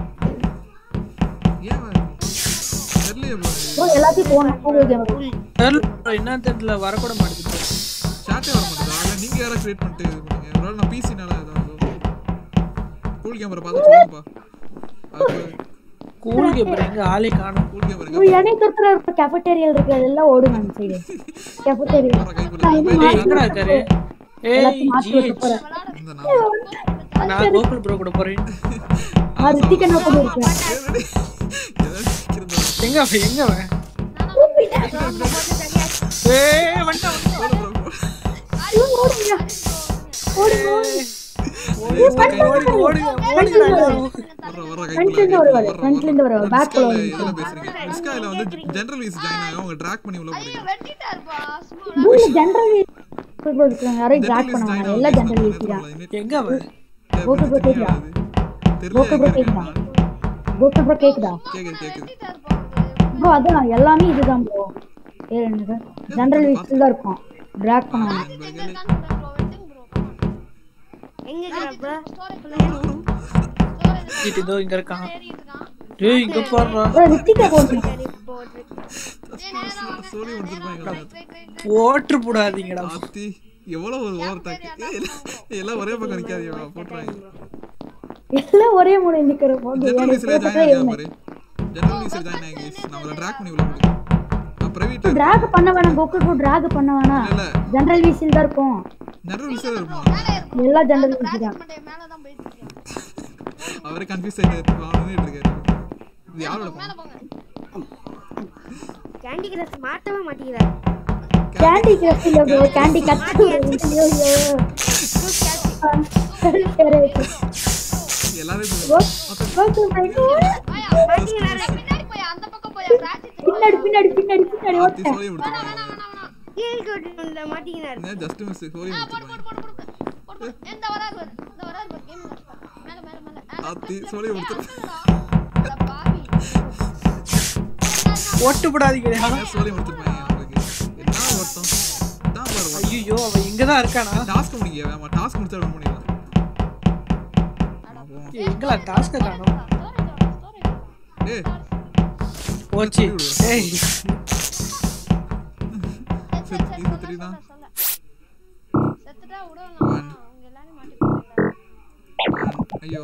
ஏன் வரல தெரியல ப்ரோ ப்ரோ எல்லாத்தையும் போன கூகுள் கேம் தெரியல bro, என்ன தெரியல வரக்கூட மாட்டேங்குது சாட்டே வர மாட்டேதா இல்லை நீங்கள் யாராவது க்ரியேட் பண்ணிட்டு இது பண்ணுங்க ஒரு வேளை நான் பிசினால ஏதாவது கூல் கேமரா பார்த்து சொல்லுங்கப்பா அது கூல் கேப்பர் எங்க ஆளே காணும் கூல் கேமரா ப்ரோ எனக்கு இருக்கிற கேஃபட்டேரியல் இருக்கு அதெல்லாம் ஓடுங்க அந்த சைடு கேஃபட்டேரியல் கைக்குள்ள டேய், எங்கடா இருக்காரு ஏய் எல்லாத்தையும் மாத்தி ஜி வைக்க போறேன் இந்த நான் நான் கோகுல் ப்ரோ கூட போறேன் நான் ரித்திகனா கூட இருக்கேன் ஏதாவது இருக்கிறதா எங்க அவன் எங்க அவன் ஏய் வந்துட்டான் வந்துட்டான். ஓடுங்க ஓடுங்க ஓடுங்க ஓடுங்க ஓடுங்க ஓடுங்க வர வர Front ல இருந்து வருவாரு, front ல இருந்து வருவாரு, back ல வருவாரு. இதுல பேசுறீங்க டிஸ்காயில வந்து ஜெனரல் வீஸ் ஜாயின் ஆகும் அவங்க ட்ராக் பண்ணி உள்ள போறீங்க வெட்டிட்டாருப்பா சும்மா மூணு ஜெனரல் இருக்காங்க யாரையும் ஜெனரல் ட்ராக் வீஸ் பண்ண ஜாயின் வேணாம் எல்லாம் ஜெனரல் வீஸ் தான் ஆகும் எங்க அவன் கோகுல் ப்ரோ கேக்குதா கோகுல் ப்ரோ கேக்குதா கோகுல் ப்ரோ கேக்குதா கேக்குது கேக்குது வெட்டிட்டாருப்பா ப்ரோ அதான் எல்லாமே இதுதான் ப்ரோ பேர் என்னது ஜெனரல் வீஸ் தான் இருக்கும் ட்ராக் பண்ண வேணாம் ப்ரோ வெட்டுங்க ப்ரோ எங்க இருக்கிற ப்ரோ ஜிட் இதோ இங்க இருக்கான் ஏறிட்டு இருக்கான் டேய் இங்க பாருடா ப்ரோ ரித்திகா போடுங்க சொல்லி முடிச்சிருப்பாங்க போட்டு போடாதீங்கடா ஆத்தி எவ்வளவு ஒரு ஓவர் டாக் எல்லாம் ஒரே பக்கம் நிக்காதீங்க போட்டுறாங்க எல்லாம் ஒரே மூணு நிக்கிற போது ஜெனரல் வீஸ்ல ஜாயின் ஆகியா பாரு ஜெனரல் வீஸ்ல ஜாயின் ஆகி நான் உங்களை ட்ராக் பண்ணி உள்ள போடுங்க நான் பிரைவேட் ட்ராக் பண்ண வேணாம் கோகுல் ப்ரோ ட்ராக் பண்ண வேணாம் இல்ல ஜெனரல் வீஸில் தான் இருக்கும் ஜெனரல் வீஸ்ல இருப்பான் எல்லா ஜெனரல் வீஸ் தான் மண்டே மேல தான் போயிட்டு இருக்கேன் அவரே கன்ஃபியூஸ் ஆயிட்டு அவனே இருக்காரு இது யாரோட மேல phone? போங்க கேண்டி கிரஸ் மாட்டவே மாட்டேங்கிறாரு கேண்டி கிரஷ் இல்ல ப்ரோ கேண்டி கத்து ஐயோ ஐயோ சரி சரி எல்லாரும் கோகுல் ப்ரோ பின்னாடி போய் அந்த பக்கம் போய் ராஜி பின்னாடி பின்னாடி பின்னாடி பின்னாடி ஆத்தி சொல்லி முடிச்சிருப்பாங்க கீழ் கோட்டு மாட்டேங்கிறாரு ஜஸ்ட் மிஸ் சொல்லி முடிச்சிருப்பாங்க போடு போடு போடு போடு இந்த வராரு பாரு இந்த வராரு பாரு கேம் மேல மேல மேல ஆ, ஆத்தி சொல்லி முடிச்சிருப்பாங்க அட பாவி போட்டு போடாதீங்கடா சொல்லி முடிச்சிருப்பாங்க உங்களுக்கு என்ன ஓட்டம் தான் பாரு ஓட்டம். ஐயோ அவன் இங்கதான் இருக்கானா டாஸ்க் முடிக்க வேமா டாஸ்க் முடிச்சா விட முடியல எங்களா டாஸ்க காணோம் ஏய் போச்சு ஏய் செத்து இது தெரியுதா செத்துட்டா விடலாம் அவங்க எல்லாரும் மாட்டி போறாங்க ஐயோ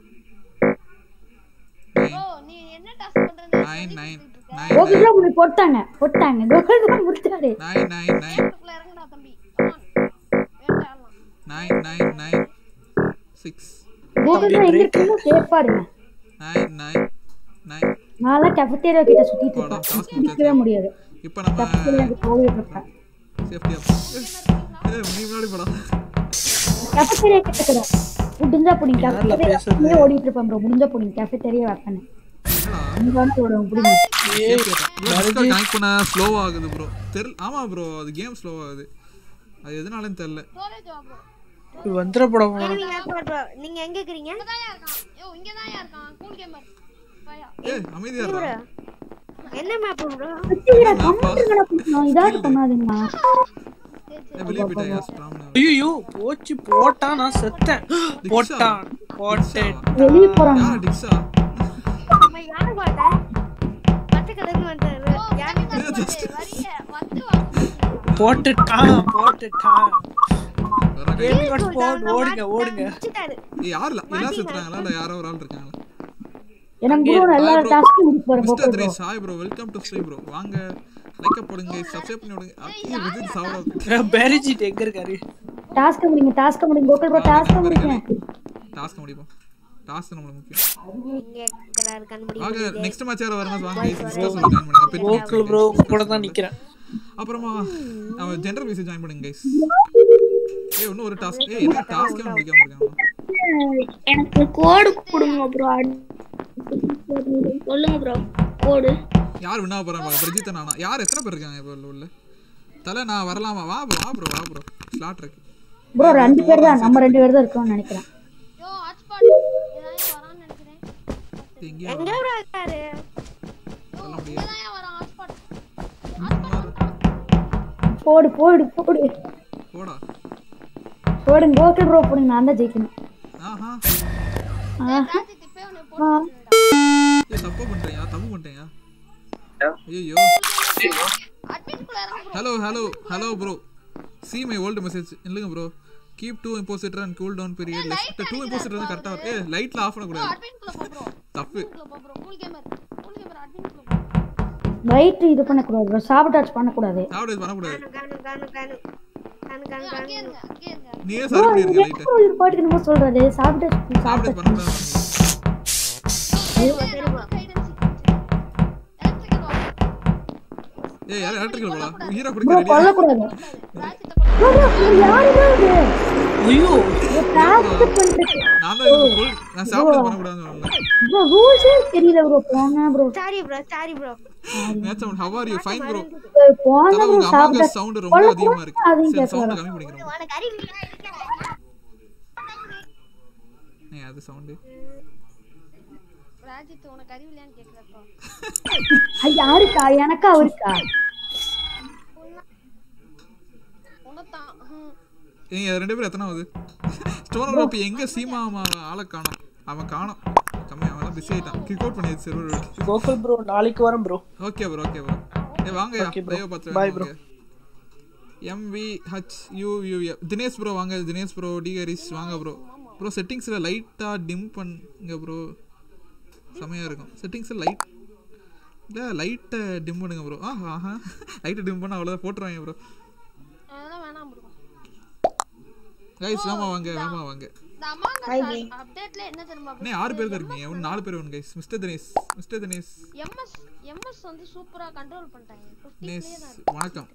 ஓ நீ என்ன டாஸ்க் பண்றது nine nine nine Gokul bro முடி போட்டாங்க போட்டாங்க கோகுல் ப்ரோ முடிச்சாரு நைன் நைன் நைன் அதுக்குள்ள இறங்குடா தம்பி Come on. வேண்டாம் nine nine nine six Gokul bro எங்க இருக்கீங்களோ சேஃபா இருங்க நைன் நைன் நைன் நான் கேஃபட்டேரியா கிட்ட சுத்திட்டு போடா, இருக்கேன் task பிடிக்கவே முடியாது இப்போ நம்ம கேஃபட்டேரியா போயிட்டு இருக்கேன் சேஃப்டி அப் ஏய் நீ முன்னாடி போடா கேஃபட்டேரியா கிட்ட கூட முடிஞ்சா புடிங்க யார்ல கேஃபட்டேரியா ஓடிட்டு இருப்பேன் ப்ரோ முடிஞ்சா புடிங்க கேஃபட்டேரியா வைப்பேன் அங்க வந்து ஓடுவோம் புடிங்க கனெக்ட் பண்ண ஸ்லோ ஆகுது ப்ரோ தெரியல ஆமா ப்ரோ அது கேம் ஸ்லோ ஆகுது அது எதனாலன்னு தெரியல ஸ்டோரேஜ் வா ப்ரோ வந்துட போட நீங்க எங்க இருக்கிறீங்க இங்கதான் இருக்கான் யோ இங்கதான் இருக்கான் கூல் கேமர் பையா ஏய் அமைதியா இருடா என்ன மேப் ப்ரோ வச்சுக்கிறா கம்மிட்டுங்கடா கொஞ்சம் இதாக பண்ணாதீங்கண்ணா ஏய் வெளிய போயிட்டாயா ஸ்ட்ராங் ஐயோ போச்சு போட்டான் நான் செத்தேன் போட்டான் போட்டேன் வெளியே போறாங்க யார் டிக்ஸா நம்ம யாரு பார்த்தா பச்சை கலர்னு வந்தாரு யாரு வரிய வந்து வந்து போட்டுட்டான் போட்டுட்டான் வர கை கேமிங் வாட்ச் போடு ஓடுங்க ஓடுங்க முடிச்சிட்டாரு ஏய் யார் இல்ல எல்லாம் செத்துறாங்களா இல்ல யாரோ ஒரு ஆள் இருக்காங்களா எனக்கு ப்ரோ எல்லா டாஸ்க்கும் முடிச்சு போறேன் mister three Sai bro welcome to stream bro வாங்க லைக் போடுங்க சப்ஸ்கிரைப் பண்ணி விடுங்க அப்படியே விஜய் சாவடா பேரிஜிட் எங்க இருக்காரு டாஸ்க் முடிங்க டாஸ்க் முடிங்க கோகுல் ப்ரோ டாஸ்க் முடிங்க டாஸ்க் முடிப்போம் டாஸ்க் நம்மளுக்கு முக்கியம் இங்க இருக்கிறாரு கண்டுபிடி வாங்க நெக்ஸ்ட் மேட்ச் யார வரணும் வாங்க guys டிஸ்கஸ் ஜாயின் பண்ணுங்க பெட் கோகுல் ப்ரோ கூட தான் நிக்கிறேன் அப்புறமா அவன் ஜெனரல் விசி ஜாயின் பண்ணுங்க guys ஏய் இன்னும் ஒரு டாஸ்க் ஏய் என்ன டாஸ்க்கே முடிக்காம இருக்காங்க எனக்கு கோடு கொடுங்க ப்ரோ சொல்லுங்க ப்ரோ கோடு யார் வின்னா போறாங்க பாருங்க பிரஜித் நானா யார் எத்தனை பேர் இருக்காங்க இப்போ உள்ள தலை நான் வரலாமா வா ப்ரோ வா ப்ரோ வா ப்ரோ ஸ்லாட் இருக்கு ப்ரோ ரெண்டு பேர் தான் நம்ம ரெண்டு பேர் தான் இருக்கோம்னு நினைக்கிறேன் யோ ஹாட்ஸ்பாட் ஏதாவது வரான்னு நினைக்கிறேன் இது எங்கேயா எங்க ப்ரோ இருக்காரு சொல்ல முடியாது ஏதாவது வரான் ஹாட்ஸ்பாட் போடு போடு போடு போடா போடுங்க ஓகே ப்ரோ போடுங்க நான் தான் ஜெயிக்கணும் ஆஹா ராஜித் இப்பவே உன்னை ஆ. போட்டு ஏய் தப்பு பண்றேயா தப்பு பண்ணிட்டேயா ஐயோ அட்மின்குள்ள இறங்க hello hello hello bro see my old message இல்லைங்க bro keep two impostor and cool down period left two impostor வந்து கரெக்டாக ஏ லைட்ல ஆஃப் பண்ணக்கூடாது அட்மின்குள்ள போ ப்ரோ தப்பு அட்மின்குள்ள போ bro cool gamer cool gamer அட்மின்குள்ள போ ரைட் இது பண்ணக்கூடாது ப்ரோ சாபட்டாச் பண்ணக்கூடாது சாப்பிட பண்ணக்கூடாது கானு கானு கானு கானு கானு கானு அங்கே இருங்க அங்கே இருங்க நீயே சரி பண்ணிருக்க லைட்டை ப்ரோ இது பாட்டுக்கு என்னமோ சொல்றாரு சாபட்டாச் சாப்பிட சாபட்டாச் பண்ணக்கூடாது ஏய் யாரும் எலக்ட்ரிக்கல் போலாம் உயிரை ப்ரோ கொடுக்க ரெடியா கொல்லக்கூடாது ப்ரோ ப்ரோ யாரு ப்ரோ இது ஐயோ டாஸ்க் பண்றது நான் தான் இதுக்கு full- நான் சாப்பிட பண்ணக்கூடாதுன்னு சொல்லல ப்ரோ ரூல்ஸே தெரியல ப்ரோ போங்க bro sorry bro sorry bro நேச்சம் how are you fine bro போங்க தல ப்ரோ உங்க அமாங்க சாபட்டாச் சவுண்ட் ரொம்ப அதிகமா இருக்கு அதையும் சரி கேட்கலாம். சவுண்ட் கம்மி பண்ணிக்கிறோம் உனக்கு அறிவு இல்லையா? ஏய் அது சவுண்ட் ராஜித் உனக்கு அறிவு இல்லையான்னு கேக்குறப்போ ஐ, யாருக்கா எனக்கா அவருக்கா உனத்தான் ஹம். ஏங்க ரெண்டு பேரும் எத்தனாவது ஸ்டோனர் இப்போ எங்க சீமா அவன் ஆளை காணோம் அவன் காணோம் கம்மி அவன் பிஸி ஆயிட்டான் கிக் அவுட் பண்ணியாச்சு சர்வர் கோகுல் ப்ரோ நாளைக்கு வரேன் bro okay bro okay bro ஏ வாங்கயா Okay bro. லைவ் பார்த்து Bye bro. MV H U U Dinesh bro வாங்க தினேஷ் ப்ரோ டி ஹரிஸ் வாங்க ப்ரோ ப்ரோ செட்டிங்ஸில் லைட்டாக டிம் பண்ணுங்க ப்ரோ செமையாக இருக்கும் செட்டிங்ஸில் லைட் இல்லை லைட்டை டிம் பண்ணுங்க ப்ரோ ஆ ஆஹா லைட்டை டிம் பண்ண அவ்வளோதான் போட்டுருவாங்க ப்ரோ அதெல்லாம் வேணாம் ப்ரோ கைஸ் வேமா வாங்க வேமா வாங்க இந்த அமாங்க அப்டேட்ல என்ன தெரியுமா அண்ணே ஆறு பேர் தான் இருக்கீங்க ஒன்று நாலு பேர் ஒன்று guys mister Dinesh mister Dinesh MS MS வந்து சூப்பரா கண்ட்ரோல் பண்ணிட்டாங்க 50 தினேஷ் பிளேயர் தான் வணக்கம்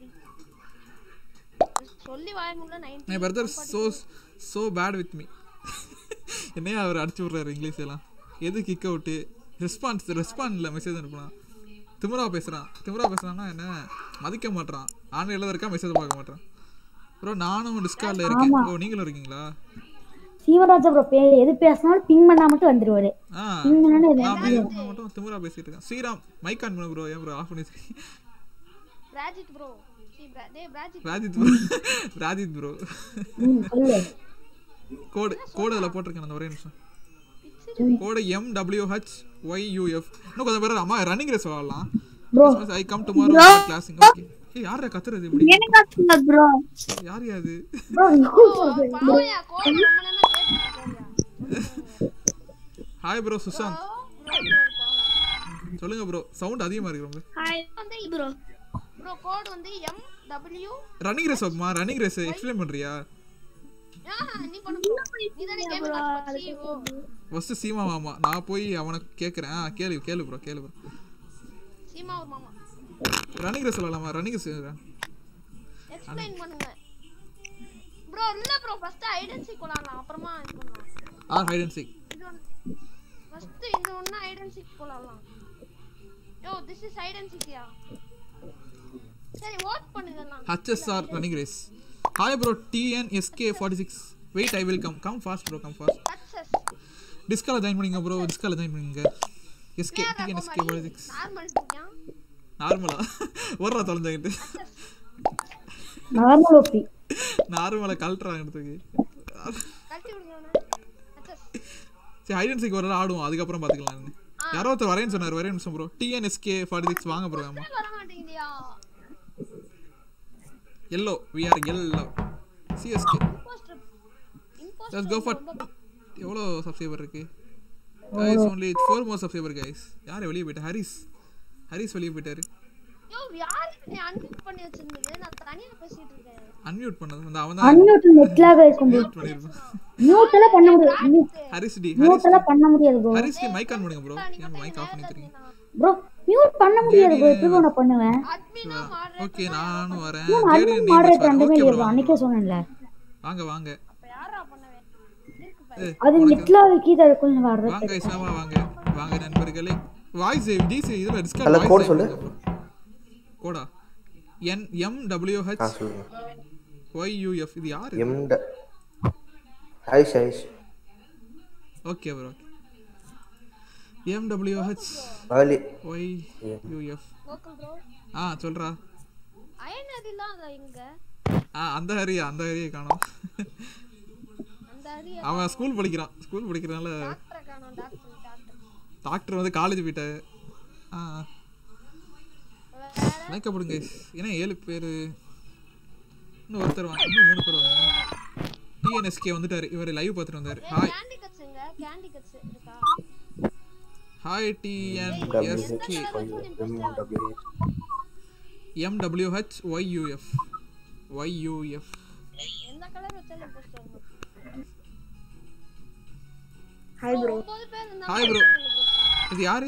இருக்கு. சொல்லி வாய முடியல 90 my brother so so bad with me என்னையா அவர் அடிச்சு விட்றாரு இங்கிலீஷ் எல்லாம் எது கிக் அவுட்டு ரெஸ்பான்ஸ் ரெஸ்பாண்ட் இல்லை மெசேஜ் அனுப்புனான் திமுறா பேசுகிறான் திமுறா பேசுகிறான்னா என்ன மதிக்க மாட்றான் ஆன்லைனில் தான் இருக்கா மெசேஜ் பார்க்க மாட்றான் ப்ரோ நானும் டிஸ்கார்டில் இருக்கேன் ஓ நீங்களும் இருக்கீங்களா சீவராஜா ப்ரோ பே எது பேசினாலும் பிங் பண்ணா மட்டும் வந்துருவாரு ஆ பிங் பண்ணாலும் எது நான் மெசேஜ் பண்ண மட்டும் திமுறா பேசிட்டு இருக்கேன் ஸ்ரீராம் மைக் ஆன் பண்ணு ப்ரோ ஏன் ப்ரோ ஆஃப் பண்ணி வச்சிருக்கீங்க? ராஜித் ப்ரோ சி பிரா டேய் ராஜித் ராஜித் ப்ரோ ராஜித் ப்ரோ ம், சொல்லு கோடு கோடு அதில் போட்டிருக்கேன் அந்த ஒரே நிமிஷம் code M W H Y UF இன்னும் கொஞ்சம் பேர் அம்மா ரன்னிங் ரேஸ் விளாடலாம் bro I come tomorrow closing okay ஏய் யாரா கத்துறது இப்படி ப்ரோ யார் யாது ப்ரோ பாவையா கோல் ரொம்ப நேரம் கேட்டுட்டு ஹாய் ப்ரோ சுஷாந்த் சொல்லுங்க ப்ரோ சவுண்ட் அதிகமா இருக்கு ரொம்ப வந்து ப்ரோ ப்ரோ கோட் வந்து எம் டபிள்யூ ரன்னிங் ரேஸ் வைப்பமா ரன்னிங் ரேஸ் எக்ஸ்பிளைன் பண்றியா நீ பண்ணு bro. நீ தானே கேம் CEO ஃபர்ஸ்ட் சீமா மாமா நான் போய் அவனை கேட்குறேன் ஆ கேளு கேளு ப்ரோ கேளு ப்ரோ சீமா ஒரு மாமா ரன்னிங் ரேஸ் விளாடலாமா ரன்னிங் ரேஸ் எக்ஸ்பிளைன் பண்ணுங்க ப்ரோ இல்ல ப்ரோ ஃபர்ஸ்ட் ஐடென்சி கொள்ளலாம் அப்புறமா இது பண்ணலாம் ஆ ஹைட் அண்ட் சீக் ஃபர்ஸ்ட் இந்த ஒண்ணு ஐடென்சி கொள்ளலாம் யோ திஸ் இஸ் ஐடென்சியா சரி வாட் பண்ணுதெல்லாம் HSR running race hi bro TNSK forty six wait I will come come fast bro come fast success டிஸ்கால ஜாயின் பண்ணிங்க ப்ரோ டிஸ்கால ஜாயின் பண்ணிங்க SK TNSK forty six normal டூயா நார்மலா ஒரு ரூபா தொலைஞ்சாங்கிட்டு நார்மல் ஓபி நார்மலா கழட்டுறாங்க எடுத்துக்கு கட்டி விடுங்க சக்சஸ் சரி ஹைடன்சிக்கு ஒரு நாள் ஆடுவோம் அதுக்கப்புறம் பார்த்துக்கலாம் யாரோ ஒருத்தர் வரேன்னு சொன்னார் வரேன் நிமிஷம் ப்ரோ டிஎன்எஸ்கே ஃபார்ட்டி சிக்ஸ் வாங்க ப்ரோ ஆமா வர மாட்டேங்குதியா yellow we are yellow CSK impostor impostor let's go for எவ்வளோ சப்ஸ்கிரைபர் இருக்கு guys only four more subscriber guys யார் வெளியே போயிட்டா ஹரிஸ் ஹரிஸ் வெளியே போயிட்டாரு யோ யாரு நீ அன்மியூட் பண்ணி வச்சிருந்தது நான் தனியா பேசிட்டு இருக்கேன் அன்மியூட் பண்ணது அந்த அவன் தான் அன்மியூட் நெட்லாக இருக்கும் மியூட் பண்ணிருப்பான் மியூட் எல்லாம் பண்ண முடியாது ஹரிஸ் டி மியூட் ஹரிஸ் எல்லாம் பண்ண முடியாது ப்ரோ ஹரிஸ் டி மைக் ஆன் பண்ணுங்க ப்ரோ ஏன் மைக் ஆஃப் பண்ணிக்கிறீங்க ப்ரோ மியூட் பண்ண முடியாது ப்ரோ எப்படி நான் பண்ணுவேன் அட்மினா மாடரேட் ஓகே நானும் வரேன் அதுவும் ஜேடி மாடரேட் நேம் ரெண்டுமே ஓகே இல்லையா ப்ரோ bro? அன்னைக்கே சொன்னேன்ல வாங்க வாங்க அப்ப யாரா பண்ணவே இருக்கு பாரு ஏய், அது நெட்லாக கீழே இருக்கும்னு வர்றது வாங்க இஸ்லாமா வாங்க வாங்க நண்பர்களே வாய்ஸ் டிசி இதுல டிஸ்கார்ட் அல்ல, வாய்ஸ் code சொல்லு. கோடா என் எம் டபிள்யூ ஆ ஹெச் சொல்லுங்க ஒய் யூஎஃப் இது யாரு எம் ட ஐஷ் ஐஷ் okay bro okay M W H early Y UF Gokul bro ஆ சொல்றா அயனரிலாம் அங்க எங்க ஆ அந்த ஹரியா அந்த ஹரியை காணோம் அந்த அடி அவன் ஸ்கூல் படிக்கிறான் ஸ்கூல் படிக்கிறனால டாக்டரை காணோம் டாக்டர் டாக்டர் டாக்டர் வந்து காலேஜ் போயிட்டாரு ஆ வேற லைக்கப்படுங்க ஏன்னா ஏழு பேர் இன்னும் ஒருத்தர் வாங்க இன்னும் மூணு பேர் வாங்க டிஎன்எஸ்கே வந்துட்டாரு இவர் லைவ் பார்த்துட்டு வந்தாரு ஹாய் கேண்டி கட்ஸுங்க கேண்டி கட்ஸ் இருக்கா hi TNSK M W MWH YUF YUF எந்த கலர் வச்சாலும் போஸ்ட் வரணும் ஹாய் ப்ரோ ஒன்பது பேர் இருந்தா ஹாய் ப்ரோ இது யாரு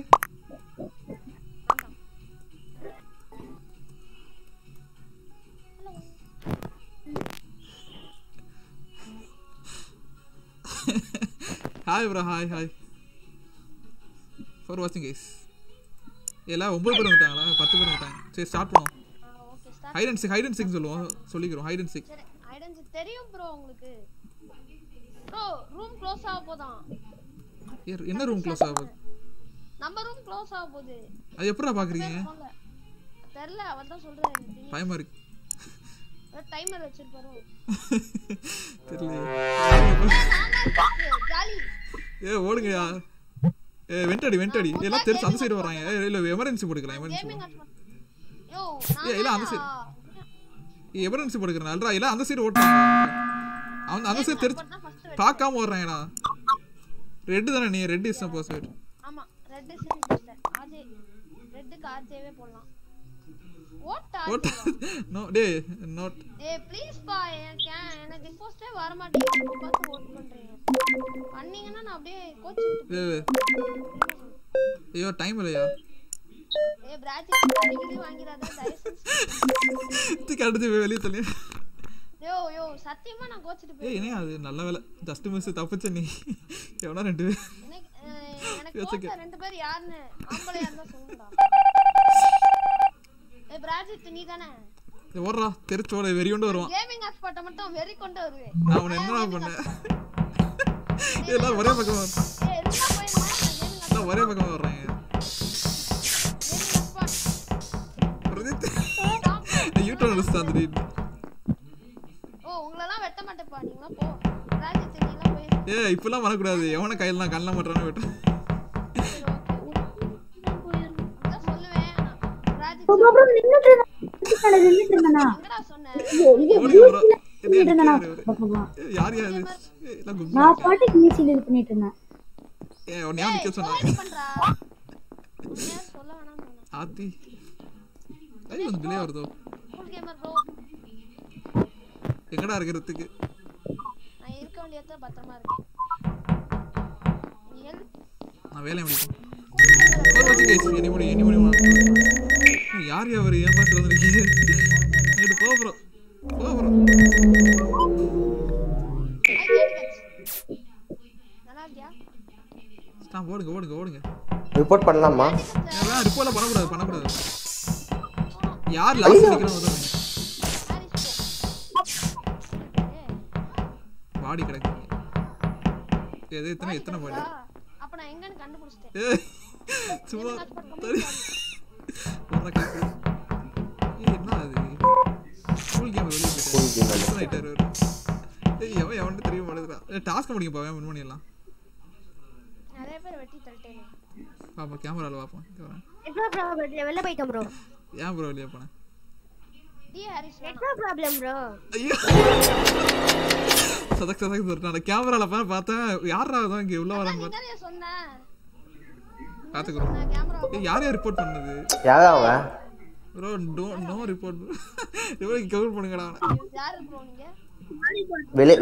hi bro hi hi for வாட்சிங் கைஸ் எல்லாம் ஒன்பது பேர் வந்துட்டாங்களா பத்து பேர் வந்துட்டாங்க சரி ஸ்டார்ட் பண்ணுவோம் okay start hide and seek hide and seek சொல்லுவோம் சொல்லிக்கிறோம் ஹைட் அண்ட் சிக் சரி ஐடென்டி தெரியும் ப்ரோ உங்களுக்கு ப்ரோ ரூம் க்ளோஸ் ஆக போதான் என்ன ரூம் க்ளோஸ் ஆகுது நம்ம ரூம் க்ளோஸ் ஆக போகுது அது எப்படா பார்க்குறீங்க போங்க தெரியல அவர் தான் சொல்றாரு எனக்கு பயமா இருக்கு டைமர் வச்சிருப்பாரு தெரியல ஜாலி ஏ ஓடுங்கயா ஏ வெண்டடி வெண்டடி எல்லாம் தெரிஞ்சு அந்த சைடு வராங்க ஏ, இல்ல எமர்ஜென்சி போட்டுக்கலாம் எமர்ஜென்சி கேமிங் யோ ஏய், இல்ல, அந்த நான் எமர்ஜென்சி போட்டுக்கிறேன் அல்ரா எல்லாம் அந்த சைடு ஓட்டுறாங்க அவன் அந்த சைடு தெரிஞ்சு ஃபர்ஸ்ட் பார்க்காம ஓடுறாங்கடா ரெட் தானே நீ ரெட் இஸ் போஸ்ட் ஆமா ரெட் சீன் ஆஜே ரெட்டுக்கு ஆஜேவே போடலாம் ஓட்டா ஓட்ட நோ டே நோட் ஏய் ப்ளீஸ் பா எனக்கு ஏன் எனக்கு போஸ்டே வர மாட்டேங்குது பார்த்து ஓட் பண்றீங்க பண்ணீங்கன்னா நான் அப்படியே கோச்சிட்டு ஐயோ டைம் இல்லையா ஏய் பிராஜி அடிக்கடி வாங்கிறாத தயவு செஞ்சு தூக்கி அடிச்சு வெளியே தள்ளி யோ யோ சத்தியமா நான் கோச்சிட்டு போய் ஏய் என்ன அது நல்ல வேலை ஜஸ்ட் மிஸ் தப்பிச்ச நீ எவனா ரெண்டு பேர் எனக்கு அஹ், எனக்கு யோசிக்க. கோச்ச ரெண்டு பேர் யாருன்னு ஆம்பளையா இருந்தா சொல்லுடா ஏய் பிராஜித் நீ தானே ஏய், ஓடுறா தெரிச்சோட வெறியோண்டு வருவான் கேமிங் ஹாட்ஸ்பாட்டை மட்டும் வெறி கொண்டு வருவேன் நான் அவனை என்ன பண்ணேன் எல்லாரும் ஒரே பக்கம் வர- ஏய் இருந்தா போயிருமா கேமிங் எல்லாம் ஒரே பக்கம் வர்றாங்க ஹாட்ஸ்பாட் பிரதீப் யூடியூப் லிஸ்ட் திடீர்னு ஓ உங்களெல்லாம் வெட்ட மாட்டேப்பா நீங்களாம் போ பிராஜித் நீங்களாம் போய் ஏ இப்பெல்லாம் வரக்கூடாது எவனை கையில் நான் கண்ண மாட்டானு விட்டு அதான் சொல்லுவேன் பிராஜித் அப்புறம் நின்னுட்டு இருந்தேன் நின்னுட்டு இருந்தேனா எங்கடா சொன்னேன் ஓடி வர நின்னுட்டு இருந்தேனா யார் யார் இது? ஏய், எல்லாம் கும்பலா நான் பாட்டுக்கு ஈஸியில் இது பண்ணிட்டு இருந்தேன் ஏ உன்னை யார் நிக்க சொன்னா என்ன பண்றா உண்மையா சொல்ல வேணாம் சொன்னேன் ஆத்தி ஐயோ வந்து டிலே வருதோ ஃபுல் கேமர் ப்ரோ எங்கடா இருக்கிறதுக்கு நான் இருக்க வேண்டிய இடத்துல பத்திரமா இருக்கேன் நீ help. நான் வேலையை முடிப்போம் ஒரு வாட்சிங் கைஸ் எனி முடி எனி முடி யார் யார் ஏன் பார்த்து வந்திருக்கீங்க அங்கிட்டு போ ப்ரோ போ ப்ரோ I get it. நல்லா இருக்கியா நான் ஓடுங்க ஓடுங்க ஓடுங்க ரிப்போர்ட் பண்ணலாமா ஏன் ரிப்போர்ட்லாம் பண்ணக்கூடாது பண்ணக்கூடாது யார் லாஸ்ட் நிக்கிறோம் உதவுங்க பாடி கிடக்கு எது எத்தனை எத்தனை பாடி அப்ப நான் எங்கன்னு கண்டுபிடிச்சிட்டேன் ஏய் சும்மா தடி ஒரு கேக்கு ஏய் என்ன அது ஸ்கூல் கேம் வெளியே School game போயிட்டு வெளிய. நைட்டர் ஏய் எவன் எவன்ட்டு தெரிய மாட்டேங்கிறான் டாஸ்க் முடியும் பாவேன் வின் பண்ணிடலாம் நிறைய பேர் வெட்டி தள்ளிட்டேன் பாப்பா கேமரால பார்ப்போம் இங்க வரேன். நெட்வொர்க் ப்ராப்ளம் வெளில போயிட்டோம் ப்ரோ ஏன் ப்ரோ வெளியே போனேன் டி ஹாரிஸ் வேணாம். நெட்வொர்க் ப்ராப்ளம் ப்ரோ ஐயோ சதக் சதக் சொல்லிட்டான் நான் கேமரால போய் பார்த்தேன் யாரா தான் இங்க உள்ள வரான்னு நீ பார்த்து தானே சொன்ன பார்த்துக்கிறோம் நான் கேமரா ஏய் யார் யார் ரிப்போர்ட் பண்ணது யாரா அவன் ப்ரோ டோ நோ ரிப்போர்ட் ரிப்போர்ட் கவர் பண்ணுங்கடா அவனை யாரு ப்ரோ நீங்க வெளியே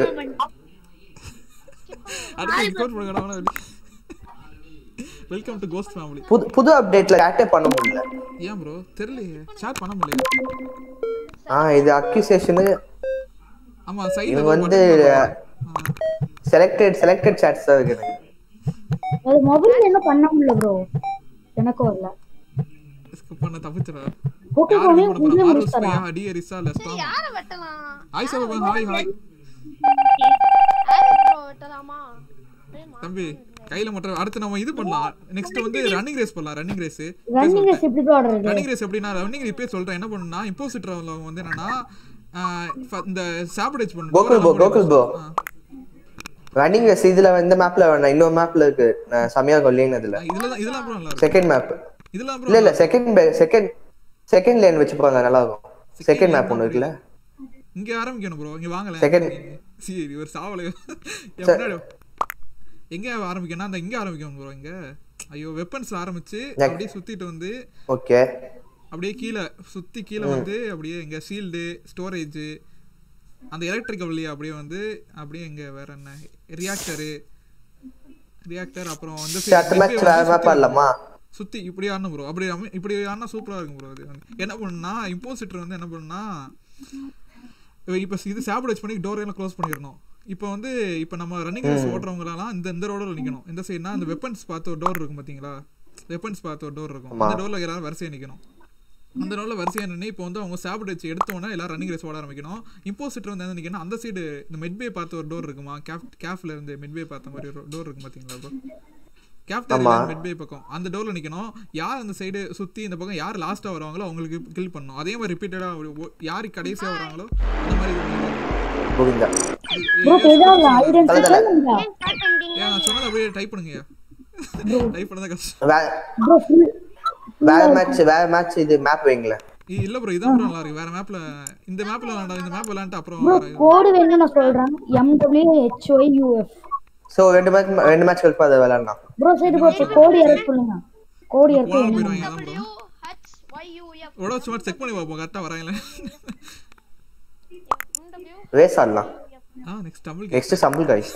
அடுத்து ரிப்போர்ட் பண்ணுங்கடா அவனை வெளியே வெல்கம் டு கோஸ்ட் ஃபேமிலி புது புது அப்டேட்ல சேட்டே பண்ண முடியல ஏன் ப்ரோ தெரியலையே ஷேர் பண்ண முடியல ஆ இது அக்யூசேஷனு ஆமா சைடுல இவங்க வந்து செலக்டட் செலக்டட் சாட்ஸ் தான் இருக்கு எனக்கு. அது மொபைல் என்ன பண்ண முடியல ப்ரோ எனக்கும் வரல ஸ்கிப் பண்ண தப்பிச்சடா ஓகே யார் போனே win பண்ண உள்ள போறா? மார்வல் முடிச்சாரா ஸ்பையா, டி எரிசா, இல்ல ஸ்டாம்? யார வெட்டலாம் ஹாய் சகோதரன், ஹாய், ஹாய். ஆரிஸ் ப்ரோ வெட்டலாமா டேய், மா- தம்பி கையில மட்டும் அடுத்து நம்ம இது பண்ணலாம் நெக்ஸ்ட் வந்து ரன்னிங் ரேஸ் பண்ணலாம் ரன்னிங் ரேஸ் ரன்னிங் ரேஸ் எப்படி ப்ரோ ஆடுறது ரன்னிங் ரேஸ் எப்படின்னா ரன்னிங் இப்பயே சொல்றேன் என்ன பண்ணணும்னா இம்போசிட்டர் அவங்க வந்து என்னன்னா ஆஹ் ஃப- இந்த சாபிடேஜ் பண்ணணும் Gokul bro, Gokul bro. Running race இதுல இந்த மேப்ல வேணாம் இன்னொரு மேப்ல இருக்கு நான் செமையா இருக்கும் லேன் அதுல இதுல தான் இதெல்லாம் அப்புறம் நல்லா இருக்கும் செகண்ட் மேப் இதெல்லாம் இல்ல அப்புறம் இல்ல செகண்ட் செகண்ட் செகண்ட் லேன் வச்சு போங்க நல்லா இருக்கும் செகண்ட் மேப் ஒண்ணு இருக்குல்ல இங்க ஆரம்பிக்கணும் ப்ரோ இங்க வாங்கல Second. சரி ஒரு சாவல என் முன்னாடி எங்க ஆரம்பிக்கணும் அந்த இங்க ஆரம்பிக்கணும் ப்ரோ இங்க ஐயோ வெப்பன்ஸ்ல ஆரம்பிச்சு அப்படியே சுத்திட்டு வந்து ஓகே அப்படியே கீழே சுத்தி கீழே வந்து அப்படியே இங்க ஷீல்டு ஸ்டோரேஜ் அந்த எலக்ட்ரிக்கல் வழியா அப்படியே வந்து அப்படியே இங்க வேற என்ன ரியாக்டரு ரியாக்டர் அப்புறம் வந்து சரி அடுத்த மேட்ச் வேற மேப் ஆடலாமா சுத்தி இப்படி ஆடணும் ப்ரோ அப்படி அம- இப்படி ஆடினா சூப்பரா இருக்கும் ப்ரோ அது வந்து. என்ன பண்ணுனா இம்போசிட்டர் வந்து என்ன பண்ணுனா இப்போ இது சாப்பிட பண்ணி டோர் எல்லாம் க்ளோஸ் பண்ணிடணும் இப்போ வந்து இப்போ நம்ம ரன்னிங் ரேஸ் ஓடுறவங்களெல்லாம் இந்த இந்த ரோடில் நிற்கணும் இந்த சைடுனா அந்த வெப்பன்ஸ் பார்த்து ஒரு டோர் இருக்கும் பார்த்தீங்களா வெப்பன்ஸ் பார்த்து ஒரு டோர் இருக்கும் அந்த டோரில் எல்லாரும் வரிசையாக நிற்கணும் அந்த ரோலில் வரிசையாக நின்று இப்போ வந்து அவங்க சாப்பிட வச்சு எடுத்தோன்னே எல்லாரும் ரன்னிங் ரேஸ் ஓட ஆரம்பிக்கணும் இம்போசிட்டர் வந்து என்ன நிற்கணும் அந்த சைடு இந்த மெட்பே பார்த்து ஒரு டோர் இருக்குமா கேஃப் கேஃப்ல இருந்து மெட்பே பார்த்த மாதிரி ஒரு டோர் இருக்கும் பார்த்தீங்களா ப்ரோ கேப்டர் மெட்பே பக்கம் அந்த டோர்ல நிக்கணும் யார் அந்த சைடு சுத்தி இந்த பக்கம் யார் லாஸ்டா வராங்களோ அவங்களுக்கு கில் பண்ணணும் அதே மாதிரி ரிப்பீட்டடா யார் கடைசியா வராங்களோ அந்த மாதிரி இது பண்ணிடணும். கோவிந்தா ப்ரோ ஏதாவது ஐடன் தல, தல. இல்ல ஏன் காட்டுறீங்க ஏன் நான் சொன்னது அப்படியே டைப் பண்ணுங்கய்யா டைப் பண்ணதா கஷ்டம் வே- ப்ரோ ஃபுல் வேற மேட்ச் வேற மேட்ச் இது மேப் வைங்களேன் இ- இல்ல ப்ரோ இதான் ப்ரோ நல்லா இருக்கு வேற மேப்ல இந்த மேப்ல விளையாண்டா இந்த மேப் விளையாண்டு அப்புறம் ப்ரோ வேற கோடு வேணும்னு நான் சொல்றேன் எம்டபிள்யூ ஹெச்ஒய் யூஎஃப் சோ ரெண்டு மேட்ச் ரெண்டு மேட்ச் கழிப்பா அதை விளையாடலாம் ப்ரோ சரி ப்ரோ இப்போ கோடு இறக்க சொல்லுங்க கோடு இறக்க போனா என்ன போயிடுவாங்க அதான் bro W H Y U F உடனே சும்மா செக் பண்ணி பார்ப்போம் கரெக்டா வராங்களே டபிள்யூ ரேஸ் ஆடலாம் ஆ நெக்ஸ்ட் தமிழ் நெக்ஸ்ட் சம்பிள் கைஸா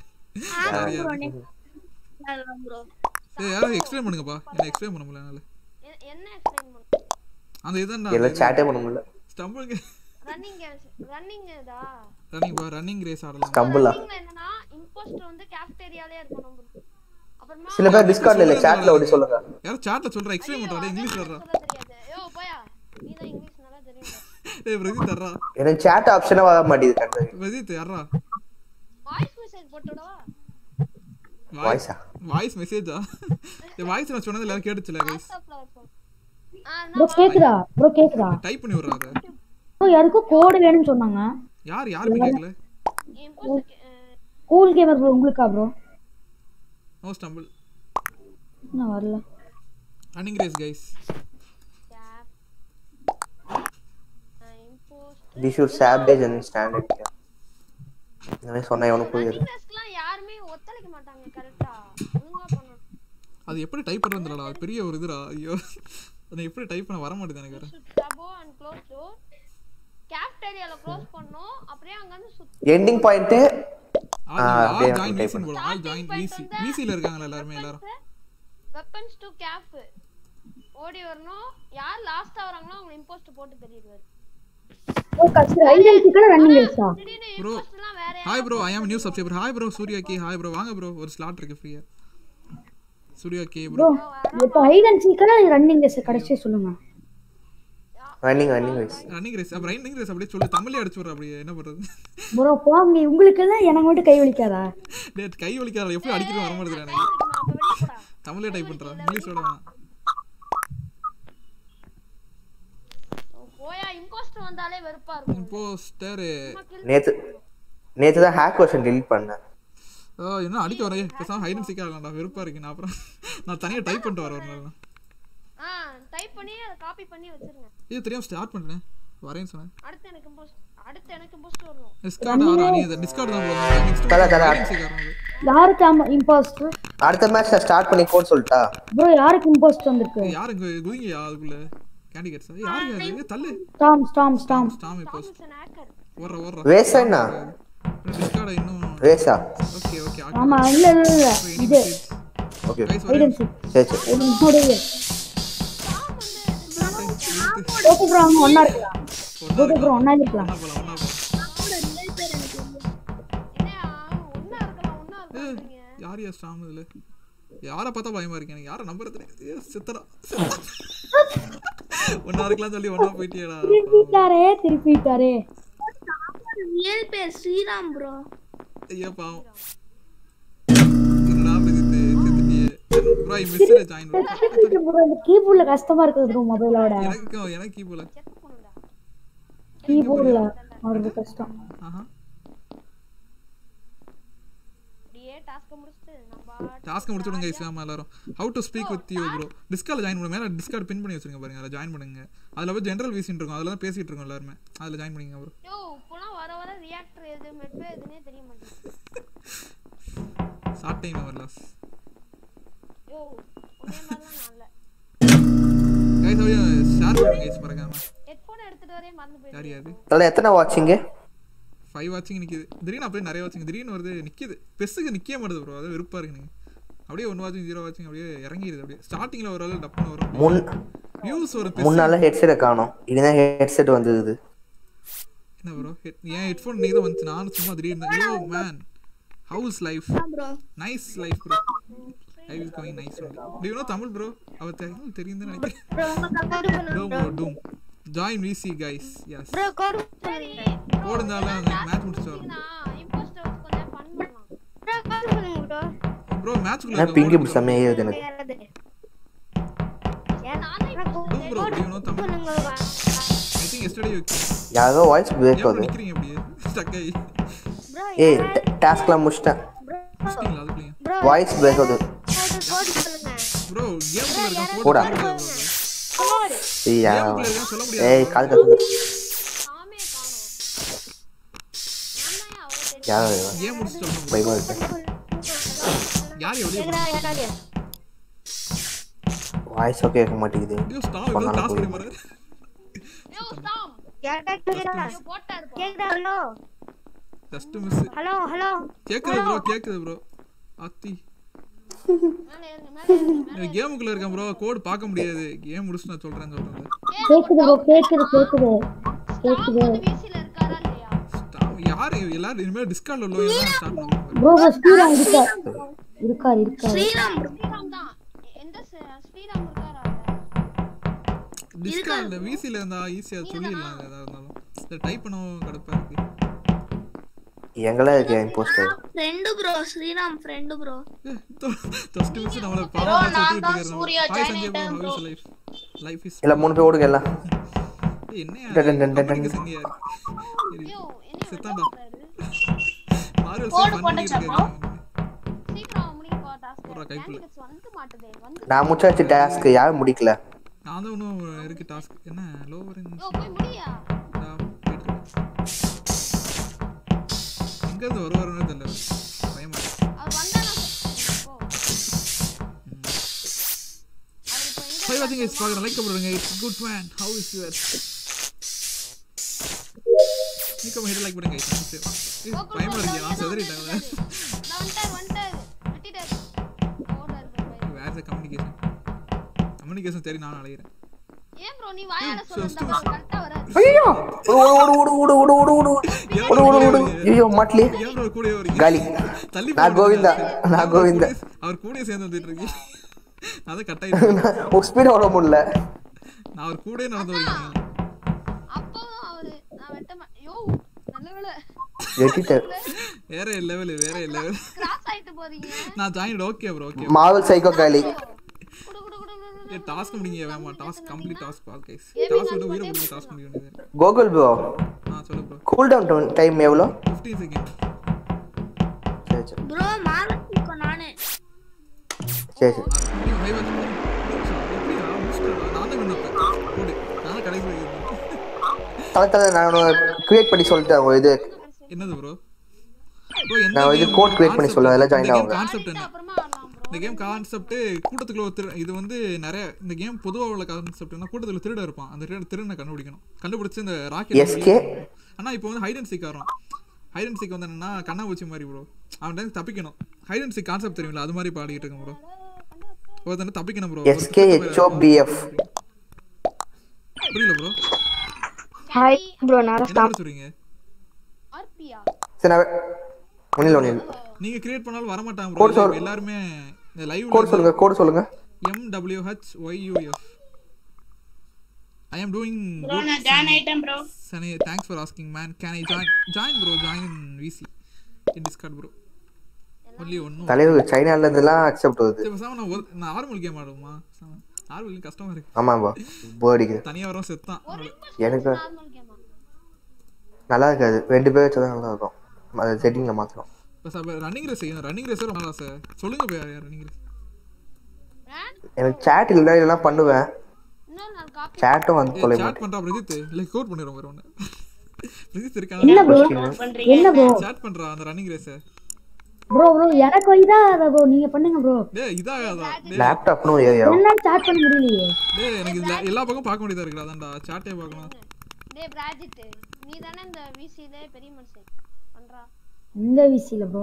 ப்ரோ ஏய் யாராவது எக்ஸ்பிளைன் பண்ணுங்கப்பா என்ன எக்ஸ்பிளைன் பண்ண முடியல என்னால. என்ன எக்ஸ்பிளைன் பண்ணு அந்த இதான் எல்லாம் சேட்டே பண்ண முடியல ஸ்டம்பிள் ரன்னிங் ரன்னிங் இதா ரன்னிங் ரன்னிங் ரேஸ் ஆடலாம் ஸ்டம்பிளா ரன்னிங்ல என்னன்னா இம்போஸ்டர் வந்து கேஃப்டேரியாலே இருக்கணும் bro. அப்புறமா சில பேர் டிஸ்கார்ட்ல இல்ல சாட்ல ஓடி சொல்லுங்க யாரும் சாட்ல சொல்ற எக்ஸ்பிளைன் பண்றாரு இங்கிலீஷ்ல வர்றா சொல்ல தெரியாது யோ போயா நீ தான் இங்கிலீஷ் நல்லா தெரியும் ஏய் பிரதீப் தர்றா எனக்கு சேட் ஆப்ஷனே வர மாட்டேங்குது கண்டு பிரதீப் யாரா வாய்ஸ் மெசேஜ் போட்டுடவா வாய்ஸா வாய்ஸ் மெசேஜா இந்த வாய்ஸ் நான் சொன்னது எல்லாரும் கேட்டுச்சுல கைஸ் வாட்ஸ்அப்ல இருக்கும் ஆ ப்ரோ கேக்குதா ப்ரோ கேக்குதா டைப் பண்ணி விடுறா அதை ப்ரோ யாருக்கும் கோடு வேணும்னு சொன்னாங்க யார் யாருமே கேட்கல இம்போஸ்டர் கூல் கேமர் ப்ரோ உங்களுக்கா ப்ரோ நோ ஸ்டம்பிள் நான் வரல ரன்னிங் ரேஸ் கைஸ் கேப் impost the should sabotage and standard நான் சொன்னா எவனுக்கு புரியுது ரன்னிங்ஸ்க்குலாம் யாருமே ஒத்துழைக்க மாட்டாங்க கரெக்டா ஒழுங்கா பண்ணணும் அது எப்படி டைப் பண்றதுலடா அது பெரிய ஒரு இதுடா ஐயோ அதை எப்படி டைப் பண்ண வர மாட்டேது எனக்கு வேற டபோ அண்ட் க்ளோஸ் டோர் கேஃப்டேரியால க்ளோஸ் பண்ணோம் அப்படியே அங்க இருந்து சுத்தி எண்டிங் பாயிண்ட் ஆல் அப்படியே ஜாயின் type விசின்னு போடும் ஆல் ஜாயின் விசி விசில இருக்காங்களா எல்லாருமே எல்லாரும் வெப்பன்ஸ் டு கேஃப் ஓடி வரணும் யார் லாஸ்டா வராங்களோ அவங்க இம்போஸ்ட் போட்டு தெரியுது ப்ரோ கஷ்டம் ஐடன் சிக்கன ரன்னிங் ரேஸா திடீர்னு Bro. இம்போஸ்ட்லாம் வேற hi bro I am new subscriber hi bro Surya K hi bro வாங்க ப்ரோ ஒரு ஸ்லாட் இருக்கு ஃப்ரீயா சூர்யா கே ப்ரோ ப்ரோ இப்போ ஐடன் சிக்கன ரன்னிங் ரேஸ் கடைசியா சொல்லுங்க ரன்னிங் ரன்னிங் வைஸ் ரன்னிங் ரேஸ் அப்ப ரன்னிங் ரேஸ் அப்படியே சொல்லு தமிழ்ல அடிச்சு விடுற அப்படியே என்ன பண்றது ப்ரோ போங்க உங்களுக்கு எல்லாம் எனக்கு மட்டும் கை வலிக்காதா டேய் கை வலிக்காத எப்படி அடிக்கிறது வர மாட்டேங்குது எனக்கு அப்ப வெளிய போடா தமிழ்ல டைப் பண்றா இங்கிலீஷோட வேணாம் போயா இம்போஸ்ட் வந்தாலே வெறுப்பா இருக்கும் இம்போஸ்டர் நேத்து நேத்து தான் ஹேக் வெர்ஷன் delete பண்ணேன் என்ன அடிக்க வரேன் பேசாம ஹைட் அண்ட் சீக் ஆகலாம்டா வெறுப்பா இருக்கு நான் அப்புறம் நான் தனியா டைப் பண்ணிட்டு வரேன் ஒரு நாள் நான். ஆ டைப் பண்ணி அதை காப்பி பண்ணி வச்சிருங்க இது தெரியாம ஸ்டார்ட் பண்ணிட்டேன் வரேன்னு சொன்னேன் அடுத்து எனக்கு இம்போஸ்ட் அடுத்து எனக்கு இம்போஸ்ட் வரணும் டிஸ்கார்ட் ஆறா நீ டிஸ்கார்ட் தான் போதும் நெக்ஸ்ட் தல, தல. ஹைட் அண்ட் சீக் ஆரம்பிச்சு யாருக்கு இம்போஸ்டர் அடுத்த மேட்ச் நான் ஸ்டார்ட் பண்ணி கோட் சொல்லிட்டா ப்ரோ யாருக்கு இம்போஸ்ட் வந்திருக்கு யாருங்க குதிங்கயா அதுக்குள்ள கேண்டி கட்ஸா யாரு யாரு ஏய், தள்ளு ஸ்டாம் ஸ்டாம் ஸ்டாம் ஸ்டாம் இம்போஸ்ட் இட்ஸ் an hacker ஓடுற ஓடுற ரேஸா என்ன டிஸ்கார்ட் இன்னும் ரேஸா ஓகே ஓகே ஆமா இல்ல இல்ல இல்ல இது ஓகே கைஸ் ஐடன் வரேன் சிக் சரி சரி என்னுடைய ஓகே ப்ரோ அவங்க ஒண்ணா இருக்கலாம் ஓகே ப்ரோ ஒண்ணா இருக்கலாம் ஒண்ணா போலாம் ஒண்ணா போலாம் என்னையா ஒண்ணா இருக்கலாம் ஒண்ணா இருக்கலாம் யார் யார் ஸ்டாம் இதுல யாரை பார்த்தா பயமா இருக்கு எனக்கு யாரை நம்புறது ஏ சித்தரா ஒன்னா இருக்கலாம் சொல்லி ஒன்னா போயிட்டியடா திருப்பிட்டாரே திருப்பிட்டாரே ரியல் பேர் ஸ்ரீராம் ப்ரோ ஐயா பாவம் என்னடா பிரதீத் செத்துட்டியே bro I miss join bro, இந்த கீபோர்ட்ல கஷ்டமா இருக்குது ப்ரோ மொபைலோட எனக்கு எனக்கு போல கீபோர்ட்ல அவருக்கு கஷ்டம் ஆஹா அப்படியே டாஸ்க் முடிச்சுட்டு நம்ம டாஸ்க் முடிச்சு விடுங்க guys, ஆமா எல்லாரும் how to speak with you bro டிஸ்கார்ட்ல ஜாயின் பண்ணுங்க மேல டிஸ்கார்ட் பின் பண்ணி வச்சிருங்க பாருங்க அதில் ஜாயின் பண்ணுங்க அதுல போய் ஜெனரல் வீசிட்டு இருக்கும் அதில் தான் பேசிட்டு இருக்கோம் எல்லாருமே அதில் ஜாயின் பண்ணிங்க ப்ரோ யோ இப்போலாம் வர வர ரியாக்டர் எது மெட்ரோ எதுனே தெரிய மாட்டேங்குது ஷார்ட் டைம் அவர் லாஸ் யோ ஒரே மாதிரிலாம் நான் இல்லை கைஸ் அப்படியே ஷேர் பண்ணுங்க கைஸ் மறக்காம ஹெட்ஃபோன் எடுத்துட்டு வரே மறந்து போயிடுச்சு யார் யாரு அதில் எத்தனை வாட்சிங்கு ஃபைவ் வாட்சிங் நிக்குது திடீர்னு அப்படியே நிறைய வாட்சிங் திடீர்னு வருது நிக்குது பெஸ்ஸுக்கு நிக்கவே மாட்டுது ப்ரோ அது வெறுப்பா இருக்கு நீங்க அப்படியே ஒன் வாட்சிங் ஜீரோ வாட்சிங் அப்படியே இறங்கிடுது அப்படியே ஸ்டார்டிங்ல ஒரு ஆள் டப்புன்னு வரும் முன் வியூஸ் ஒரு முன்னால ஹெட்செட்டை காணும் இதுதான் ஹெட்செட் வந்தது என்ன ப்ரோ ஏன் ஹெட்ஃபோன் நீ தான் வந்துச்சு நானும் சும்மா திடீர்னு yo man how's life nice life bro life is going nice to you no Tamil bro அவர் தெரியும் தெரியும் தான் நினைக்கிறேன் டூம் ப்ரோ டூம் join VC guys yes bro code பண்ணுங்க போடுந்தாலும் அந்த மேட்ச் முடிச்சு வரும் நான் இம்போஸ்டர் கொஞ்சம் ஃபன் பண்ணலாம் ப்ரோ கோடு பண்ணுங்க ப்ரோ ப்ரோ மேட்ச்க்குள்ள ஆனால் பிங்கு இப்படி செம்மையாக ஏறுது எனக்கு டூம் bro do you no Tamil I think yesterday you யாரோ வாய்ஸ் பிரேக் ஏன் ஆகுது நிக்கிறீங்க அப்படியே ஸ்டக் ஆகி ஏய் டாஸ்க்லாம் முடிச்சிட்டேன் முடிச்சிட்டீங்களா அதுக்குள்ளேயும் வாய்ஸ் பிரேக் ஆகுது ப்ரோ கேம்குள்ள இருக்க போட்டு போடா. சொல்ல முடியாது bro. ஐயா கேம்குள்ள இருக்க சொல்ல முடியாது ஏய் கால் கத்துது சாமே காணோம் யாரோ கேம் முடிச்சு சொல்லணும் பயமா இருக்கு யார் எவ்வளோ வாய்ஸ் ஓகே கேட்க மாட்டேங்குது ஐயோ ஸ்டாப் இவ்வளோ பண்ணாலும் டாஸ்க் பண்ணி போதும். போறாரு யோ ஸ்டாம் போட்டா hello just miss hello hello கேக்குது ப்ரோ கேக்குது ப்ரோ அத்தி மேல ஏறுங்க மேல ஏறுங்க கேமுக்குள்ள இருக்கேன் ப்ரோ கோட் பார்க்க முடியாது கேம் முடிச்சு நான் சொல்றேன்னு சொல்றேன் கேக்குது ப்ரோ கேக்குது கேக்குது கேக்குது வந்து வீசில இருக்காரா இல்லையா ஸ்டாப் யாரு எல்லாரும் இனிமேல் டிஸ்கவுண்ட் உள்ள ஸ்டார்ட் பண்ணுவாங்க ப்ரோ ஸ்ரீராம் இருக்கார் இருக்கார் இருக்கார் ஸ்ரீராம் ஸ்ரீராம் தான் எந்த ஸ்ரீ- ஸ்ரீராம் இருக்காரா டிஸ்கவுண்ட் விசில இருந்தா ஈஸியா சொல்லிடலாம் எதா இருந்தாலும் இதை டைப் பண்ணவும் கடுப்பா இருக்கு எங்கெல்லாம் இருக்கு impostor friend bro Sriram friend bro just miss நம்மள பாவம் பார்த்து விட்டுட்டு இருக்காரு hi Sanjay bro how is life life is இல்லை மூணு பேர் ஓடுங்க எல்லாம் என்னையா done done done done. Communication யாரு யோ என்ன செத்தாண்டா பண்றாரு மார்வல் சேவ் பண்ணிட்டு இருக்காரு சீக்கிரம் முடிங்க போ டாஸ்க் போடுறா கைக்குள்ள. கேண்டிடேட்ஸ் வந்து மாட்டுதே வந்து நான் முடிச்சாச்சு டாஸ்க் யாரும் முடிக்கல நான் தான் இன்னும் இருக்கு டாஸ்க் என்ன லோவர் யோ போய் முடியா எங்க இருந்து வருவாருன்னு தெரியல பயமா இருக்கு. அவர் வந்தா நான் போ அவர் இப்போ எங்க Hi watching guys, பாக்குறேன் லைக் பண்ணுங்க it's good man how is your நீக்கம் ஹிட் லைக் பண்ணுங்க guys பயமா இருக்கு நான் செதறிட்டேன் நான் வந்துட்டார் வந்துட்டார் வெட்டிட்டார் ஓடார் bro. வேற இஸ் கம்யூனிகேஷன் கம்யூனிகேஷன் சரி நான் அலையிறேன் ஏன் ப்ரோ நீ வாயால சொல்றதா கரெக்டா வராது ஐயோ ஓடு ஓடு ஓடு ஓடு ஓடு ஓடு ஓடு ஓடு ஓடு ஓடு ஐயோ மாட்லி ஏன் bro கூடயே வரீங்க காலி தள்ளி நான் போடுங்க. கோவிந்தா நான் அவர் கோவிந்தா கூடயே- அவர் கூடயே சேர்ந்து வந்துட்டு இருக்கீங்க நான் அதை கட் ஆயிட்டேன் உன் ஸ்பீட் ஓட முடியல நான் அவர் கூடயே நடந்து வரீங்க அப்பவும் அவரு நான் வெட்ட மா- யோ நல்ல வேளை வெட்டிட்டேன் வேற லெவல் வேற லெவல் கிராஸ் ஆயிட்டு போறீங்க நான் ஜாயின் ஓகே ப்ரோ ஓகே மாவல் சைக்கோ காலி குடு குடு குடு குடு குடு. ஏ டாஸ்க் முடிங்க வேமா டாஸ்க் கம்ப்ளீட் டாஸ்க் பால் கைஸ் டாஸ்க் விட்டு உயிரை முடிஞ்சு டாஸ்க் முடிய வேண்டியது கோகுல் ப்ரோ ஆ சொல்லு ப்ரோ கூல் டவுன் டைம் எவ்வளோ 15 செகண்ட் சரி சரி ப்ரோ மாற இப்போ நானு சரி சரி தலை தலை நான் கிரியேட் பண்ணி சொல்லிட்டேன் ஒரு இது என்னது ப்ரோ நான் இது code create பண்ணி சொல்லுவேன், அதெல்லாம் join ஆகுங்க. கான்செப்ட் என்ன அப்புறமா ஆடலாம் ப்ரோ இந்த கேம் கான்செப்ட் கூட்டத்துக்குள்ள ஒரு திரு இது வந்து நிறைய இந்த கேம் பொதுவாக உள்ள கான்செப்ட்னா கூட்டத்துல திருட இருப்பான் அந்த திருட திருடனை கண்டுபிடிக்கணும் கண்டுபிடிச்சு இந்த ராக்கெட் SK? ஆனா இப்போ வந்து ஹைட் அண்ட் சீக் வரும் ஹைட் அண்ட் சீக் வந்து என்னன்னா கண்ணாமூச்சி மாதிரி ப்ரோ அவன் தப்பிக்கணும் ஹைட் அண்ட் சீக் கான்செப்ட் தெரியுங்களா அது மாதிரி பாடிட்டு இருக்கேன் ப்ரோ ஒருத்தன தப்பிக்கணும் ப்ரோ எஸ்கே ஹெச்ஓபிஎஃப் புரியல ப்ரோ ஹாய் ப்ரோ நான் என்ன பண்ண சொல்றீங்க ஆர்பியா சரி நான் ஒன்றில் ஒன்றில் நீங்க கிரியேட் பண்ணாலும் வர மாட்டாங்க Code ப்ரோ சொல். எல்லாருமே இந்த லைவ் கோட் சொல்லுங்க கோட் சொல்லுங்க எம்டபிள்யூஹெச் YUF I am doing bro நான் ஜாயின் ஆயிட்டேன் ப்ரோ சனி thanks for asking man can I join join bro join in VC in Discord bro only ஒன்றும் தலைவர் சைனால இருந்தெல்லாம் அக்செப்ட் வருது சரி பேசாம நான் ஒரு- நான் நார்மல் கேம் ஆடுவோமா நார்மல் கேம் கஷ்டமா இருக்கு ஆமாப்பா போடிக்குது தனியா வரோம் செத்தான் எனக்கு நார்மல் கேமா நல்லா இருக்காது ரெண்டு பேர் வச்சா நல்லா இருக்கும் அது செட்டிங்ல மாத்தணும் ரன்னிங் ரேஸ் செய்யணும் ரன்னிங் ரேஸ் ரொம்ப நாளா சார் சொல்லுங்க போய் யார் ரன்னிங் ரேஸ் எனக்கு சேட் இல்லைன்னா இதெல்லாம் பண்ணுவேன் இன்னொரு நாள் காப்பி சேட்டும் வந்து தொலை சாட் பண்றா பிரஜித் இல்ல கோட் பண்ணிரோம் வேற ஒண்ணு பிரஜித் என்ன ப்ரோ இருக்காங்க என்ன ப்ரோ சாட் பண்றா அந்த ரன்னிங் ரேஸ் ப்ரோ ப்ரோ எனக்கு இதா ப்ரோ நீங்க பண்ணுங்க ப்ரோ டேய் இதாகாதா டேய் லேப்டாப்னு ஏரியா என்னால ஸ்டார்ட் பண்ண முடியலையே டேய் எனக்கு இதுல எல்லா பக்கம் பார்க்க வேண்டியதா இருக்குடா அதான்டா சாட்டே பார்க்கணும் டேய் பிராஜித் நீ தானே இந்த விசில பெரிய மனுஷன் பண்றா இந்த விசில ப்ரோ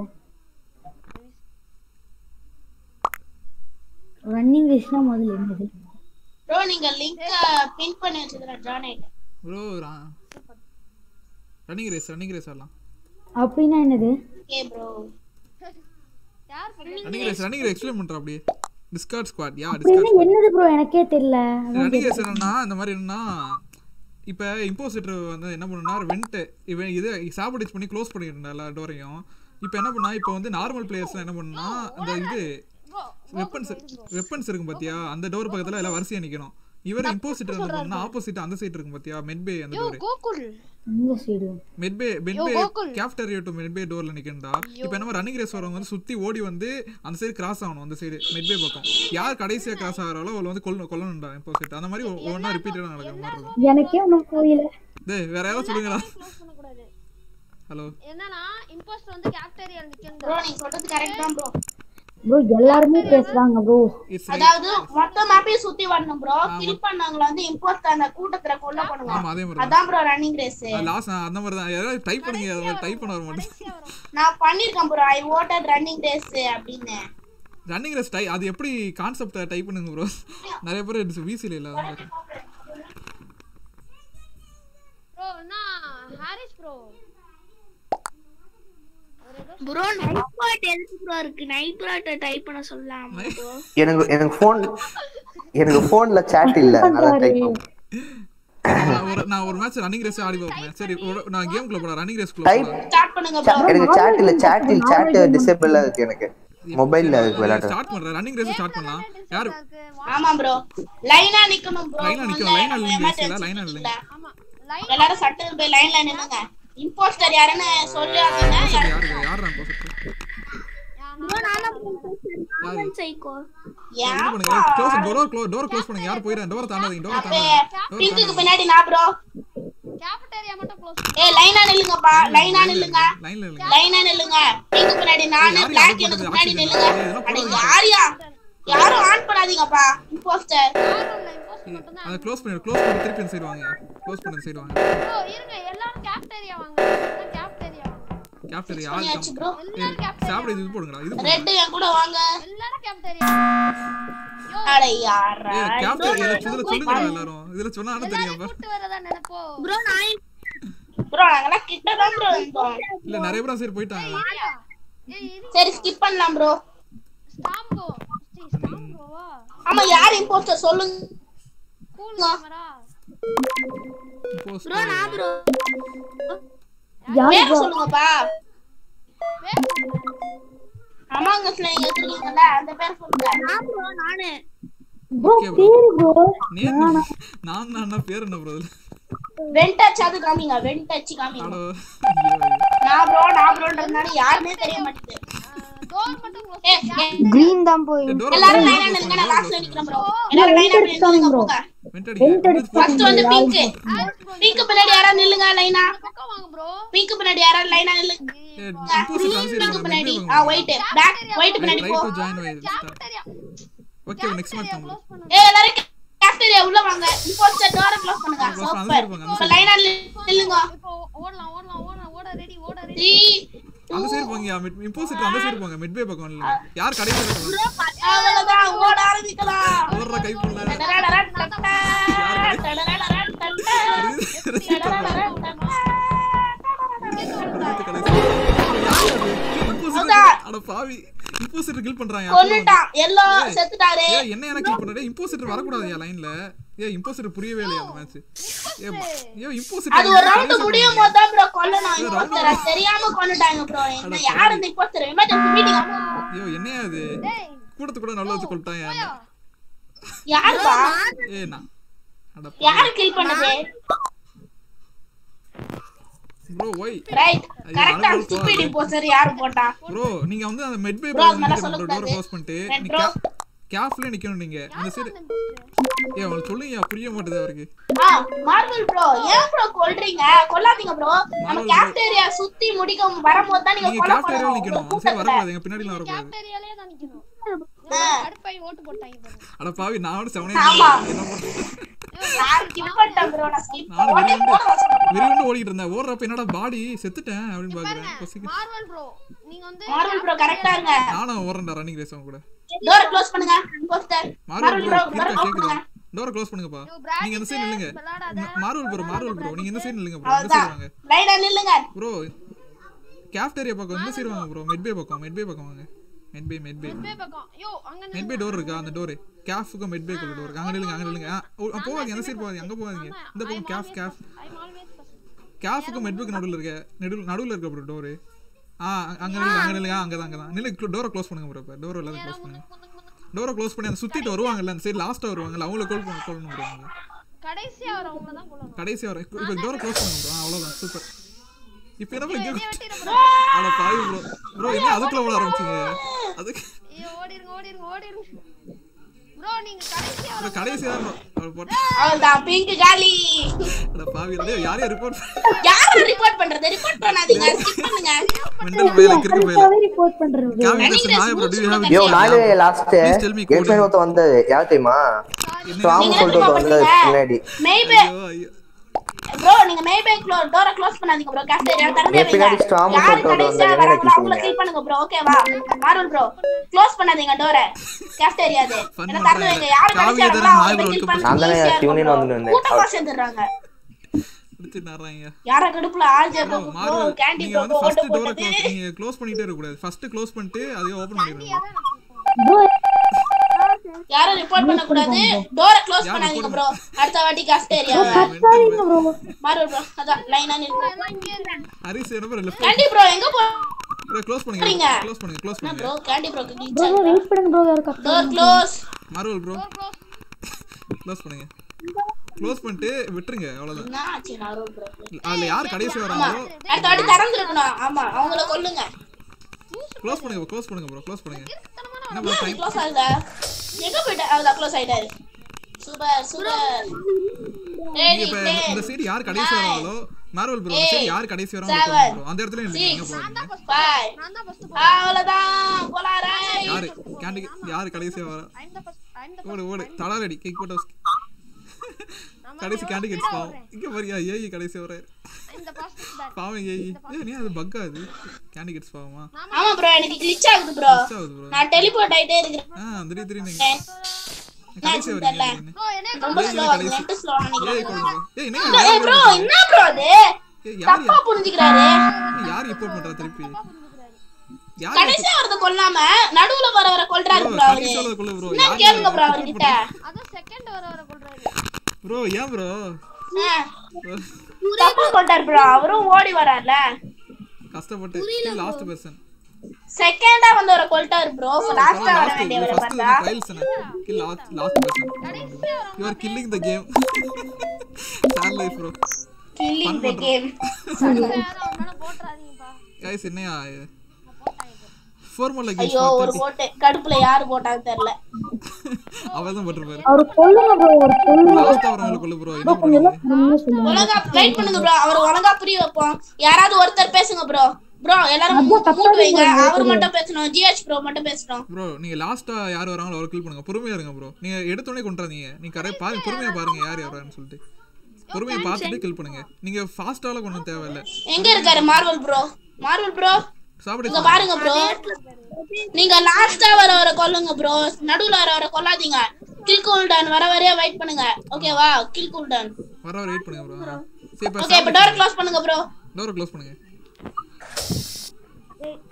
ரன்னிங் ரேஸ்னா முதல்ல என்னது ப்ரோ நீங்க லிங்க் பின் பண்ணி வச்சிருக்கேன் ஜாயின் ஆயிட்டேன் bro running race running race ஆடலாம் அப்படின்னா என்னது ஓகே ப்ரோ யார் பண்ணி running race running race explain பண்றா அப்படியே டிஸ்கார்ட் ஸ்குவாட் யா அப்படின்னா டிஸ்கார்ட் என்னது ப்ரோ எனக்கே தெரியல ரன்னிங் ரேஸ் என்னன்னா இந்த மாதிரி என்னன்னா இப்போ இம்போசிட்டர் வந்து என்ன பண்ணுனா வெண்ட் இவன் இது சாபடிச் பண்ணி க்ளோஸ் பண்ணிருந்தா எல்லா டோரையும் இப்போ என்ன பண்ணா இப்போ வந்து நார்மல் பிளேயர்ஸ்லாம் என்ன பண்ணா அந்த இது வெப்பன்ஸ் வெப்பன்ஸ் இருக்கும் பாத்தியா அந்த டோர் பக்கத்துல எல்லாம் வரிசையா நிக்கணும் இவர் இம்போசிட்டர் என்ன பண்ணா ஆப்போசிட் அந்த சைடு இருக்கும் பாத்தியா மெட்பே அந்த டோர் கோகுல் இந்த side medbay medbay Gokul. Cafeteria to medbay டோர்ல நிக்கண்டா இப்போ என்ன ரன்னிங் ரேஸ் வரவங்க வந்து சுத்தி ஓடி வந்து அந்த சைடு கிராஸ் ஆகணும் அந்த சைடு மெட்பே பக்கம் யார் கடைசியா கிராஸ் ஆகிறாலோ அவளை வந்து கொல்ல கொல்லணும்டா இம்போசிட் அந்த மாதிரி ஒவ்வொன்றா ரிப்பீட்டடா நடக்கிற மாதிரி இருக்கும் எனக்கே ஒன்றும் புரியல டேய் வேற யாராவது சொல்லுங்களா க்ளோஸ் பண்ண கூடாது ஹலோ என்னன்னா இம்போஸ்டர் வந்து கேப்டேரியா நிக்கணும் ப்ரோ நீங்க சொல்றது கரெக்ட் தான் ப்ரோ ப்ரோ எல்லாருமே பேசுறாங்க ப்ரோ இட்ஸ் அதாவது மொத்த மேப்பையும் சுத்தி வரணும் ப்ரோ கில் பண்ணவங்கள வந்து இம்போஸ்ட் அந்த கூட்டத்துல கொல்ல ஆமா பண்ணுவாங்க அதே மாதிரி தான் அதான் ப்ரோ ரன்னிங் ரேஸ் லாஸ்ட் அந்த மாதிரி தான் யாராவது டைப் பண்ணுங்க அதை மாதிரி டைப் பண்ண வர மாட்டேங்குது நான் பண்ணிருக்கேன் bro I voted running race அப்படின்னு ரன்னிங் ரேஸ் டை அது எப்படி கான்செப்டை டைப் பண்ணுங்க ப்ரோ நிறைய பேர் வீசில இல்ல அது மாதிரி ப்ரோ என்ன Harris bro bro night bot எதுக்கு ப்ரோ இருக்கு நைட் பாட் டைப் பண்ண சொல்லலாம் ப்ரோ எனக்கு எனக்கு ஃபோன் எனக்கு ஃபோன்ல சேட் இல்ல அதனால டைப் நான் ஒரு நான் ஒரு மேட்ச் ரன்னிங் ரேஸ் ஆடி பார்ப்பேன் சரி ஒரு- நான் கேம் குள்ள போறேன் ரன்னிங் ரேஸ் குள்ள Type. போறேன் ஸ்டார்ட் பண்ணுங்க ப்ரோ எனக்கு சேட் இல்ல சேட் இல்ல சேட் டிசேபிள் இருக்கு எனக்கு மொபைல்ல இருக்கு விளையாட்டு ஸ்டார்ட் பண்றேன் ரன்னிங் ரேஸ் ஸ்டார்ட் பண்ணலாம் யாரு ஆமா ப்ரோ லைனா நிக்கணும் ப்ரோ லைனா நிக்கணும் லைனா நில்லுங்க லைனா நில்லுங்க ஆமா லைன் எல்லாரும் சட்டத்துக்கு போய் லைன்ல நின்னுங்க இம்போஸ்டர் யாருன்னு சொல்லாதீங்க யாரு யாரு நான் போட்டு ப்ரோ நானா நானும் சைக்கோ ஏன் பண்ணுங்க close door close door close பண்ணுங்க யார் போயிரா டோர் தாண்டாதீங்க டோர் தாண்டாதீங்க பிங்குக்கு பின்னாடி நான் ப்ரோ கேப்டேரியா மட்டும் க்ளோஸ் ஏ லைனா நில்லுங்கப்பா லைனா நில்லுங்க லைன்ல இல்லைங்க லைனா நில்லுங்க பிங்கு பின்னாடி நானு யாரு பிளாக் யாரு எனக்கு போட்டது? பின்னாடி oxygen? நில்லுங்க ஏய், இதெல்லாம் அட போடாதீங்க. யாரியா யாரும் ஆன் பண்ணாதீங்கப்பா இம்போஸ்டர் யாரும் இல்ல இம்போஸ்டர் மட்டும் தான் அதை க்ளோஸ் பண்ணி க்ளோஸ் பண்ணி திருப்பி இந்த சைடு வாங்க க்ளோஸ் பண்ணி இந்த சைடு வாங்க ப்ரோ இருங்க எல்லாரும் கேப்டேரியா வாங்க கேப்டேரியா வாங்க கேப்டர் யார் பண்ணியாச்சு ப்ரோ எல்லாரும் கேப்டேரியா சாப்பிட இது போடுங்கடா இது போடுங்க ரெட் என் கூட வாங்க எல்லாரும் கேப்டேரியா யோ அட யாரா ஏய் கேப்டர் இதுல இதுல சொல்லுங்க எல்லாரும் இதுல சொன்னா ஆனா தெரியும் அப்ப கூட்டு வரதா நினைப்போ ப்ரோ நான் ப்ரோ நாங்கலாம் கிட்ட தான் ப்ரோ இருந்தோம் இல்ல நிறைய பேர் சரி போயிட்டாங்க ஏய் இது சரி ஸ்கிப் பண்ணலாம் ப்ரோ ஸ்டாம்போ ஸ்டாம்போவா ஆமா யார் இம்போஸ்டர் சொல்லுங்க கூல் கேமரா Post ப்ரோ நான் ப்ரோ யார் பேர் சொல்லுங்கப்பா அமாங்கஸ்ல நீங்க வச்சிருக்கீங்கல்ல அந்த பேர் சொல்லுங்க நான் ப்ரோ நானு ப்ரோ Okay, bro. பேரு ப்ரோ நேம் நான் நான் என்ன பேர் என்ன ப்ரோ வெண்டச் அது காமிங்க வெண்டச் காமிங்க ஹலோ நான் ப்ரோ நான் ப்ரோன்றதுனால யாருமே தெரிய மாட்டேங்குது டோர் மட்டும் க்ளோஸ் ஏய், ஏய், கிரீன் தான் போய் டோர் எல்லாரும் லைனா நில்லுங்க நான் லாஸ்ட்ல நிக்கிறேன் ப்ரோ எல்லாரும் லைனா நில்லுங்க போங்க வெண்டடி ஃபர்ஸ்ட் வந்து பிங்க் பிங்க் பின்னாடி யாரா நில்லுங்க லைனா பக்கம் வாங்க ப்ரோ பிங்க் பின்னாடி யாரா லைனா நில்லுங்க இம்போசிட் வந்து பிங்க் பின்னாடி ஆ ஒயிட் பேக் ஒயிட் பின்னாடி ட்ரை போ to join via cafeteria okay next match நம்ம க்ளோஸ் பண்ணுங்க ஏய் எல்லாரும் கேப்டரியா உள்ள வாங்க இம்போஸ்டர் டோரை க்ளோஸ் பண்ணுங்க Close பண்ணு, சூப்பர் அந்த side போங்க, அந்த இப்ப லைனா நில்லுங்க இப்போ ஓடலாம் ஓடலாம் ஓடலாம் ஓட ரெடி ஓட ரெடி 3 அந்த சைடு போங்க இம்போசிட் அந்த சைடு போங்க மிட்வே பக்கம் இல்ல யார் கடைசில இருக்காங்க அவ்வளவுதான் ஓட ஆரம்பிக்கலாம் ஓடுற கை புள்ள அட பாவி இம்போசிட்டர் கில் பண்றாங்க கொன்னுட்டான் எல்லோ செத்துட்டாரு ஏய் என்ன எனக்கு கில் பண்றே இம்போசிட்டர் வரக்கூடாது ஏன் லைன்ல ஏ இம்போசிட்டர் புரியவே இல்லையா அந்த மேட்ச் ஏ ஏ அது இம்போசிட்டர் ஒரு ரவுண்ட் முடியும் போது தான் ப்ரோ கொல்லணும் இம்போஸ்டர் தெரியாம கொன்னுட்டாங்க ப்ரோ என்ன யார் இந்த இம்போஸ்டர் எமர்ஜென்சி மீட்டிங் ஐயோ என்னையா இது கூடத்து கூட நல்லா வச்சு கொள்ட்டாங்க யாருப்பா ஏ நான் அட யாரு கில் பண்ணது ப்ரோ ஒய் ரைட் கரெக்டா ஸ்டூபிட் இம்போஸ்டர் யாரு போட்டா ப்ரோ நீங்க வந்து அந்த மெட் பே Bro, அது மேல ப்ரோ சொல்லக்கூடாது. டோர் க்ளோஸ் பண்ணிட்டு Red நீ bro. கேஃப்ல நிக்கணும் நீங்க இந்த சைடு ஏ அவனுக்கு சொல்லுங்க புரிய மாட்டேது அவருக்கு ஆ மார்வல் ப்ரோ ஏன் ப்ரோ கொல்றீங்க கொல்லாதீங்க ப்ரோ நம்ம Marvel bro. கேப்டேரியா சுத்தி முடிக்க வரும்போது தான் நீங்க நீங்க கொல்ல கேஃப்டேரியால பண்ணணும் நிக்கணும் அந்த சைடு வரக்கூடாது எங்க பின்னாடிலாம் வரக்கூடாது கேப்டேரியாலே தான் நிக்கணும் ஆ. கடுப்பாய் ஓட்டு போட்டாங்க பாருங்க. அட பாவி நான் ஒரு செவனே ஆமா. என்ன பண்றது நான் ஸ்கிப் பண்ணிட்டேன் ப்ரோ நான் ஸ்கிப் நானும் போட்டே வெறியுண்டு போட வெறியுண்டு ஓடிட்டு இருந்தேன் ஓடுறப்ப என்னடா பாடி செத்துட்டேன் அப்படின்னு பாக்குறேன் பசிக்கு மார்வல் ப்ரோ நீங்க வந்து மார்வல் ப்ரோ கரெக்டா இருங்க நானும் ஓடுறேன்டா ரன்னிங் ரேஸ் அவன் கூட டோர் க்ளோஸ் பண்ணுங்க impostor Marvel Marvel bro bro இருக்கா டோர் க்ளோஸ் கேக்குதா பண்ணுங்க டோரை க்ளோஸ் பண்ணுங்கப்பா bracket நீங்க இந்த சைடு நில்லுங்க விளையாடாத. ம- மார்வல் ப்ரோ மார்வல் ப்ரோ நீங்க இந்த சைடு நில்லுங்க ப்ரோ இந்த சைடு அவ்வளவுதான் வாங்க லைனா நில்லுங்க ப்ரோ கேஃப்டேரியா பக்கம் இந்த சைடு வாங்க ப்ரோ மெட்பே பக்கம் மெட்பே பக்கம் வாங்க மெட்பே மெட்பே பே பக்கம் யோ அங்க மெட்பே டோர் இருக்கா அந்த டோர் கேஃப்க்கும் மெட்பே குள்ள டோர் அங்க நில்லுங்க அங்க நில்லுங்க ஆ, ஓ, ஆ, போகாதீங்க அந்த சைடு போகாதீங்க அங்க போகாதீங்க இந்த பக்கம் cafe cafe I'm always first கேஃபுக்கு மெட்புக்கு நடுவுல இருக்க நடுவுல நடுவுல இருக்க ப்ரோ டோரு ஆ அங்க- அங்க நில்லுங்க அங்க நில்லுங்க அங்க தான் அங்க தான் நில்லுங்க டோரை க்ளோஸ் பண்ணுங்க ப்ரோ இப்போ டோர் எல்லாத்தையும் க்ளோஸ் பண்ணுங்க டோரை க்ளோஸ் பண்ணி அந்த சுத்திட்டு வருவாங்கல்ல அந்த சைடு லாஸ்டா வருவாங்கல்ல அவங்கள கால் பண்ண கால் பண்ணுங்க bro. கடைசியா வரவங்கள தான் கொல்லணும் கடைசி வர இப்போ டோரை க்ளோஸ் பண்ணுங்க ப்ரோ அவ்வளவுதான் சூப்பர் இப்போ என்ன இங்க அட பாவி ப்ரோ ப்ரோ என்ன அதுக்குள்ள விட ஆரம்பிச்சீங்க அதுக்கு ஐயோ ஓடிருங்க ஓடிருங்க ஓடிருங்க ப்ரோ நீங்க கடைசியா ப்ரோ கடைசி தான் ப்ரோ அவர் போட்டு அவ்வளவுதான் பிங்க் காலி அட பாவி டேய் யாரையும் ரிப்போர்ட் யார ரிப்போர்ட் பண்றது ரிப்போர்ட் பண்ணாதீங்க ஸ்கிப் பண்ணுங்க மெண்டல் பையல கிறுக்கு பையல கரெக்டாவே ரிப்போர்ட் பண்றது காவி Darshan hi bro do you have yo நானு last Please tell me girl friend ஒருத்த வந்தது யார் தெரியுமா ஸ்ட்ராங் நீங்க சொல்லிட்டு என்ன ஒருத்த வந்தது பண்ணீங்க? பின்னாடி மேய்பே ஐயோ ஐயோ ப்ரோ நீங்க மேய்பே க்ளோ டோர க்ளோஸ் பண்ணாதீங்க ப்ரோ கேப்டேரியா திறந்தே என் பின்னாடி வைங்க storm யார் சொல்லிட்டு கடைசியா வந்தாங்க, வராங்களோ எனக்கு அவங்கள தெரியுங்க. கில் பண்ணுங்க ப்ரோ ஓகேவா மார்வல் ப்ரோ க்ளோஸ் பண்ணாதீங்க டோர கேப்டேரியா அது Fun என்ன திறந்து வைங்க யார் காவி கடைசியா எதிரா வராங்களோ hi அவங்கள bro, கில் welcome. நான் தானே பண்ணுங்க tune in வந்துட்டு கூட்டமா சேர்ந்துடுறாங்க அடிச்சு நறாங்க யார கடுப்புல ஆல்ஜே ப்ரோ ப்ரோ மார்வல் கேண்டி நீங்க ப்ரோ வந்து ஓட்டு ஃபர்ஸ்ட் டோரை போட்டது க்ளோஸ் நீங்க க்ளோஸ் பண்ணிட்டே இருக்க கூடாது ஃபர்ஸ்ட் க்ளோஸ் பண்ணிட்டு அதையே ஓபன் பண்ணிடுங்க ப்ரோ யாரும் ரிப்போர்ட் பண்ண கூடாது டோர க்ளோஸ் பண்ணாதீங்க ப்ரோ அடுத்த வாட்டி கேப்டேரியா மெண்டல் மார்வல் ப்ரோ அதான் லைனா நில்லுங்க ஹரிஸ் என்ன ப்ரோ லெஃப்ட் கேண்டி ப்ரோ எங்க போ ப்ரோ க்ளோஸ் பண்ணுங்க போறீங்க? க்ளோஸ் பண்ணுங்க க்ளோஸ் என்ன பண்ணுங்க ப்ரோ கேண்டி ப்ரோ ப்ரோ கிளிச்சா வெயிட் பண்ணுங்க ப்ரோ யாரு கரெக்டா door close Marvel bro close பண்ணுங்க க்ளோஸ் பண்ணிட்டு விட்டுருங்க அவ்வளவுதான் என்ன ஆச்சு மார்வல் ப்ரோ அதுல யார் கடைசி வராங்களோ அடுத்த வாட்டி திறந்துருக்கணும் ஆமா அவங்கள கொல்லுங்க க்ளோஸ் பண்ணுங்க க்ளோஸ் பண்ணுங்க ப்ரோ க்ளோஸ் பண்ணுங்க என்ன ப்ரோ டைம் க்ளோஸ் ஆகுதா எங்க போயிட்டு அவ்வளோ க்ளோஸ் ஆயிட்டாரு சூப்பர் சூப்பர் நீங்க இப்ப இந்த சைடு யார் கடைசி வராங்களோ மார்வல் ப்ரோ இந்த சைடு யார் கடைசி வராங்களோ seven, ப்ரோ அந்த இடத்துல நில்லுங்க எங்க போறீங்க ஃபைவ் நான் தான் ஃபர்ஸ்ட் அவ்வளோதான் போலாரே யாரு கேண்டி யார் கடைசியா வரா I'm the first I'm the ஓடு ஓடு தலாலடி கேக் போட்டு கடைசி கேண்டி கட்ஸ் பாவம் இங்க பாரியா ஏய் கடைசி வர ஐம் த ஃபர்ஸ்ட் தட் பாவம் ஏய் ஏய் நீ அது பக்கா அது கேண்டி கட்ஸ் பாவமா ஆமா ப்ரோ எனக்கு கிளிச் ஆகுது ப்ரோ மிஸ் ஆகுது ப்ரோ நான் டெலிபோர்ட் ஆயிட்டே இருக்கிறேன் ஆ திடீர் திடீர்னு கடைசி வரீங்க திடீர்னு. ப்ரோ என்ன ரொம்ப ஏய், ஸ்லோ ஏய், ஆகுது கடைசி. நெட் ஸ்லோ ஏய் நினைக்கிறேன் கொடுங்க ஏய் என்ன ஏய் ப்ரோ என்ன ப்ரோ அது ஏய் யார் தப்பா புரிஞ்சுக்கிறாரு யார் ரிப்போர்ட் பண்றா திருப்பி யார் கடைசியா வரது கொல்லாம நடுவுல வர வர கொல்றாரு ப்ரோ ப்ரோ அவரு கடைசி வரது கொள்ள ப்ரோ என்ன யார் கேளுங்க ப்ரோ அவர்கிட்ட அதான் செகண்ட் வர வர கொல்றாரு ப்ரோ ஏன் ப்ரோ ஆ. தப்பா கொண்டாரு ப்ரோ அவரும் ஓடி வரார்ல கஷ்டப்பட்டு லாஸ்ட் பர்சன் செகண்டா வந்து ஒரு கொல்ட்டாரு ப்ரோ லாஸ்டா வர லாஸ்ட் வேண்டியவரை ஃபர்ஸ்ட் பார்த்தா trials kill last last person you are killing the game sir life bro killing the game அவனால போட்றாதீங்கப்பா गाइस என்னையா ஃபார்முலா ஐயோ ஒரு போட்டு கடுப்புல யாரு போட்டான்னு தெரியல அவன் தான் போட்டுருப்பாரு அவரு கொல்லுங்க ப்ரோ ஒரு கொல்லுங்க லாஸ்ட் அவரங்களை கொள்ள ப்ரோ என்ன கொஞ்சம் பண்ணுங்க எல்லாம் பொறுமையா சொல்லுங்க ஒழுங்கா வெயிட் பண்ணுங்க ப்ரோ அவர் ஒழுங்கா புரிய வைப்போம் யாராவது ஒருத்தர் பேசுங்க ப்ரோ ப்ரோ எல்லாரும் அதான் மூட்டு தப்பா வைங்க பேசுறாங்க, அவர் மட்டும் பேசணும் ஜிஹெச் ப்ரோ மட்டும் பேசணும் ப்ரோ நீங்க லாஸ்டா யார் வராங்களோ அவர் கில் பண்ணுங்க பொறுமையா இருங்க ப்ரோ நீங்க எடுத்தோடனே கொண்டாதீங்க நீங்க கரெக்ட் பாருங்க பொறுமையா பாருங்க யார் வரான்னு சொல்லிட்டு பொறுமையா பார்த்துட்டு கில் பண்ணுங்க நீங்க ஃபாஸ்டால கொண்டு தேவையில்ல எங்க இருக்காரு மார்வல் ப்ரோ மார்வல் ப்ரோ சாப்பிடு இங்க பாருங்க ப்ரோ நீங்க லாஸ்டா வர வர கொல்லுங்க ப்ரோ நடுவுல வர வர கொல்லாதீங்க கில் கூல்டன் வர வரைய வெயிட் பண்ணுங்க ஓகேவா கில் கூல்டன் வர வர வெயிட் பண்ணுங்க ப்ரோ சரி ஓகே இப்போ டோர் க்ளோஸ் பண்ணுங்க ப்ரோ டோரை க்ளோஸ் பண்ணுங்க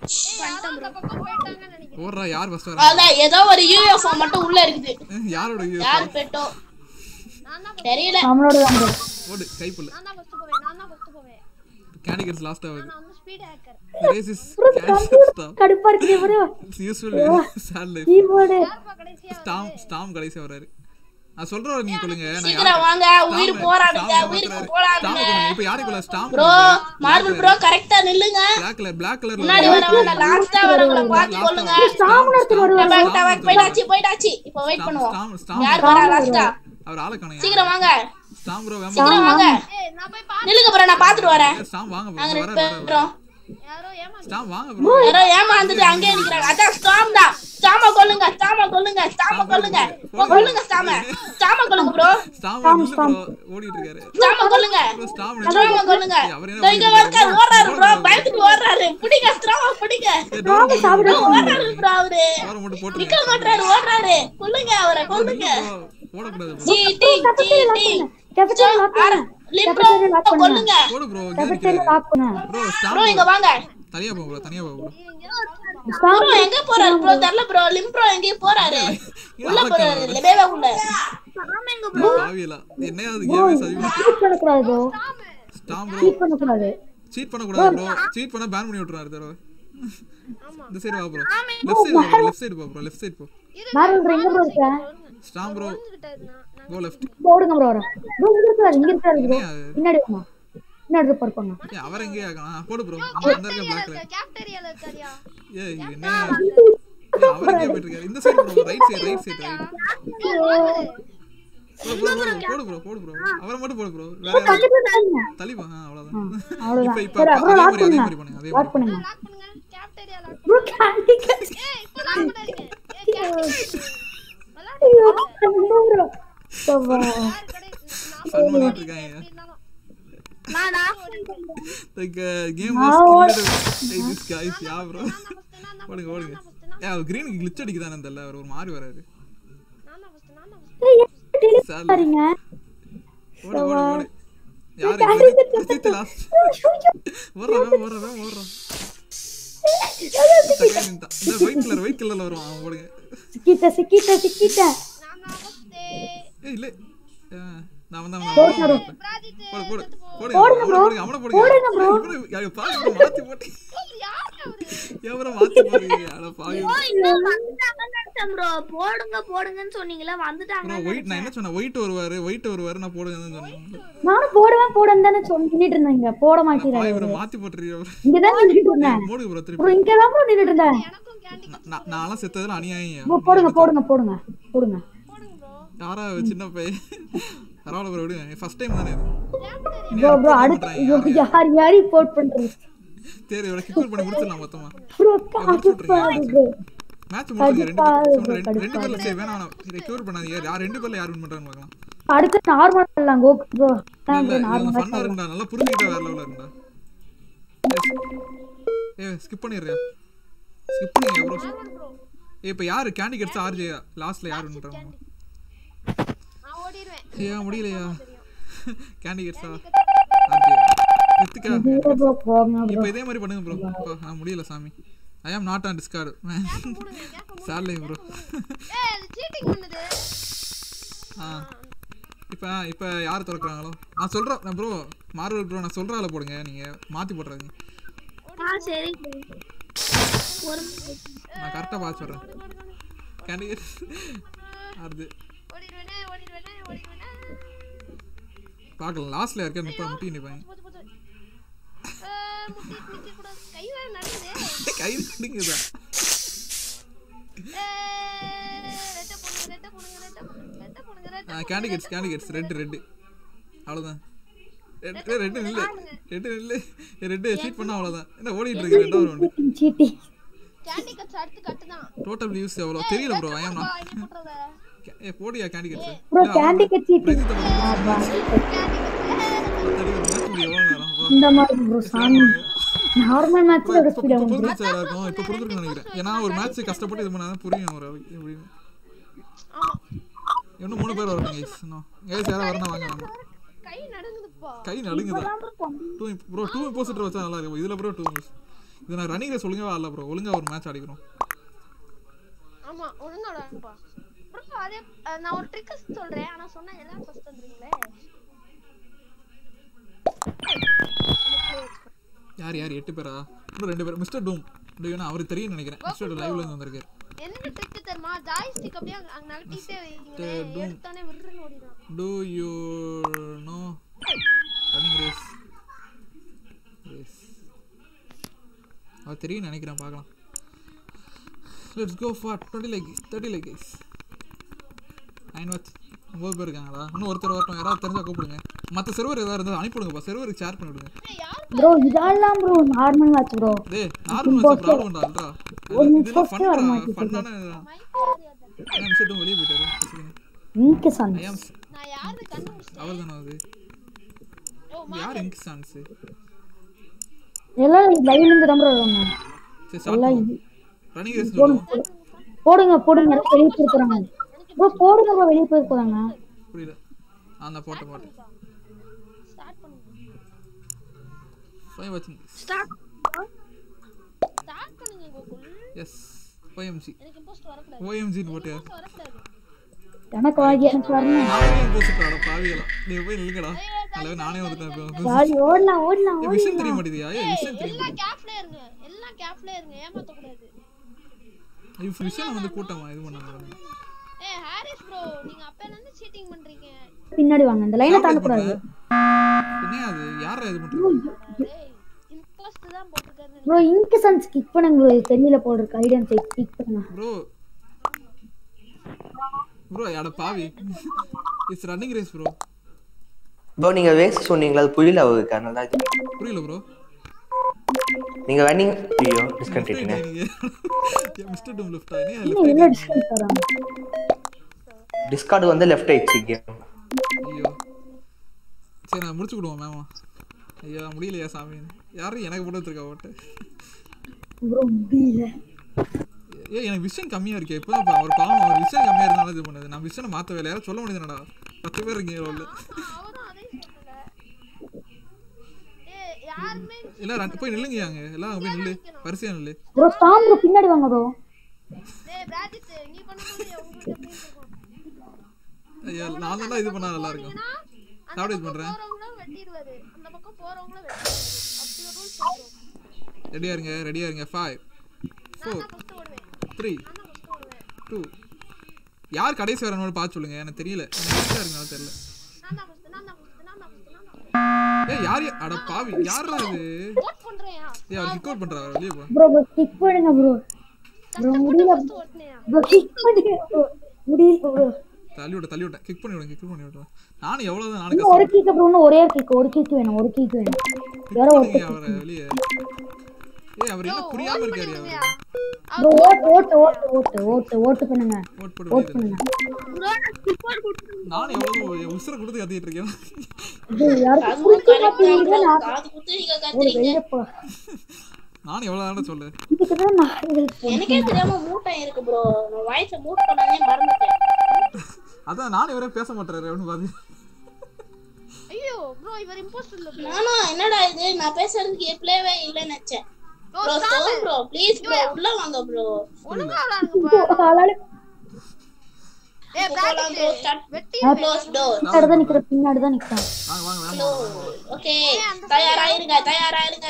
பண்ணிட்டேன் bro. ஓடுறா யார் ஃபர்ஸ்ட் வரா அதான் ஏதோ ஒரு யூஎஃப்ஓ மட்டும் உள்ள இருக்குது அஹ், யாரோட view? யார் பெட்டோ தெரியல நம்மளோட தான் bro. ஓடு கைப்புள்ள நான் தான் ஃபர்ஸ்ட் போவேன் நான் தான் ஃபர்ஸ்ட் போவேன் கேண்டி கட்ஸ் லாஸ்ட் ஆகுது நான் வந்து speed hacker race is Candy கடுப்பா இருக்கு bro. Useful chat life keyboard. கடைசியா ஸ்டாம் ஸ்டாம் கடைசியா வராரு நான் சொல்றேன் நீங்க சொல்லுங்க நான் சீக்கிரம் யாரு- வாங்க ஸ்டாம் உயிர் ஸ்டாம் போராடுங்க ஏமாத்துறாரு. உயிருக்கு ஸ்டாம் போராடுங்க கொண்டு இப்போ யாரை கொள்ள ஸ்டாம் ப்ரோ மார்பிள் ப்ரோ கரெக்டா நில்லுங்க பிளாக் கலர் பிளாக் கலர் முன்னாடி வரவங்க லாஸ்டா வரவங்கள பாத்து கொள்ளுங்க போயிட்டாச்சு போயிட்டாச்சு இப்போ வெயிட் பண்ணுவோம் ஸ்டாம் ஸ்டாம் யார் வரா லாஸ்டா அவர் ஆளை காணோம் சீக்கிரம் வாங்க ஸ்டாம் ப்ரோ வேமா சீக்கிரம் வாங்க நில்லுங்க ப்ரோ நான் பாத்துட்டு வரேன் ஸ்டாம் வாங்க நாங்க ப்ரோ ரெண்டு வர வர பேரும் ஸ்டாம் வாங்க ப்ரோ யாரோ ஏமாந்துட்டு அங்கேயே நிக்கிறாங்க அதான் ஸ்டாம் தான் ஸ்டாம கொல்லுங்க ஸ்டாம கொல்லுங்க ஸ்டாம கொல்லுங்க போ, கொல்லுங்க ஸ்டாம ஸ்டாம கொல்லுங்க ப்ரோ ஸ்டாம் நில்லு ப்ரோ ஓடிட்டு இருக்காரு ஸ்டாம கொல்லுங்க ப்ரோ ஸ்டாம் ஸ்டாம கொல்லுங்க அவர் இதோ இங்க இருக்காரு ஓடுறாரு ப்ரோ பயந்துட்டு ஓடுறாரு பிடிங்க ஸ்டாம பிடிங்க ஓடுறாரு ப்ரோ அவரு அவரை மட்டும் போட்டு நிக்க மாட்டாரு ஓடுறாரு கொல்லுங்க அவரை கொல்லுங்க ஓடக்கூடாது bro. Cheating cheating Cafeteria lock பண்ணு. லிப்ரோ Cafeteria lock பண்ணு. கொல்லுங்க போடு ப்ரோ Cafeteria lock பண்ணு. ப்ரோ ஸ்டாம் ப்ரோ இங்க வாங்க தனியா போ ப்ரோ தனியா போ ப்ரோ ப்ரோ எங்க போறாரு ப்ரோ தெரியல ப்ரோ லிம்ப்ரோ எங்கேயோ போறாரு உள்ள போறாரு லெபேவா உள்ள பாவியலா என்ன அது கேம் சதி Cheat பண்ணக்கூடாது bro. ஸ்டாம் ப்ரோ Cheat பண்ணக்கூடாது. சீட் பண்ண கூடாது ப்ரோ சீட் பண்ணா பேன் பண்ணி விட்டுறாரு தரவ இந்த சைடு வா ப்ரோ லெஃப்ட் சைடு வா லெஃப்ட் சைடு போ ப்ரோ லெஃப்ட் சைடு போ Marvel bro, எங்க bro இருக்க? ஸ்டாம் ப்ரோ கோ லெஃப்ட் போடுங்க bro அவரை. bro, இங்க இருக்காரு, இங்க இருக்காரு bro. பின்னாடி வாங்க. பின்னாடி report பண்ணு. ஏய் அவர் எங்கே ஆகலாம் போடு ப்ரோ அந்த அந்த இருக்க பிளாக்ல கேப்டரியால இருக்காரியா ஏய் என்ன ஏய், அவர் எங்கே போயிட்டு இருக்காரு இந்த side bro right side right side right bro bro bro போடு ப்ரோ போடு ப்ரோ அவரை மட்டும் போடு ப்ரோ வேற யாரும் பக்கத்துல நில்லுங்க. தலிபா ஆ அவ்வளவுதான் அவ்வளவுதான். இப்போ இப்போ சரி, அதே அப்புறம் lock மாதிரி அதே பண்ணுங்க. மாதிரி பண்ணுங்க அதே Lock மாதிரி பண்ணுங்க. Cafeteria bro, candy crush. இப்போ லாக் பண்ணாதீங்க ஏய் கேப்டரியா ஐயோ, கண்டா bro. அப்பா. ஃபன் பண்ணிட்டு இருக்காங்க நானா like uh, game was killed like this guys yeah bro ஓடுங்க ஓடுங்க ஏ அது கிரீனுக்கு கிளிச் அடிக்குதானே தெரியல அவர் ஒரு மாதிரி வராரு ஏய், ஏன் delete சார் பண்ணாதீங்க? ஓடு ஓடு ஓடு யாரு candy crush பிரதீத் லாஸ்ட் ஐயோ, ஓடுறா ஓடுறா ஓடுறா செகண்ட் இந்த ஒயிட் கலர் ஒயிட் கலர்ல வரும் அவன் ஓடுங்க சிக்கிட்ட சிக்கிட்ட சிக்கிட்ட ஏய் இல்ல ஆ, நான் வந்து அவனை போடு போடு போடு போடு போடுங்க அவனை bro. போடுங்க அவனை போடுங்க போடுங்க bro. இவனை யாரு பாரு bro, மாத்தி போட்டு எவரை மாத்தி போடுறீங்க அட பாவி இன்னும் வந்துட்டாங்கன்னு நினைச்சேன் ப்ரோ போடுங்க போடுங்கன்னு சொன்னீங்களா வந்துட்டாங்க ப்ரோ ஒயிட் நான் என்ன சொன்னேன் ஒயிட் வருவாரு ஒயிட் வருவாரு நான் போடுங்கன்னு சொன்னேன் நானும் போடுவேன் போடுன்னு தானே சொல்லிட்டு இருந்தேங்க போட பாவி மாட்டேங்கிறாரு இவரை மாத்தி போட்டுறீங்க bro. இங்கதான் நின்னுட்டு இருந்தேன் மூடுங்க ப்ரோ bro திருப்பி இங்கதான் bro நின்னுட்டு இருந்தேன் நான் நான்லாம் செத்ததுல அநியாயம் bro போடுங்க போடுங்க போடுங்க போடுங்க யாரா அவ சின்ன பையன் பரவாயில்ல ப்ரோ விடுங்க ஃபர்ஸ்ட் டைம் தானே இது bro bro அடுத்து ஐயோ, யார் யார் ரிப்போர்ட் பண்றது சரி இவரை கிக் பண்ணி முடிச்சிடலாம் மொத்தமா bro கடுப்பா இருக்கு மேட்ச் முடிச்சு ரெண்டு கடுப்பா பேர் இருக்கு, ரெண்டு- ரெண்டு கடுப்பா பேர்ல சரி வேணாம் வேணாம் இதை கியூர் பண்ணாதீங்க யார் ரெண்டு பேர்ல யார் வின் பண்றாங்க பார்க்கலாம் அடுத்து நார்மல் பண்ணலாம் கோ ப்ரோ இல்ல இது நார்மலா ஃபன்னா இருக்குடா நல்லா புரிஞ்சுக்கிட்டா வேற லெவல்ல இருக்குடா ஏ ஸ்கிப் பண்ணிடுறியா ஸ்கிப் பண்ணுங்க ப்ரோ ஏ இப்போ யாரு கேண்டி கட்ஸ் ஆர்ஜே லாஸ்ட்ல யார் வின் பண்றாங்க நான் ஓடிடுவேன் ஏன் முடியலையா கேண்டி கட்ஸா ஆர்ஜே நித்துக்கா ப்ரோ போங்க இப்போ இதே மாதிரி பண்ணுங்க ப்ரோ இப்போ நான் முடியல சாமி I am not on Discord சார்லே ப்ரோ ஏய் அது சீட்டிங் பண்ணுது ஆ இப்போ இப்போ யார் திறக்கிறாங்களோ நான் சொல்கிறேன் ப்ரோ மார்வல் ப்ரோ நான் சொல்கிற ஆளை போடுங்க நீங்கள் மாற்றி போட்டுறாதீங்க ஆ சரி ஒரு நான் கரெக்டாக பார்த்து சொல்கிறேன் கேண்டி அது ஓடிடுவேனே ஓடிடுவேனே ஓடிடுவேனே பார்க்கலாம் லாஸ்ட்டில் இருக்க நிப்பா முட்டி நிற்பாங்க போச்சு போச்சு ஏய், முட்டி நிக்க கூடாது கை வேற நடுங்குது கை நடுங்குதா ஏய், ரெட்டை போடுங்க ரெட்டை போடுங்க ரெட்டை போடுங்க ரெட்டை போடுங்க ரெட்டை Candy Cuts Candy Cuts red red அவ்வளோதான் ரெட்டு ரெட்டு நில்லு ரெட்டு நில்லு ரெட்டு சீட் பண்ணா அவ்வளோதான் என்ன ஓடிட்டு இருக்கு ரெண்டாவது ரவுண்டு சீட்டி கேண்டி கட்ஸ் அடுத்து கட்டுதான் டோட்டல் வியூஸ் எவ்வளோ தெரியல ப்ரோ ஐ ஆம் வா, நாட் என்ன பண்றது ஏ போடியா Candy Cuts bro Candy Cut சீட்டி இந்த மாதிரி ப்ரோ சாமி நார்மல் மேட்ச்ல ஒரு ஸ்பீடா வந்து புரிஞ்சிச்சு எல்லாருக்கும் இப்போ புரிஞ்சிருக்குன்னு நினைக்கிறேன் ஏன்னா ஒரு மேட்ச் கஷ்டப்பட்டு இது பண்ணாதான் புரியும் ஒரு ஆளுக்கு எப்படின்னு இன்னும் மூணு பேர் வரணும் கைஸ் இன்னும் கைஸ் யாரும் வரணும் வாங்க வாங்க கை நடுங்குதுப்பா கை நடுங்குதா டூ ப்ரோ டூ இம்போசிட்டர் வச்சா நல்லா இருக்கும் இதுல ப்ரோ டூ இது நான் ரன்னிங் ரேஸ் ஒழுங்கா ஆடல ப்ரோ ஒழுங்கா ஒரு மேட்ச் ஆடிக்கிறோம் ஆமா ஒழுங்கா விளையாடுப்பா ப்ரோ அதே அஹ், நான் ஒரு ட்ரிக் சொல்றேன் ஆனா சொன்னா எல்லாரும் ஃபர்ஸ்ட் வந்துருங்களே யார் யார் எட்டு பேரா இன்னும் ரெண்டு பேர் மிஸ்டர் டூம் டூனா அவருக்கு தெரியும் நினைக்கிறேன் மிஸ்டர் டூம் லைவ்ல இருந்து வந்திருக்காரு என்ன ட்ரிக் தெரியுமா ஜாய்ஸ்டிக் அப்படியே அங்க அங்க நகட்டிட்டே வைங்களே Doom. எடுத்தானே விருன்னு ஓடிடும் do you know running race race அவர் தெரியும் நினைக்கிறேன் பார்க்கலாம் let's go for twenty like thirty like guys nine watch ஒம்பது பேர் இருக்காங்களா இன்னும் ஒருத்தர் வரட்டும் யாராவது தெரிஞ்சா கூப்பிடுங்க மற்ற சர்வர் ஏதாவது இருந்தால் அனுப்பிவிடுங்கப்பா சர்வருக்கு ஷேர் பண்ணி விடுங்க ப்ரோ இதெல்லாம் ப்ரோ நார்மல் மேட்ச் ப்ரோ டேய் நார்மல் மேட்ச் ப்ராப்ளம் உண்டா அல்ட்ரா ஒரு இதெல்லாம் first வர ஃபன் மாட்டேங்குது. ஃபன்னான மிஸ்டர் டூம் வெளியே போயிட்டாரு இங்க் சன் ஐ ஆம் நான் யாரு கண்டுபிடிச்சேன் அவர் தானே அது யார் இங்க் சான்ஸ் எல்லாம் லைவ்ல இருந்து தான் ப்ரோ வந்தாங்க சரி ஸ்டார்ட் எல்லாம் பண்ணுவோம் ரன்னிங் ரேஸ் போடுங்க போடுங்க போடுங்க எல்லாம் வெளியே போய் போறாங்க ப்ரோ போடுங்க ப்ரோ வெளியே போய் போறாங்க புரியல அந்த போட்ட போட்டு ஸ்டார்ட் பண்ணுங்க ஃபைவ் வாட்சிங் ஸ்டார்ட் ஸ்டார்ட் பண்ணுங்க கோகுல் எஸ் ஓஎம்ஜி எனக்கு இம்போஸ்ட் வரக்கூடாது ஓஎம்ஜின்னு போட்டு Impost வரக்கூடாது எனக்கு வாங்கி எனக்கு வரணும் நானே போச்சுட்டு பாவிகளா நீ போய் நில்லுங்கடா அல்லவே நானே வந்துட்டேன் இப்போ ஜாலி ஓடலாம் ஓடலாம் ஏய், விஷயம் தெரிய மாட்டேதியா ஏ விஷயம் தெரிய எல்லாம் கேப்ல இருங்க எல்லாம் கேப்ல இருங்க ஏமாத்த கூடாது ஐயோ விஷயம் வந்து கூட்டமா இது பண்ணாங்க ஏய் ஹாரிஸ் ப்ரோ நீங்க அப்பல இருந்து சீட்டிங் பண்றீங்க பின்னாடி வாங்க இந்த லைனை தாண்டக்கூடாது என்ன அது யாரா இது பண்றது ஏய் இம்போஸ்ட் தான் போட்டுருக்காரு ப்ரோ இங்க் சன் ஸ்கிப் பண்ணுங்க ப்ரோ தெரியல போடுறதுக்கு ஐடியா ஸ்கிப் பண்ணுங்க ப்ரோ ப்ரோ அட பாவி it's running race bro bro நீங்க வேஸ்ட் சொன்னீங்களா அது புரியல அவருக்கு அதனால தான் கேட்டேன். புரியல ப்ரோ நீங்க ரன்னிங் ஐயோ டிஸ்கண்டினியூ மிஸ்டர் டூம் லெஃப்ட் ஆனே இன்னும் லெஃப்ட் எல்லாம் டிஸ்கவுண்ட் தராங்க டிஸ்கார்டு வந்து லெஃப்ட் ஆயிடுச்சு கேம் ஐயோ சரி நான் முடிச்சு விடுவோம் மேமா ஐயோ முடியலையா சாமி யாரும் எனக்கு போட்டு வச்சிருக்கா ஓட்டு ப்ரோ முடியல ஏய் எனக்கு விஷன் கம்மியா இருக்கே இப்போ தான் அவர் பாவம் அவர் விஷன் கம்மியா இருந்தாலும் இது பண்ணுது நான் விஷனை மாத்த வேலை யாரும் சொல்ல முடியுதுடா பத்து பேர் இருக்கீங்க உள்ள அவரும் அதையும் சொல்லல ஏய் யாருமே இல்ல ரெண்டு போய் நில்லுங்க அங்க எல்லாம் அங்க போய் நில்லு வரிசையா நில்லு ப்ரோ ஸ்டாம் ப்ரோ பின்னாடி வாங்க ப்ரோ டேய் பிராஜித் நீ பண்ணும்போது உங்களுக்கு எப்படி இருக்கும் ஐயா நான் தான் இது பண்ணா நல்லா இருக்கும் சாப்பிட இது பண்றேன் போறவங்களும் வெட்டிடுவாரு அந்த பக்கம் போறவங்களும் வெட்டிடுவாரு அப்படி ஒரு ரூல் சொல்றோம் ரெடியா இருங்க ரெடியா இருங்க ஃபைவ் ஃபோர் ஃபர்ஸ்ட் ஓடுவேன் த்ரீ நான் தான் ஃபர்ஸ்ட் ஓடுவேன் டூ யார் கடைசி வரணும் பார்த்து சொல்லுங்க எனக்கு தெரியல எனக்கு கரெக்டா இருக்குனால தெரியல நான் தான் ஃபர்ஸ்ட் நான் தான் ஃபர்ஸ்ட் நான் தான் ஃபர்ஸ்ட் நான் தான் ஏய் யார் யா- அட பாவி யாரா இது ஓட் பண்றேயா ஏய் அவர் கிக் அவுட் பண்றாரு வெளியே போ ப்ரோ ப்ரோ கிக் பண்ணுங்க ப்ரோ ப்ரோ முடியல ஃபர்ஸ்ட் ஓட்டுனேயா ப்ரோ கிக் பண்ணுங்க ப்ரோ முடியல ப்ரோ தள்ளி விட தள்ளி விட கிக் பண்ணி விடுங்க கிக் பண்ணி விடுறேன் நானும் எவ்வளவுதான் நானும் இன்னும் ஒரு கிக் ப்ரோ இன்னும் ஒரே கிக் ஒரு கிக் வேணும் ஒரு கிக் வேணும் யாரோ ஒரு கஷ்டம் அவரை வெளியே ஏய் அவர் என்ன புரியாம இருக்காரு அவரு ப்ரோ ஓட்டு ஓட்டு ஓட்டு ஓட்டு ஓட்டு ஓட்டு பண்ணுங்க ஓட் போட்டு ஓட்டு வெளியே பண்ணுங்க நானும் எவ்வளவு உசுர கொடுத்து கத்திட்டு இருக்கேன் இது யாருக்கு அதுவும் பிடிக்க correct தான் மாட்டேங்குது bro. நான் காது குத்து நீங்க ஒரு கத்துறீங்க வெளியே போ நானும் எவ்வளவு தானே சொல்லு இதுக்கு தான் நான் உங்களுக்கு எனக்கே தெரியாம மூட்டை இருக்கு ப்ரோ நான் வாய்ஸ மூட் பண்ணாதே மறந்துட்டேன் அதான் நானும் இவரே பேச மாட்டேறாரு அப்படின்னு பாத்து ஐயோ ப்ரோ இவர் இம்போஸ்டர்ல ப்ரோ நானும் என்னடா இது நான் பேசுறதுக்கு பிளேவே இல்லைன்னு நினைச்சேன் bro Stone bro please bro உள்ள வாங்க ப்ரோ ஒழுங்கா விளையாடுங்கப்பா ஆளாளு ஏய் போலாம் ப்ரோ பிராஜித் ஸ்டார்ட் வெட்டி க்ளோஸ் டோர் பின்னாடி தான் நிக்கிறேன் பின்னாடி தான் நிக்கிறேன் வாங்க வாங்க வேமா ஓகே தயாராயிருங்க தயாராயிருங்க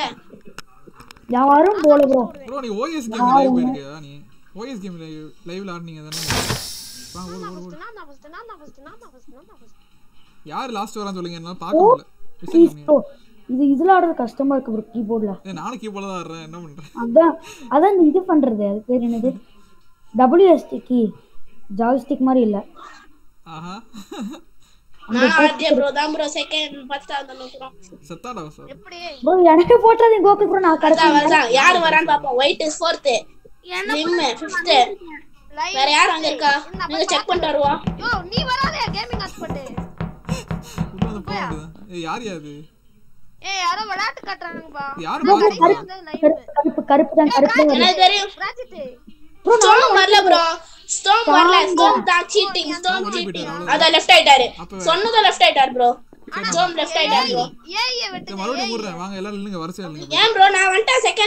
யாரும் போல ப்ரோ ப்ரோ நீ ஓஎஸ் கேம் லைவ் போயிருக்கியா நீ ஓஎஸ் கேம் லைவ்ல ஆடுனீங்க தானே வாங்க ஓடு ஓடு ஓடு நான் தான் ஃபர்ஸ்ட் நான் தான் ஃபர்ஸ்ட் நான் தான் ஃபர்ஸ்ட் நான் தான் ஃபர்ஸ்ட் யார் லாஸ்ட் வரான்னு சொல்லுங்க என்னால பார்க்க முடியல விஷயம் ப்ளீஸ் கம்மியா. ப்ரோ இது இதுல ஆடுறது கஷ்டமா இருக்கு ப்ரோ கீபோர்ட்ல ஏய் நானும் கீபோர்ட்ல தான் ஆடுறேன் என்ன பண்றேன் அதான் அதான் இந்த இது பண்றது அது பேர் என்னது டபிள்யூஎஸ்டி கீ ஜாய்ஸ்டிக் மாதிரி இல்ல ஆஹா நான் ஆர்ஜே ப்ரோ தான் ப்ரோ செகண்ட் ஃபர்ஸ்ட் அந்த நோக்குறோம் செத்தாடா சார் எப்படி ப்ரோ எனக்கு போட்டுறது கோகுல் ப்ரோ நான் கரெக்ட் அதான் அதான் யார் வரான்னு பாப்போம் white is fourth Slim fifth live வேற யார் அங்க இருக்கா நீங்க செக் பண்ணிட்டு வருவா யோ நீ வராதே கேமிங் ஹாஸ்பட் உள்ள வந்து போக வேண்டியதான் ஏய் யார் யாரு ஏய் யாரோ விளையாட்டு காட்டுறாங்கப்பா யாரு பாத்து லைவ் கருப்பு கருப்பு தான் கருப்பு தான் வருது. எனக்கு தெரியும் பிராஜித் ஸ்டோம் வரல ப்ரோ ஸ்டோம் வரல ஸ்டோம் தான் சீட்டிங் ஸ்டோம் சீட்டிங் அத லெஃப்ட் ஆயிட்டாரு சொன்னத லெஃப்ட் ஆயிட்டாரு ப்ரோ ஸ்டோம் லெஃப்ட் ஆயிட்டாரு ப்ரோ ஏய் ஏய் வெட்டு மறுபடியும் மூடுறேன் வாங்க எல்லாரும் இல்லைங்க வரிசையா இல்லைங்க ஏன் ப்ரோ நான் வந்துட்டேன் செகண்டா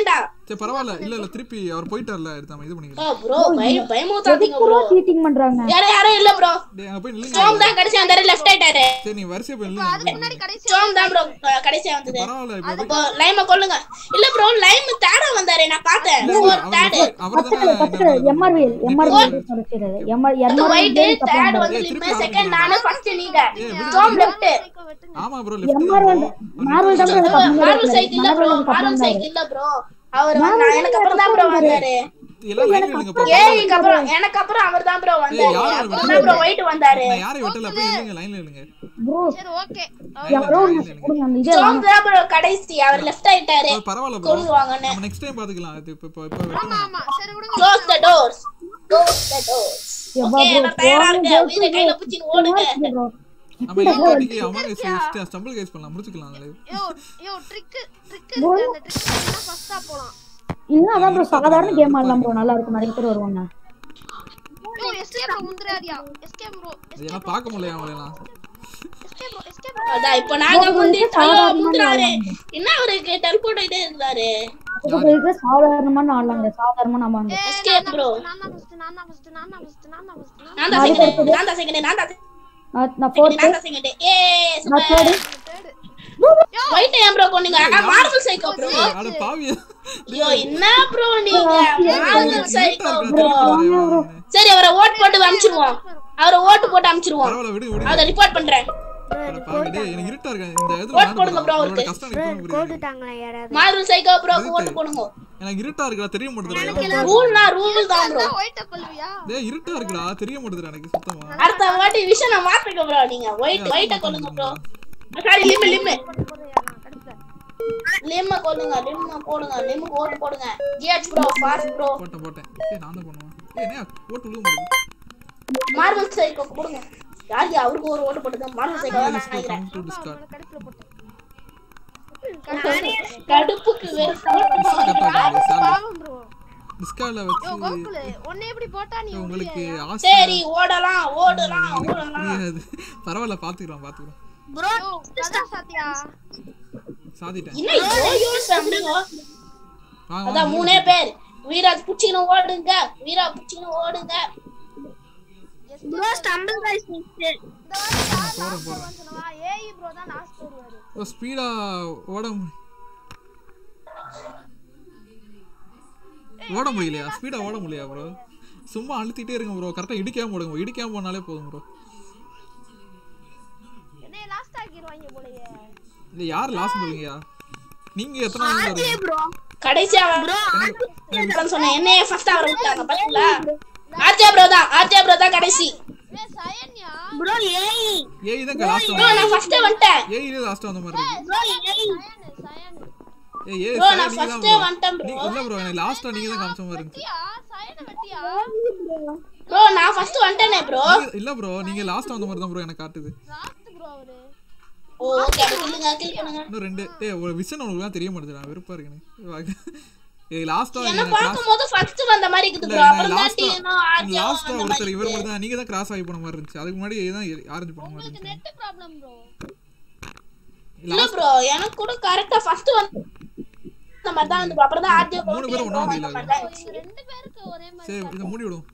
சரி பரவாயில்ல இல்ல இல்ல திருப்பி அவர் போயிட்டார்ல எடுத்தாம இது பண்ணிக்கலாம் ஓ ப்ரோ பய பயமுத்தாதீங்க ப்ரோ சீட்டிங் பண்றாங்க யாரும் யாரும் இல்ல ப்ரோ டேய் அங்க போய் நில்லுங்க ஸ்டோம் தான் கடைசி அந்த லெஃப்ட் ஆயிட்டாரு சரி நீ வரிசையா போய் நில்லுங்க கடைசி ஸ்டோம் தான் ப்ரோ கடைசியா வந்தது பரவாயில்ல இப்ப இப்போ லைம கொல்லுங்க இல்ல ப்ரோ லைம் தேட வந்தாரு நான் பார்த்தேன் ஒரு தேடு அவர் பத்து எம்ஆர்விஎல் எம்ஆர்விஎல் சொல்லிடுறது எம்ஆர் ஒயிட் எம்ஆர்விஎல் தேர்ட் வந்து லிம் செகண்ட் நானு ஃபர்ஸ்ட் நீங்க ஸ்டோம் லெஃப்ட் ஆமா ப்ரோ லெஃப்ட் எம்ஆர்வல் மார்வல் தான் bro அதுக்கு மார்வல் முன்னாடி சைக்கிள் இல்ல ப்ரோ மார்வல் மார்வல் சைக்கிள் இல்ல ப்ரோ அவர் வந்து எனக்கு அப்புறம் தான் ப்ரோ வந்தாரு எல்லாம் லைன்ல நில்லுங்க ப்ரோ ஏய்க்கு அப்புறம் எனக்கு அப்புறம் அவர் தான் ப்ரோ வந்தாரு யாரு அப்புறம் தான் ப்ரோ ஒயிட் வந்தாரு நான் யாரையும் வெட்டல போய் நில்லுங்க லைன்ல நில்லுங்க ப்ரோ சரி ஓகே யாரோ ஒண்ணு கொடுங்க அந்த இதே ஸ்டோம் தான் ப்ரோ கடைசி அவர் லெஃப்ட் ஆயிட்டாரு ஓ, பரவாயில்ல ப்ரோ கொல்லுவாங்கன்னு நம்ம நெக்ஸ்ட் டைம் பாத்துக்கலாம் இது இப்ப இப்ப இப்ப வெட்டணும் ஆமா சரி விடுங்க close the doors close the doors எவ்வா ஓகே bro, நான் தயாரா இருக்கேன் போங்க, உயிரை கையில பிடிச்சின்னு ஓடுங்க bro நம்ம ஈட்டாட்டிக்கு அமர் ஸ்டம்பிள் கேஸ் பண்ணலாம் முடிச்சுக்கலாம் அதுல யோ யோ ட்ரிக் ட்ரிக் இருக்கு அந்த ட்ரிக் பண்ணா ஃபர்ஸ்டா போலாம் இன்னும் அதான் ப்ரோ சாதாரண கேம் ஆடலாம் ப்ரோ நல்லா இருக்கும் நிறைய பேர் வருவாங்க யோ எஸ்கேப் ப்ரோ முந்திராதியா எஸ்கேப் ப்ரோ இதெல்லாம் பார்க்க முடியல அவங்களெல்லாம் எஸ்கேப் ப்ரோ எஸ்கேப் அதான் இப்போ நாங்க வந்து ஐயோ முந்துறாரு என்ன அவருக்கு டெலிபோர்ட் ஆயிட்டே இருந்தாரு இதுக்கு சாதாரணமான ஆடலாங்க சாதாரணமான ஆமாங்க எஸ்கேப் ப்ரோ நான் தான் ஃபர்ஸ்ட் நான் தான் ஃபர்ஸ்ட் நான் தான் ஃபர்ஸ்ட் நான் தான் ஃபர்ஸ்ட் நான் தான் செகண்ட் நான் தான் செகண்ட் நான் தான் second, நான் நான் ஃபோர்த் நான் தான் செகண்ட் ஏ நான் சூப்பர் தேர்டு ஒயிட் ஏன் ப்ரோ கொன்னீங்க மார்வல் சைக்கோ ப்ரோ அட பாவி ஐயோ என்ன ப்ரோ நீங்க மார்வல் சைக்கோ ப்ரோ சரி அவரை ஓட் போட்டு அனுப்பிச்சிருவோம் அவரை ஓட்டு போட்டு அனுப்பிச்சிருவோம் பரவாயில்ல விடு விடு அதை ரிப்போர்ட் பண்றேன் அட பாவி டேய் எனக்கு இருட்டா இருக்கு இந்த இதுல ஓட் போடுங்க bro அவரோட அவருக்கு. கஷ்டம் எனக்கு புரியுது போட்டுட்டாங்களா யாராவது மார்வல் சைக்கோ ப்ரோ ஓட்டு போடுங்க எனக்கு இருட்டா இருக்குடா தெரிய மாட்டேதுடா ரூல்னா ரூல் தான் ப்ரோ ஒயிட்ட கொல்வியா டேய் இருட்டா இருக்குடா தெரிய மாட்டேதுடா எனக்கு சுத்தமா அடுத்த வாட்டி விஷனை மாத்துங்க ப்ரோ நீங்க ஒயிட் ஒயிட்ட கொல்லுங்க ப்ரோ சாரி லிம் லிம் லிம்ம கொல்லுங்க லிம்ம போடுங்க லிம்முக்கு ஓட்டு போடுங்க ஜிஹெச் ப்ரோ ஃபாஸ்ட் ப்ரோ போட்டேன் போட்டேன் ஏய் நான் தான் பண்ணுவேன் ஏய் என்ன ஓட்டு விழுக மாட்டேங்குது மார்வல் சைக்கோ போடுங்க யாரு அவருக்கு ஒரு ஓட்டு போடுங்க மார்வல் சைக்கோ தான் நான் நினைக்கிறேன் கம் டு டிஸ்கார்ட் கடுப்புக்கு வேற பாவம் ப்ரோ டிஸ்கார்ட்ல யோ வச்சு கோகுல் உன்னை எப்படி போட்டா நீ உங்களுக்கு ஆசை சரி ஓடலாம் ஓடலாம் ஓடலாம் புரியாது பரவாயில்ல பாத்துக்கலாம் பாத்துக்கலாம் யோ கதா சாத்தியா சாதிட்டேன் என்ன யோயோ சம்பிங்க வாங்க அதான் வாங்க மூணே பேர் வீராஜ் புச்சின்னு ஓடுங்க வீரா புச்சின்னு ஓடுங்க ப்ரோ ஸ்டம்பிள் கைஸ் இந்த வாட்டி யார் போறேன் லாஸ்ட் போறேன் வருவான்னு சொன்னவா ஏஇ ப்ரோ தான் லாஸ்ட் வருவாரு ஓ ஸ்பீடா ஓட மு- ஓட முடியலையா ஸ்பீடா ஓட முடியலையா ப்ரோ சும்மா அழுத்திட்டே இருங்க ப்ரோ கரெக்டா இடிக்காம ஓடுங்க இடிக்காம போனாலே போதும் ப்ரோ என்னைய லாஸ்ட் ஆக்கிடுவாங்க போலயே இல்ல யார் லாஸ்ட் போவீங்கயா நீங்க எத்தனை நாள் வருவீங்க ப்ரோ கடைசியா ப்ரோ சொன்னேன் என்னைய ஃபர்ஸ்ட் அவரை விட்டாங்க பாத்தீங்களா ஆர்ஜே ப்ரோ தான் ஆர்ஜே ப்ரோ தான் கடைசி ஏ சயன்யா ப்ரோ ஏய் ஏய் தான் லாஸ்ட் ப்ரோ நான் ஃபர்ஸ்ட் வந்துட்டேன் ஏய் இதே லாஸ்ட் வந்த மாதிரி இருக்கு ப்ரோ ஏய் சயன் சயன் ஏய் ஏய் ப்ரோ சார், நான் நீங்க தான் ஃபர்ஸ்டே bro. வந்துட்டேன் ப்ரோ நீ- இல்ல ப்ரோ எனக்கு லாஸ்டா நீங்க தான் காமிச்ச மாதிரி இருந்துச்சு வெட்டியா சயனை வெட்டியா ப்ரோ நான் ஃபர்ஸ்ட் வந்துட்டேனே ப்ரோ நீங்க- இல்ல ப்ரோ நீங்க லாஸ்ட் வந்த மாதிரி தான் ப்ரோ எனக்கு காட்டுது லாஸ்ட் ப்ரோ அவரு ஓ ஓகே அப்ப கில்லுங்க கில் பண்ணுங்க இன்னும் ரெண்டு ஏய் ஒரு விஷன் உங்களுக்கு தான் தெரிய மாட்டேதுடா வெறுப்பா இருக்கு எனக்கு ஏய் லாஸ்டா என்ன எனக்கு கிராஸ் பார்க்கும்போது ஃபர்ஸ்ட் வந்த மாதிரி இருக்குது இல்ல ப்ரோ அப்புறம் தான் லாஸ்டா டீனோ ஆர்ஜே லாஸ்டா வந்த ஒருத்தர் மாதிரி இவர் மட்டும் தான் நீங்க தான் கிராஸ் ஆகி போன மாதிரி இருந்துச்சு அதுக்கு முன்னாடி தான் ஆரஞ்சு போன மாதிரி இருந்துச்சு நெட் ப்ராப்ளம் ப்ரோ இல்ல ப்ரோ எனக்கு கூட கரெக்டா ஃபர்ஸ்ட் வந்து இந்த மாதிரி தான் வந்து அப்புறம் தான் ஆர்ஜே மூணு பேரும் ஒண்ணா அந்த வந்தீங்களா? மாதிரி தான் இருந்துச்சு. ரெண்டு பேருக்கு ஒரே மாதிரி சரி இதை மூடி விடும்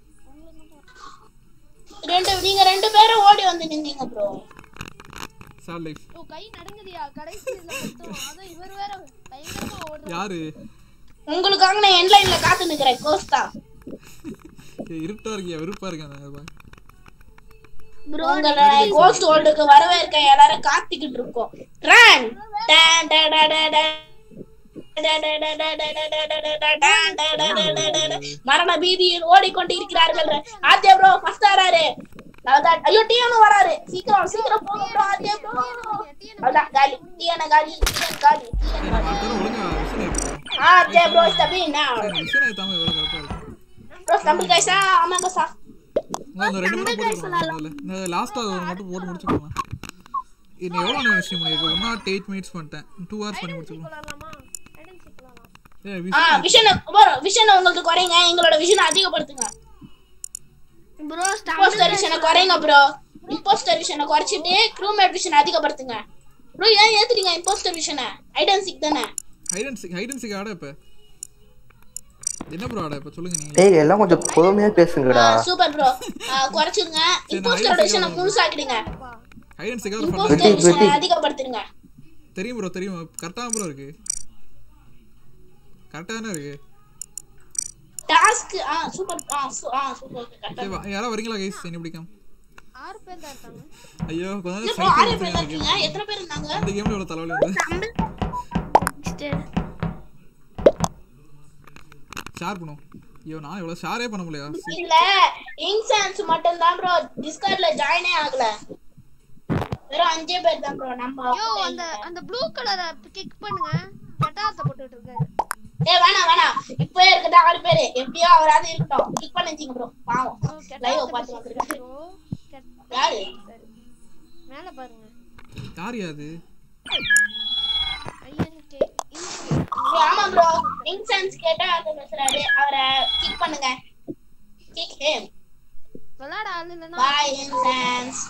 ரெண்டு நீங்க ரெண்டு பேரும் ஓடி வந்து நின்னீங்க ப்ரோ சார் லைஃப் ஓ கை நடுங்குதியா கடைசி இதுல மட்டும் அதான் இவர் வேற பயங்கரமா ஓடுறாரு யாரு உங்களுக்காக நான் என் லைன்ல காத்து நிக்கிறேன் கோஸ்தா ஏய், இருட்டா இருக்கியா வெறுப்பா இருக்கேன் நான் பா. உங்களை கோஸ்ட் வேர்ல்டுக்கு வரவேற்க எல்லாரும் காத்துக்கிட்டு இருக்கோம் ரன் டான் டா டா டா டா. டா டா டா டா டா டா டா டா டா டா டா டா டா டா டா டா. மரண பீதியில் ஓடிக்கொண்டு இருக்கிறார்கள் ஆத்யா ப்ரோ ஃபர்ஸ்ட் வராரு அதான் ஐயோ டிஎன் வராரு சீக்கிரம் சீக்கிரம் போங்க ப்ரோ ஆத்யா ப்ரோ அதான் காலி டிஎன் காலி டிஎன் காலி ஏய், நம்ம அடுத்த தடவை ஒழுங்கா விஷன் ஏத்துக்கோ ஆத்யா ப்ரோ ஸ்டபி now விஷன் ஏத்தாம எவ்வளவு கரெக்டா இருக்கு ப்ரோ ஸ்டம்பிள் கைஸா ஆமாங்க சார் நான் இந்த ரெண்டு மட்டும் போட்டுக்கலாம் முதல்ல இந்த லாஸ்டா ஒரு மட்டும் போட்டு முடிச்சுக்கலாம் இன்னும் எவ்வளோ நேரம் விஷயம் பண்ணியிருக்கேன் ஒன் நாட் எயிட் மினிட்ஸ் பண்ணிட்டேன் டூ ஹவர்ஸ் பண்ணி முடிச்சுக்கலாம் விளாடலாமா ஐடன் சிக்கலாம் ஏ ஆ விஷயம் விஷன் விஷன் உங்களுக்கு குறைங்க எங்களோட விஷன் அதிகப்படுத்துங்க ப்ரோ இம்போஸ்டர் விஷனை குறைங்க ப்ரோ இம்போஸ்டர் விஷனை குறைச்சிட்டு க்ரூமேட் விஷனை அதிகப்படுத்துங்க ப்ரோ ஏன் ஏத்துறீங்க இம்போஸ்டர் விஷனை ஐடென்சிக் தானே hide and seek hide and seek ஆட இப்போ என்ன ப்ரோ ஆட இப்ப சொல்லுங்க நீங்க ஏய் எல்லாம் கொஞ்சம் பொறுமையா பேசுங்கடா சூப்பர் ப்ரோ குறைச்சிருங்க இம்போஸ்டரோட விஷயம் முழுசாக்கிடுங்க ஹைட் அண்ட் சிகர் இம்போஸ்டர் வெட்டி, வெட்டி. விஷயம் அதிகப்படுத்திடுங்க தெரியும் ப்ரோ தெரியும் கரெக்டா ப்ரோ இருக்கு கரெக்டா தானே இருக்கு டாஸ்க் ஆ சூப்பர் ஆ சு- ஆ சூப்பர் கரெக்டா சரி, வா- யாரா வரீங்களா கைஸ் என்ன பிடிக்கும் ஆறு பேர் தான் இருக்காங்க ஐயோ கொஞ்ச இல்ல நேரம் ப்ரோ ஆறு ஃபைட் பேர் தான் இருக்கீங்க எத்தனை பேர் இருந்தாங்க இந்த கேம்ல இவ்வளவு தலைவலி வந்து ஷேர் பண்ணும் ஐயோ நான் இவ்வளவு ஷேரே பண்ண முடியல இல்ல இன்சான்ஸ் மட்டும் தான் ப்ரோ டிஸ்கார்ட்ல ஜாயினே ஆகல வெறும் அஞ்சே பேர் தான் ப்ரோ நம்ம யோ அந்த அந்த ப்ளூ கலரை கிக் பண்ணுங்க கட்டாரத்தை போட்டுட்டு இருக்காரு ஏய் வேணாம் வேணாம் இப்பவே இருக்கட்டும் ஆறு பேரு எப்படியோ அவராவது இருக்கட்டும் கிளிக் பண்ணி வச்சுங்க ப்ரோ பாவம் லைவ் பார்த்து வந்திருக்காரு ப்ரோ கெட்ட- யாரு மேல பாருங்க யார் யாது ஐயன்கே ஏய், ஆமா ப்ரோ இன்சான்ஸ் கேட்டா அது பேசுறாரு அவரை கிளிக் பண்ணுங்க கிக் ஹிம் விளையாட ஆள் இல்லைன்னா பாய் இன்சான்ஸ்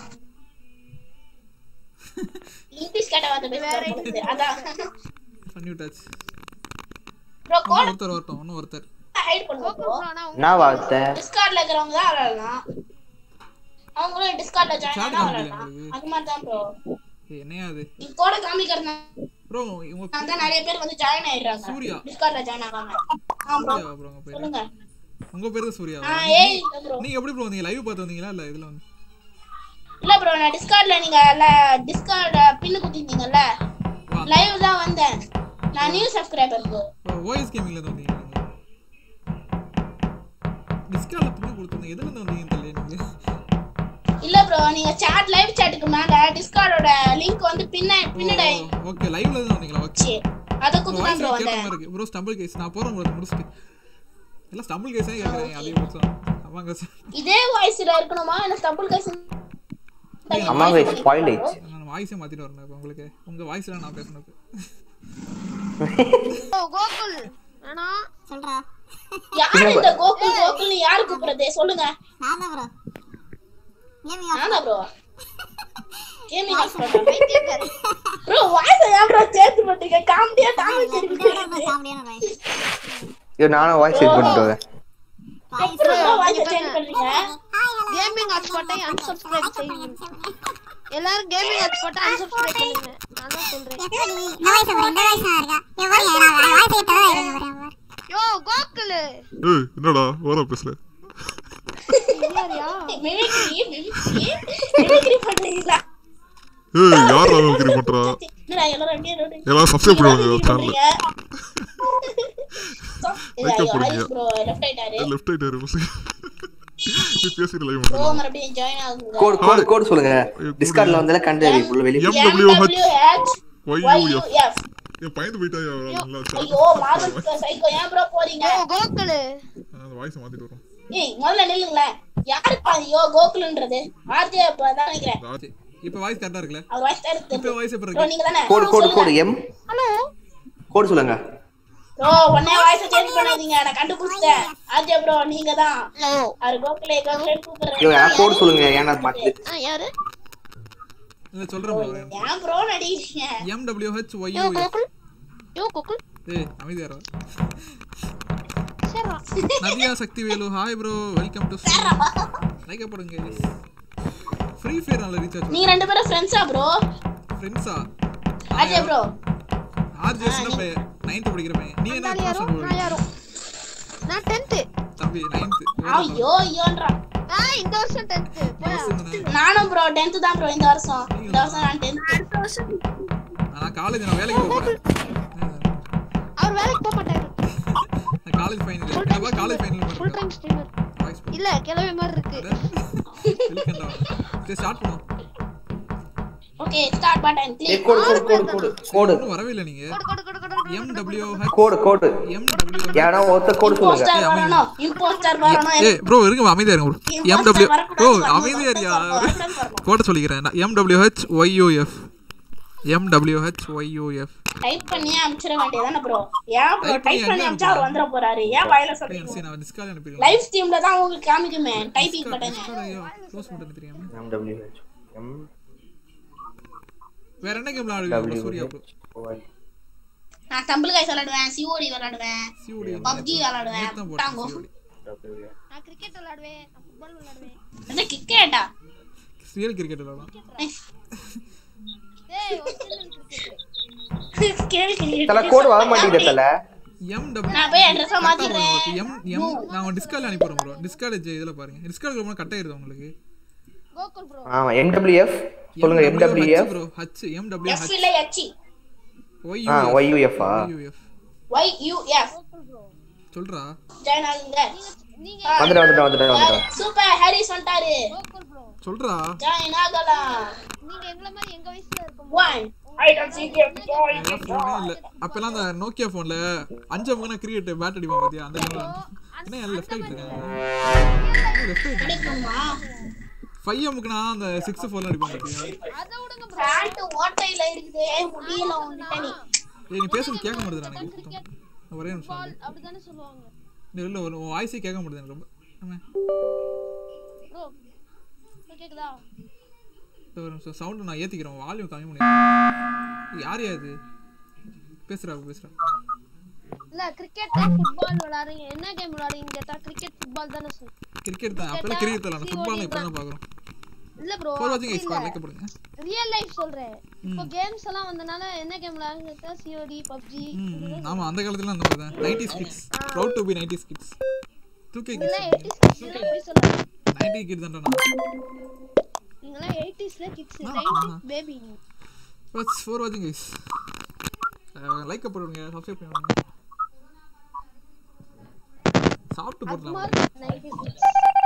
இங்கிலீஷ் கேட்ட வார்த்தை பேசுறாரு அதான் பண்ணி விட்டாச்சு ப்ரோ இன்னும் கோட் ஒருத்தர் வரட்டும் இன்னும் ஒருத்தர் ஹைட் பண்ணுங்க ப்ரோ ஆனா உங்க என்ன வார்த்தை டிஸ்கார்ட்ல இருக்கிறவங்க தான் விளையாடலாம் அவங்களும் டிஸ்கார்ட்ல ஜாயின் Chat பண்ணா காமிக்கல விளையாடலாம் உங்களுக்கு. அது மாதிரி தான் ப்ரோ ஏய், என்னையா அது நீ கோட காமிக்கிறதுனால ப்ரோ உங்க தான் நிறைய பேர் வந்து ஜாயின் ஆயிடுறாங்க சூர்யா. டிஸ்கார்ட்ல ஜாயின் ஆகாம ஆ ப்ரோ சூர்யா ப்ரோ உங்க பேரு சொல்லுங்க உங்க பேரு தான் சூர்யா ஆ ஏய் ப்ரோ நீங்க எப்படி ப்ரோ வந்தீங்க லைவ் பார்த்து வந்தீங்களா இல்ல இதுல வந்து இல்ல ப்ரோ நான் டிஸ்கார்ட்ல நீங்க டிஸ்கார்ட் பின்னு குத்திருந்தீங்கல்ல வா. லைவ் தான் வந்தேன் நான் நியூ சப்ஸ்கிரைபர் ப்ரோ ஓஎஸ் கேமிங்ல இருந்து வந்தீங்க நீங்க டிஸ்கார்ட்ல பின்னு கொடுத்தீங்க எதுல இருந்து வந்தீங்கன்னு தெரியல நீங்க இல்ல ப்ரோ நீங்க சாட் லைவ் சாட்டுக்கு மேல டிஸ்கார்டோட லிங்க் வந்து பின்ன பின்னடை ஓகே லைவ்ல இருந்து வந்தீங்களா ஓகே அத குத்து தான் ப்ரோ வாய்ஸ் கேட்ட வந்தேன் மாதிரி இருக்கு ப்ரோ ஸ்டம்பிள் கேஸ் நான் போறேன் ப்ரோ முடிச்சிட்டு எல்லாம் ஸ்டம்பிள் கேஸே கேக்குறேன் அதே முடிச்சோம் ஆமாங்க சார் இதே வாய்ஸ்ல இருக்கணுமா இல்ல ஸ்டம்பிள் கேஸ் அம்மா வயசு ஸ்பாயில் ஆயிடுச்சு நான் வாய்ஸே மாத்திட்டு வரேன் இப்போ உங்களுக்கு உங்க வாய்ஸ்ல நான் பேசணும் இப்போ. ஓ கோகுல் வேணா சொல்றா யார் இந்த கோகுல் கோகுல்னு யாரு கூப்பிடுறது சொல்லுங்க நான் தான் ப்ரோ கேமிங் நானா bro gaming expert bro voice ஏன் ப்ரோ சேஞ்ச் பண்றீங்க காமெடியா டாமேஜ் இருக்கு காமெடியான வாய்ஸ் ஐயோ நானும் வாய்ஸ் செட் பண்ணிட்டு வரேன் அப்புறம் வாய்ஸ் சேஞ்ச் பண்றீங்க கேமிங் ஹாட்ஸ்பாட்டை அன்சப்ஸ்கிரைப் செய்யுங்க எல்லாரும் கேமிங் ஹாட்ஸ்பாட்டை அன்சப்ஸ்கிரைப் பண்ணுங்க நான் தான் சொல்றேன் இந்த வாய்ஸ் இந்த வாய்ஸ் இருக்கா எவ்வளவு வாய்ஸ் கேட்டதா யோ கோகுல் ஏய் என்னடா ஓரா பேசுற இல்லையா மிமிக்ரி மிமிக்ரி மிமிக்ரி பண்றீங்களா ஏய் யார் மிமிக்ரி பண்றா என்னடா எல்லாரும் அப்படியே ரோடு எல்லாரும் சப்ஸ்கிரைப் பண்ணுவாங்க சேனல் Wake up பண்ணுங்க. ப்ரோ லெஃப்ட் ஆயிட்டாரு லெஃப்ட் ஆயிட்டாரு பசங்க நீ பேசிட்டு லைவ் ப்ரோ பண்ணுங்க மறுபடியும் ஜாயின் ஆகுங்க கோடு கோடு கோடு சொல்லுங்க டிஸ்கார்ட்ல வந்தால கண்டு உள்ள வெளிய MWH MWH YUF ஏன் பயந்து போயிட்டாயா நல்லா ஐயோ மார்வல் சைக்கோ ஏன் ப்ரோ போறீங்க யோ கோகுல் அந்த வாய்ஸ் மாத்திட்டு வரோம் ஏய் முதல்ல நில்லுங்களேன் யாருக்கு ஐயோ கோகுல்ன்றது ஆர்ஜே தான் நினைக்கிறேன் சரி, இப்போ வாய்ஸ் கரெக்டா இருக்குல்ல அவர் வாய்ஸ் தான் இப்போ இருக்கு வாய்ஸ் எப்படி ப்ரோ இருக்கு நீங்க தானே கோடு கோடு கோடு எம் ஹலோ கோடு சொல்லுங்க ப்ரோ உடனே வாய்ஸ் சேஞ்ச் பண்ணாதீங்க நான் கண்டுபிடிச்சிட்டேன் ஆர்ஜே ப்ரோ நீங்க தான் ஹலோ அவர் கோகுலே கோகுலே ஐயோ கூப்பிடுறேன் யார் கோடு சொல்லுங்க ஏன்னா மாத்தி ஆ யாரு இல்ல சொல்றேன் bro. ஏன் ப்ரோ நடிக்கிறீங்க MWH yo YUF Gokul yo Gokul ஏய் அமைதியா இரு. சரிடா Nadiya Sakthi Velu hi bro welcome to like பண்ணுங்க ஃப்ரீ ஃபயர் நல்ல ரீசார்ஜ் நீங்க ரெண்டு பேரும் ஃப்ரெண்ட்ஸா ப்ரோ ஃப்ரெண்ட்ஸா ஆர்ஜே ப்ரோ ஆர்ஜே சின்ன பையன் 9th படிக்கிற பையன் நீ என்ன நான் யாரோ promotion நான் போடுவீங்க? யாரோ நான் 10th தம்பி 9th ஐயோ ஐயோன்றா ஆ இந்த வருஷம் 10th போயா நானும் ப்ரோ 10th தான் ப்ரோ இந்த வருஷம் இந்த வருஷம் நான் 10th அடுத்த வருஷம் நான் காலேஜ் நான் வேலைக்கு போக போறேன் அவர் வேலைக்கு போக மாட்டாரு நான் காலேஜ் ஃபைனல் என்னப்பா காலேஜ் ஃபைனல் ஃபுல் பண்றேன் டைம் ஸ்ட்ரீமர் வாய்ஸ் இல்ல கிளவி மாதிரி இருக்கு வெல்கம் சரி ஸ்டார்ட் பண்ணுவோம் ஓகே ஸ்டார்ட் பட்டன் ஏ click code code code code code இன்னும் வரவே இல்லை நீங்க கொடு கொடு கொடு கொடு MWH கோடு கோடு MWH யாரா ஒருத்தர் கோடு சொல்லுங்க இம்போஸ்டர் வரணும் இம்போஸ்டர் வரணும் ஏய் ப்ரோ இருங்க அமைதியா இருங்க bro. Imposter MW வரக்கூடாது, ஓ வரணும், அமைதியா இருயா வரணும், வரணும். கோட்டை சொல்லிக்கிறேன் நான் MWH YUF MWH YUF type பண்ணி அனுப்பிச்சிட வேண்டியதானே ப்ரோ ஏன் ப்ரோ Type பண்ணி டைப் பண்ணி எங்க அனுப்பிச்சா அவர் வந்துட போறாரு ஏன் வாயில சரி சொல்றீங்க நான் டிஸ்கார்ட் அனுப்பிடுறேன் லைவ் ஸ்ட்ரீம்ல தான் உங்களுக்கு காமிக்குமே டைப்பிங் பட்டன் டிஸ்கார்ட் ஐயோ க்ளோஸ் பண்ணி தெரியாம MWH M வேற என்ன கேம் விளையாடுவீங்க bro, சூர்யா bro WH நான் டம்பிள் கைஸ் விளையாடுவேன் சிஓடி விளையாடுவேன் சிஓடி பப்ஜி விளையாடுவேன் நேத்து தான் டாங்கோ போட்டேன் சிஓடி நான் கிரிக்கெட் விளையாடுவேன் நான் ஃபுட்பால் விளையாடுவேன் என்ன கிரிக்கெட்டா ரியல் கிரிக்கெட் விளையாடலாம் டேய் ஒரிஜினல் கிரிக்கெட் கேள்வி தல கோடு வர மாட்டேங்குது தல எம் டபிள்யூ நான் போய் அட்ரஸ் மாத்திடுறேன் எம் எம் நான் உங்க டிஸ்கார்ட்ல அனுப்பிடுறேன் ப்ரோ டிஸ்கார்ட் இதுல பாருங்க டிஸ்கார்ட் ரொம்ப கட் ஆயிருது உங்களுக்கு கோகுல் ப்ரோ ஆமா எம்டபிள்யூஎஃப் சொல்லுங்க MWF bro H M W F H இல்ல எச் ஒய் ஆ ஒய்யூஎஃப் ஆ யூஎஃப் ஒய் யூ எஃப் சொல்றா ஜாயின் ஆகுங்க நீங்க வந்துட்டேன் வந்துட்டேன் வந்துட்டேன் வந்துட்டேன் சூப்பர் ஹாரிஸ் வந்துட்டாரு கோகுல் ப்ரோ சொல்றா ஜாயின் ஆகலாம் நீங்க எங்கள மாதிரி எங்க வயசுல இருக்கும் one I don't see K join அதெல்லாம் phone ஏ இல்ல அப்பெல்லாம் அந்த நோக்கியா போன்ல அஞ்சு முகனா கிரிக்கெட் பேட் அடிப்பான் பாத்தியா அந்த கேம்ல என்ன எல்லாம் லெஃப்ட் ஆயிட்டு இருக்காங்க லெஃப்ட் ஆயிட்டு கிடைக்குமா ஃபைவ் எம்முக்குனா அந்த சிக்ஸ் ஃபோர்லாம் அடிப்பான் பாத்தியா அத விடுங்க ப்ரோ பேண்ட் ஓட்டையில இருக்குது முடியல உன்கிட்ட நீ ஏய் நீ பேசுறது கேட்க மாட்டேது எனக்கு ஒரே நிமிஷம் பால் அப்படிதானே சொல்லுவாங்க இல்ல இல்ல ஒரு வாய்ஸே கேட்க மாட்டேது எனக்கு ரொம்ப ஆமா ப்ரோ கேக்குதா இந்த ஒரு நிமிஷம் சவுண்ட் நான் ஏத்திக்கிறேன் வால்யூம் கம்மி பண்ணி யார் அது பேசுறா பேசுறா இல்ல கிரிக்கெட் ஃபுட்பால் விளையாடுறீங்க என்ன கேம் விளையாடுறீங்க கேட்டா கிரிக்கெட் ஃபுட்பால் தானே சொல்லு கிரிக்கெட் தான் அப்பெல்லாம் கிரிக்கெட் தான் ஃபுட்பால் இப்போ தான் பாக்குறோம் இல்ல ப்ரோ ஃபோர் வாட்சிங் ஐஸ் பார் லைக் பண்ணுங்க ரியல் லைஃப் சொல்றேன் இப்போ கேம்ஸ் எல்லாம் வந்தனால என்ன கேம் விளையாடுங்க கேட்டா சிஓடி பப்ஜி ம், ம், ஆமா அந்த காலத்துல அந்த மாதிரி தான் 90s kids proud to be 90s kids 2K இல்ல கிட்ஸ் 80s கிட்ஸ் போய் சொல்லுங்க 90 கிட்ஸ் தான்டா நான் நீங்களா 80ஸ்ல கிட்ஸ் ஆ, 90s பேபி வாட்ச் ஃபோர் வாட்சிங் ஐஸ் லைக் போடுங்க சப்ஸ்கிரைப் பண்ணுங்க சாப்பிட்டு போடலாம் அக்மால் 90s கிட்ஸ்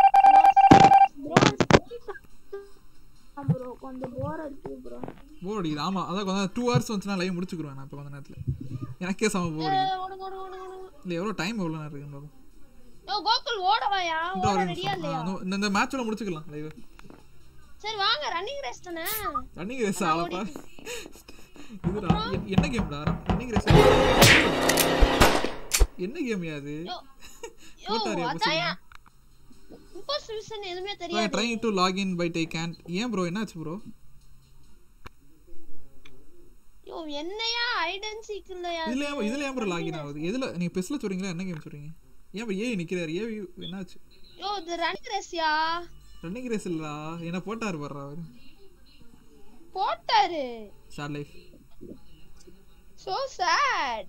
ப்ரோ கொஞ்சம் போர் அடிக்குது ப்ரோ போர் அடிக்குது ஆமா அதான் கொஞ்சம் டூ ஹவர்ஸ் வந்துச்சுன்னா லைவ் முடிச்சுக்குருவேன் நான் இப்போ கொஞ்ச நேரத்துல எனக்கே செம போர் அடிக்குது ஓடுங்க ஓடுங்க ஓடுங்க ஓடுங்க இல்லை எவ்வளோ டைம் எவ்வளோ நேரம் இருக்குன்னு பாப்போம். யோ கோகுல் ஓடவாயா இந்த ஓட ஒரு ரெடியா நிமிஷம் இல்லையா ஆ, இந்த- இந்த- இந்த மேட்சோட முடிச்சுக்கலாம் லைவ் சரி வாங்க ரன்னிங் ரேஸ் தானே ரன்னிங் ரேஸ் ஆளப்பா இதுடா எ- என்ன கேம்டா ரன்னிங் ரேஸ் என்ன கேம் அது யோ போட்டாரியா அதான் இம்போஸ்டர் விஷன் எதுவுமே தெரியாது trying to login by die can ஏன் ப்ரோ என்னாச்சு ப்ரோ யோ என்னையா ஐடன் சீக் இல்லையா இதுல ஏன் இதுல ஏன் ப்ரோ லாகின் ஆகுது எதுல நீங்க பெஸ்ல சொல்றீங்களா என்ன கேம் சொல்றீங்க ஏன் bro ஏ நிக்கிறாரு ஏ என்னாச்சு யோ இது ரன்னிங் ரேஸ்யா ரன்னிங் ரேஸ் இல்லடா என்ன போட்டாரு பாரு அவரு போட்டாரு ஷார்ட் லைஃப் சோ சேட்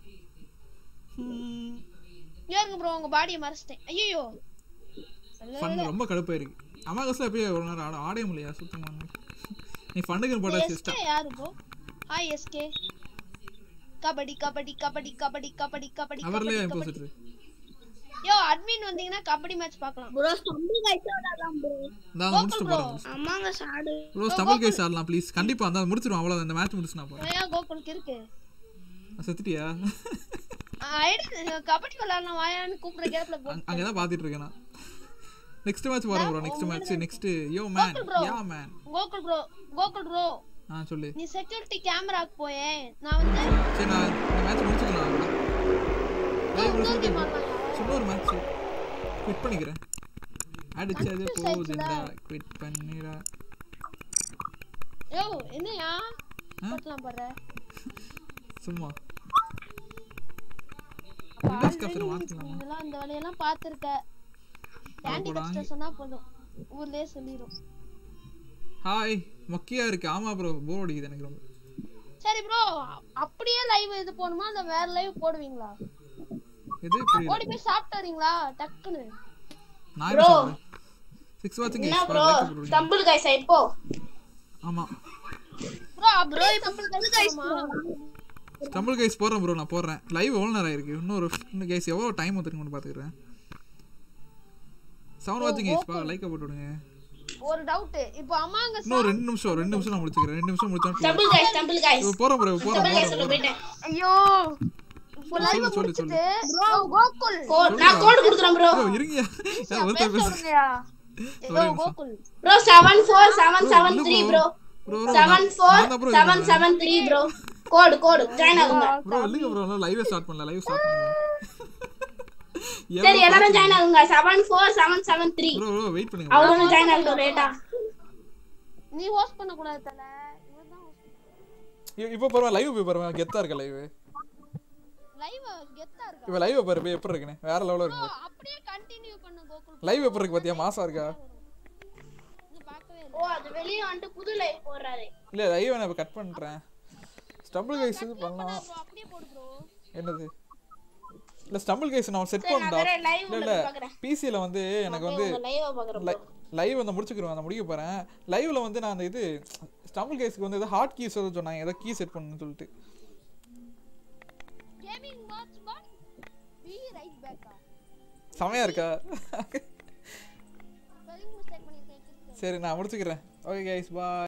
யாருங்க ப்ரோ உங்க பாடியை மறைச்சிட்டேன் ஐயோ ஃபன் ரொம்ப கடுப்பா இருக்கு அமாகஸ்ல எப்பயே ஒரு நேரம் ஆட ஆடவே முடியல சுத்தமா நீ ஃபண்டுக்கு போட்டா எஸ்கே சிஸ்டம் யாரு bro hi SK kabaddi kabaddi kabaddi kabaddi kabaddi kabaddi அவர்லயே கபடி இம்போசிட் யோ அட்மின் வந்தீங்கன்னா கபடி மேட்ச் பார்க்கலாம் ப்ரோ ஸ்டம்பிள் கைஸ் விளையாடலாம் ப்ரோ நான் முடிச்சுட்டு போறேன் அம்மாங்க சாடு ப்ரோ ஸ்டம்பிள் கேஸ் ஆடலாம் ப்ளீஸ் கண்டிப்பா அந்த முடிச்சிருவோம் அவ்வளவு இந்த மேட்ச் முடிச்சு நான் போறேன் ஏன் கோகுலுக்கு இருக்கு செத்துட்டியா ஐடன் கபடி விளையாடலாம் வாயான்னு கூப்பிடுற கேப்ல போ அங்க- அங்கதான் பாத்துட்டு இருக்கேன் நான் நெக்ஸ்ட் மேட்ச் போறேன் bro next match next yo man bro. Yeah man Gokul bro Gokul bro ஆ சொல்லு நீ செக்யூரிட்டி கேமராக்கு போயே நான் வந்து சரி நான் இந்த மேட்ச் முடிச்சுக்கலாம் லைவ் இன்னொரு முடிச்சுட்டு game ஆடலாம் சும்மா ஒரு மேட்ச் குவிட் பண்ணிக்கிறேன் அடிச்சது போகுதுடா குவிட் பண்ணிடா யோ என்னையா பட்டலாம் படுற சும்மா அப்ப Windows already capture மாத்தலாமா? இதெல்லாம் இந்த வேலையெல்லாம் பார்த்திருக்க கேண்டி போடாங்க. கஷ்டம் சொன்னா போதும் ஊர்லயே சொல்லிரும் ஹாய் மொக்கையா இருக்கு ஆமா ப்ரோ போர் அடிக்குது எனக்கு ரொம்ப சரி ப்ரோ அப்படியே லைவ் இது போணுமா இல்ல வேற லைவ் போடுவீங்களா எது புரியல ஓடி போய் சாப்பிட்டு வரீங்களா டக்குன்னு நான் Bro. சிக்ஸ் வாட்சிங் என்ன ப்ரோ கைஸ் ஸ்டம்பிள் கைஸ் இப்போ ஆமா ப்ரோ அப்படியே தமிழ் கைஸ் ஸ்டம்பிள் கைஸ் போடுறேன் ப்ரோ நான் போடுறேன் லைவ் எவ்வளோ நேரம் ஆயிருக்கு இன்னொரு இன்னும் கைஸ் எவ்வளோ டைம் வந்துருக்கு பார்த்துக்கிறேன் செவன் வாட்சிங் கைஸ் பா லைக்கை போட்டு விடுங்க ஒரு டவுட் இப்போ அம்மாங்க இன்னும் ரெண்டு நிமிஷம் ரெண்டு நிமிஷம் நான் முடிச்சுக்கிறேன் ரெண்டு நிமிஷம் முடிச்சா ஸ்டம்பிள் கைஸ் ஸ்டம்பிள் கைஸ் போறேன் ப்ரோ போறேன் ஸ்டம்பிள் கைஸ் போறேன் உள்ள போறேன் போயிட்டேன் ஐயோ இப்போ லைவ் சொல்லு, சொல்லு, சொல்லு. முடிச்சிட்டு ப்ரோ கோகுல் கோட் நான் கோட் கொடுக்குறேன் ப்ரோ ப்ரோ இருங்க ஒருத்தர் பேச சொல்லுங்கயா ஒரே ஐயோ நிமிஷம். Gokul bro seven four seven seven three bro bro bro seven four seven bro seven three bro code code join ஆகுங்க ப்ரோ இல்லைங்க ப்ரோ லைவ் ஸ்டார்ட் பண்ணல லைவ் ஸ்டார்ட் பண்ணல சரி எல்லாரும் ஜாயின் ஆகுங்க seven four seven seven three bro bro wait பண்ணுங்க அவரும் join ஆகட்டும் லேட்டா நீ ஹோஸ்ட் பண்ண கூடாது தல இவன் தான் host இ- இப்போ பரவாயில்ல லைவ் போய் பரவாயில்ல கெத்தா இருக்க லைவ் லைவ் கெத்தா இருக்கா இப்போ லைவ் பாரு போய் எப்படி இருக்குன்னு வேற லெவலில் bro, இருக்கு அப்படியே கண்டினியூ பண்ணு கோகுல் லைவ் எப்படி இருக்கு பாத்தியா மாசா இருக்கா இன்னும் பார்க்கவே ஓ அது வெளிய வந்துட்டு புது லைவ் போடுறாரு இல்ல லைவ் நான் இப்போ கட் பண்றேன் ஸ்டம்பிள் கைஸ் இது பண்ணலாம் ப்ரோ அப்படியே போடு ப்ரோ என்னது இல்ல ஸ்டம்பிள் கைஸ் நான் செட் சரி, நான் பண்ணடா வேற live இல்ல உள்ள இல்ல போய் பார்க்கறேன். பிசில வந்து எனக்கு வந்து உங்க லைவ் பாக்குறேன் லைவ் வந்து முடிச்சுக்கிறோம் அந்த முடிக்க போறேன் லைவ்ல வந்து நான் அந்த இது ஸ்டம்பிள் கைஸ்க்கு வந்து ஏதோ ஹார்ட் கீஸ் ஏதோ சொன்னாங்க ஏதோ கீ செட் பண்ணணும்னு சொல்லிட்டு கேமிங் வாட்ச் பாட் பி ரைட் பேக்கா செமையா இருக்கா ஸ்பெல்லிங் மிஸ்டேக் பண்ணிருக்கேன் சரி நான் முடிச்சுக்கிறேன் ஓகே கைஸ் பாய்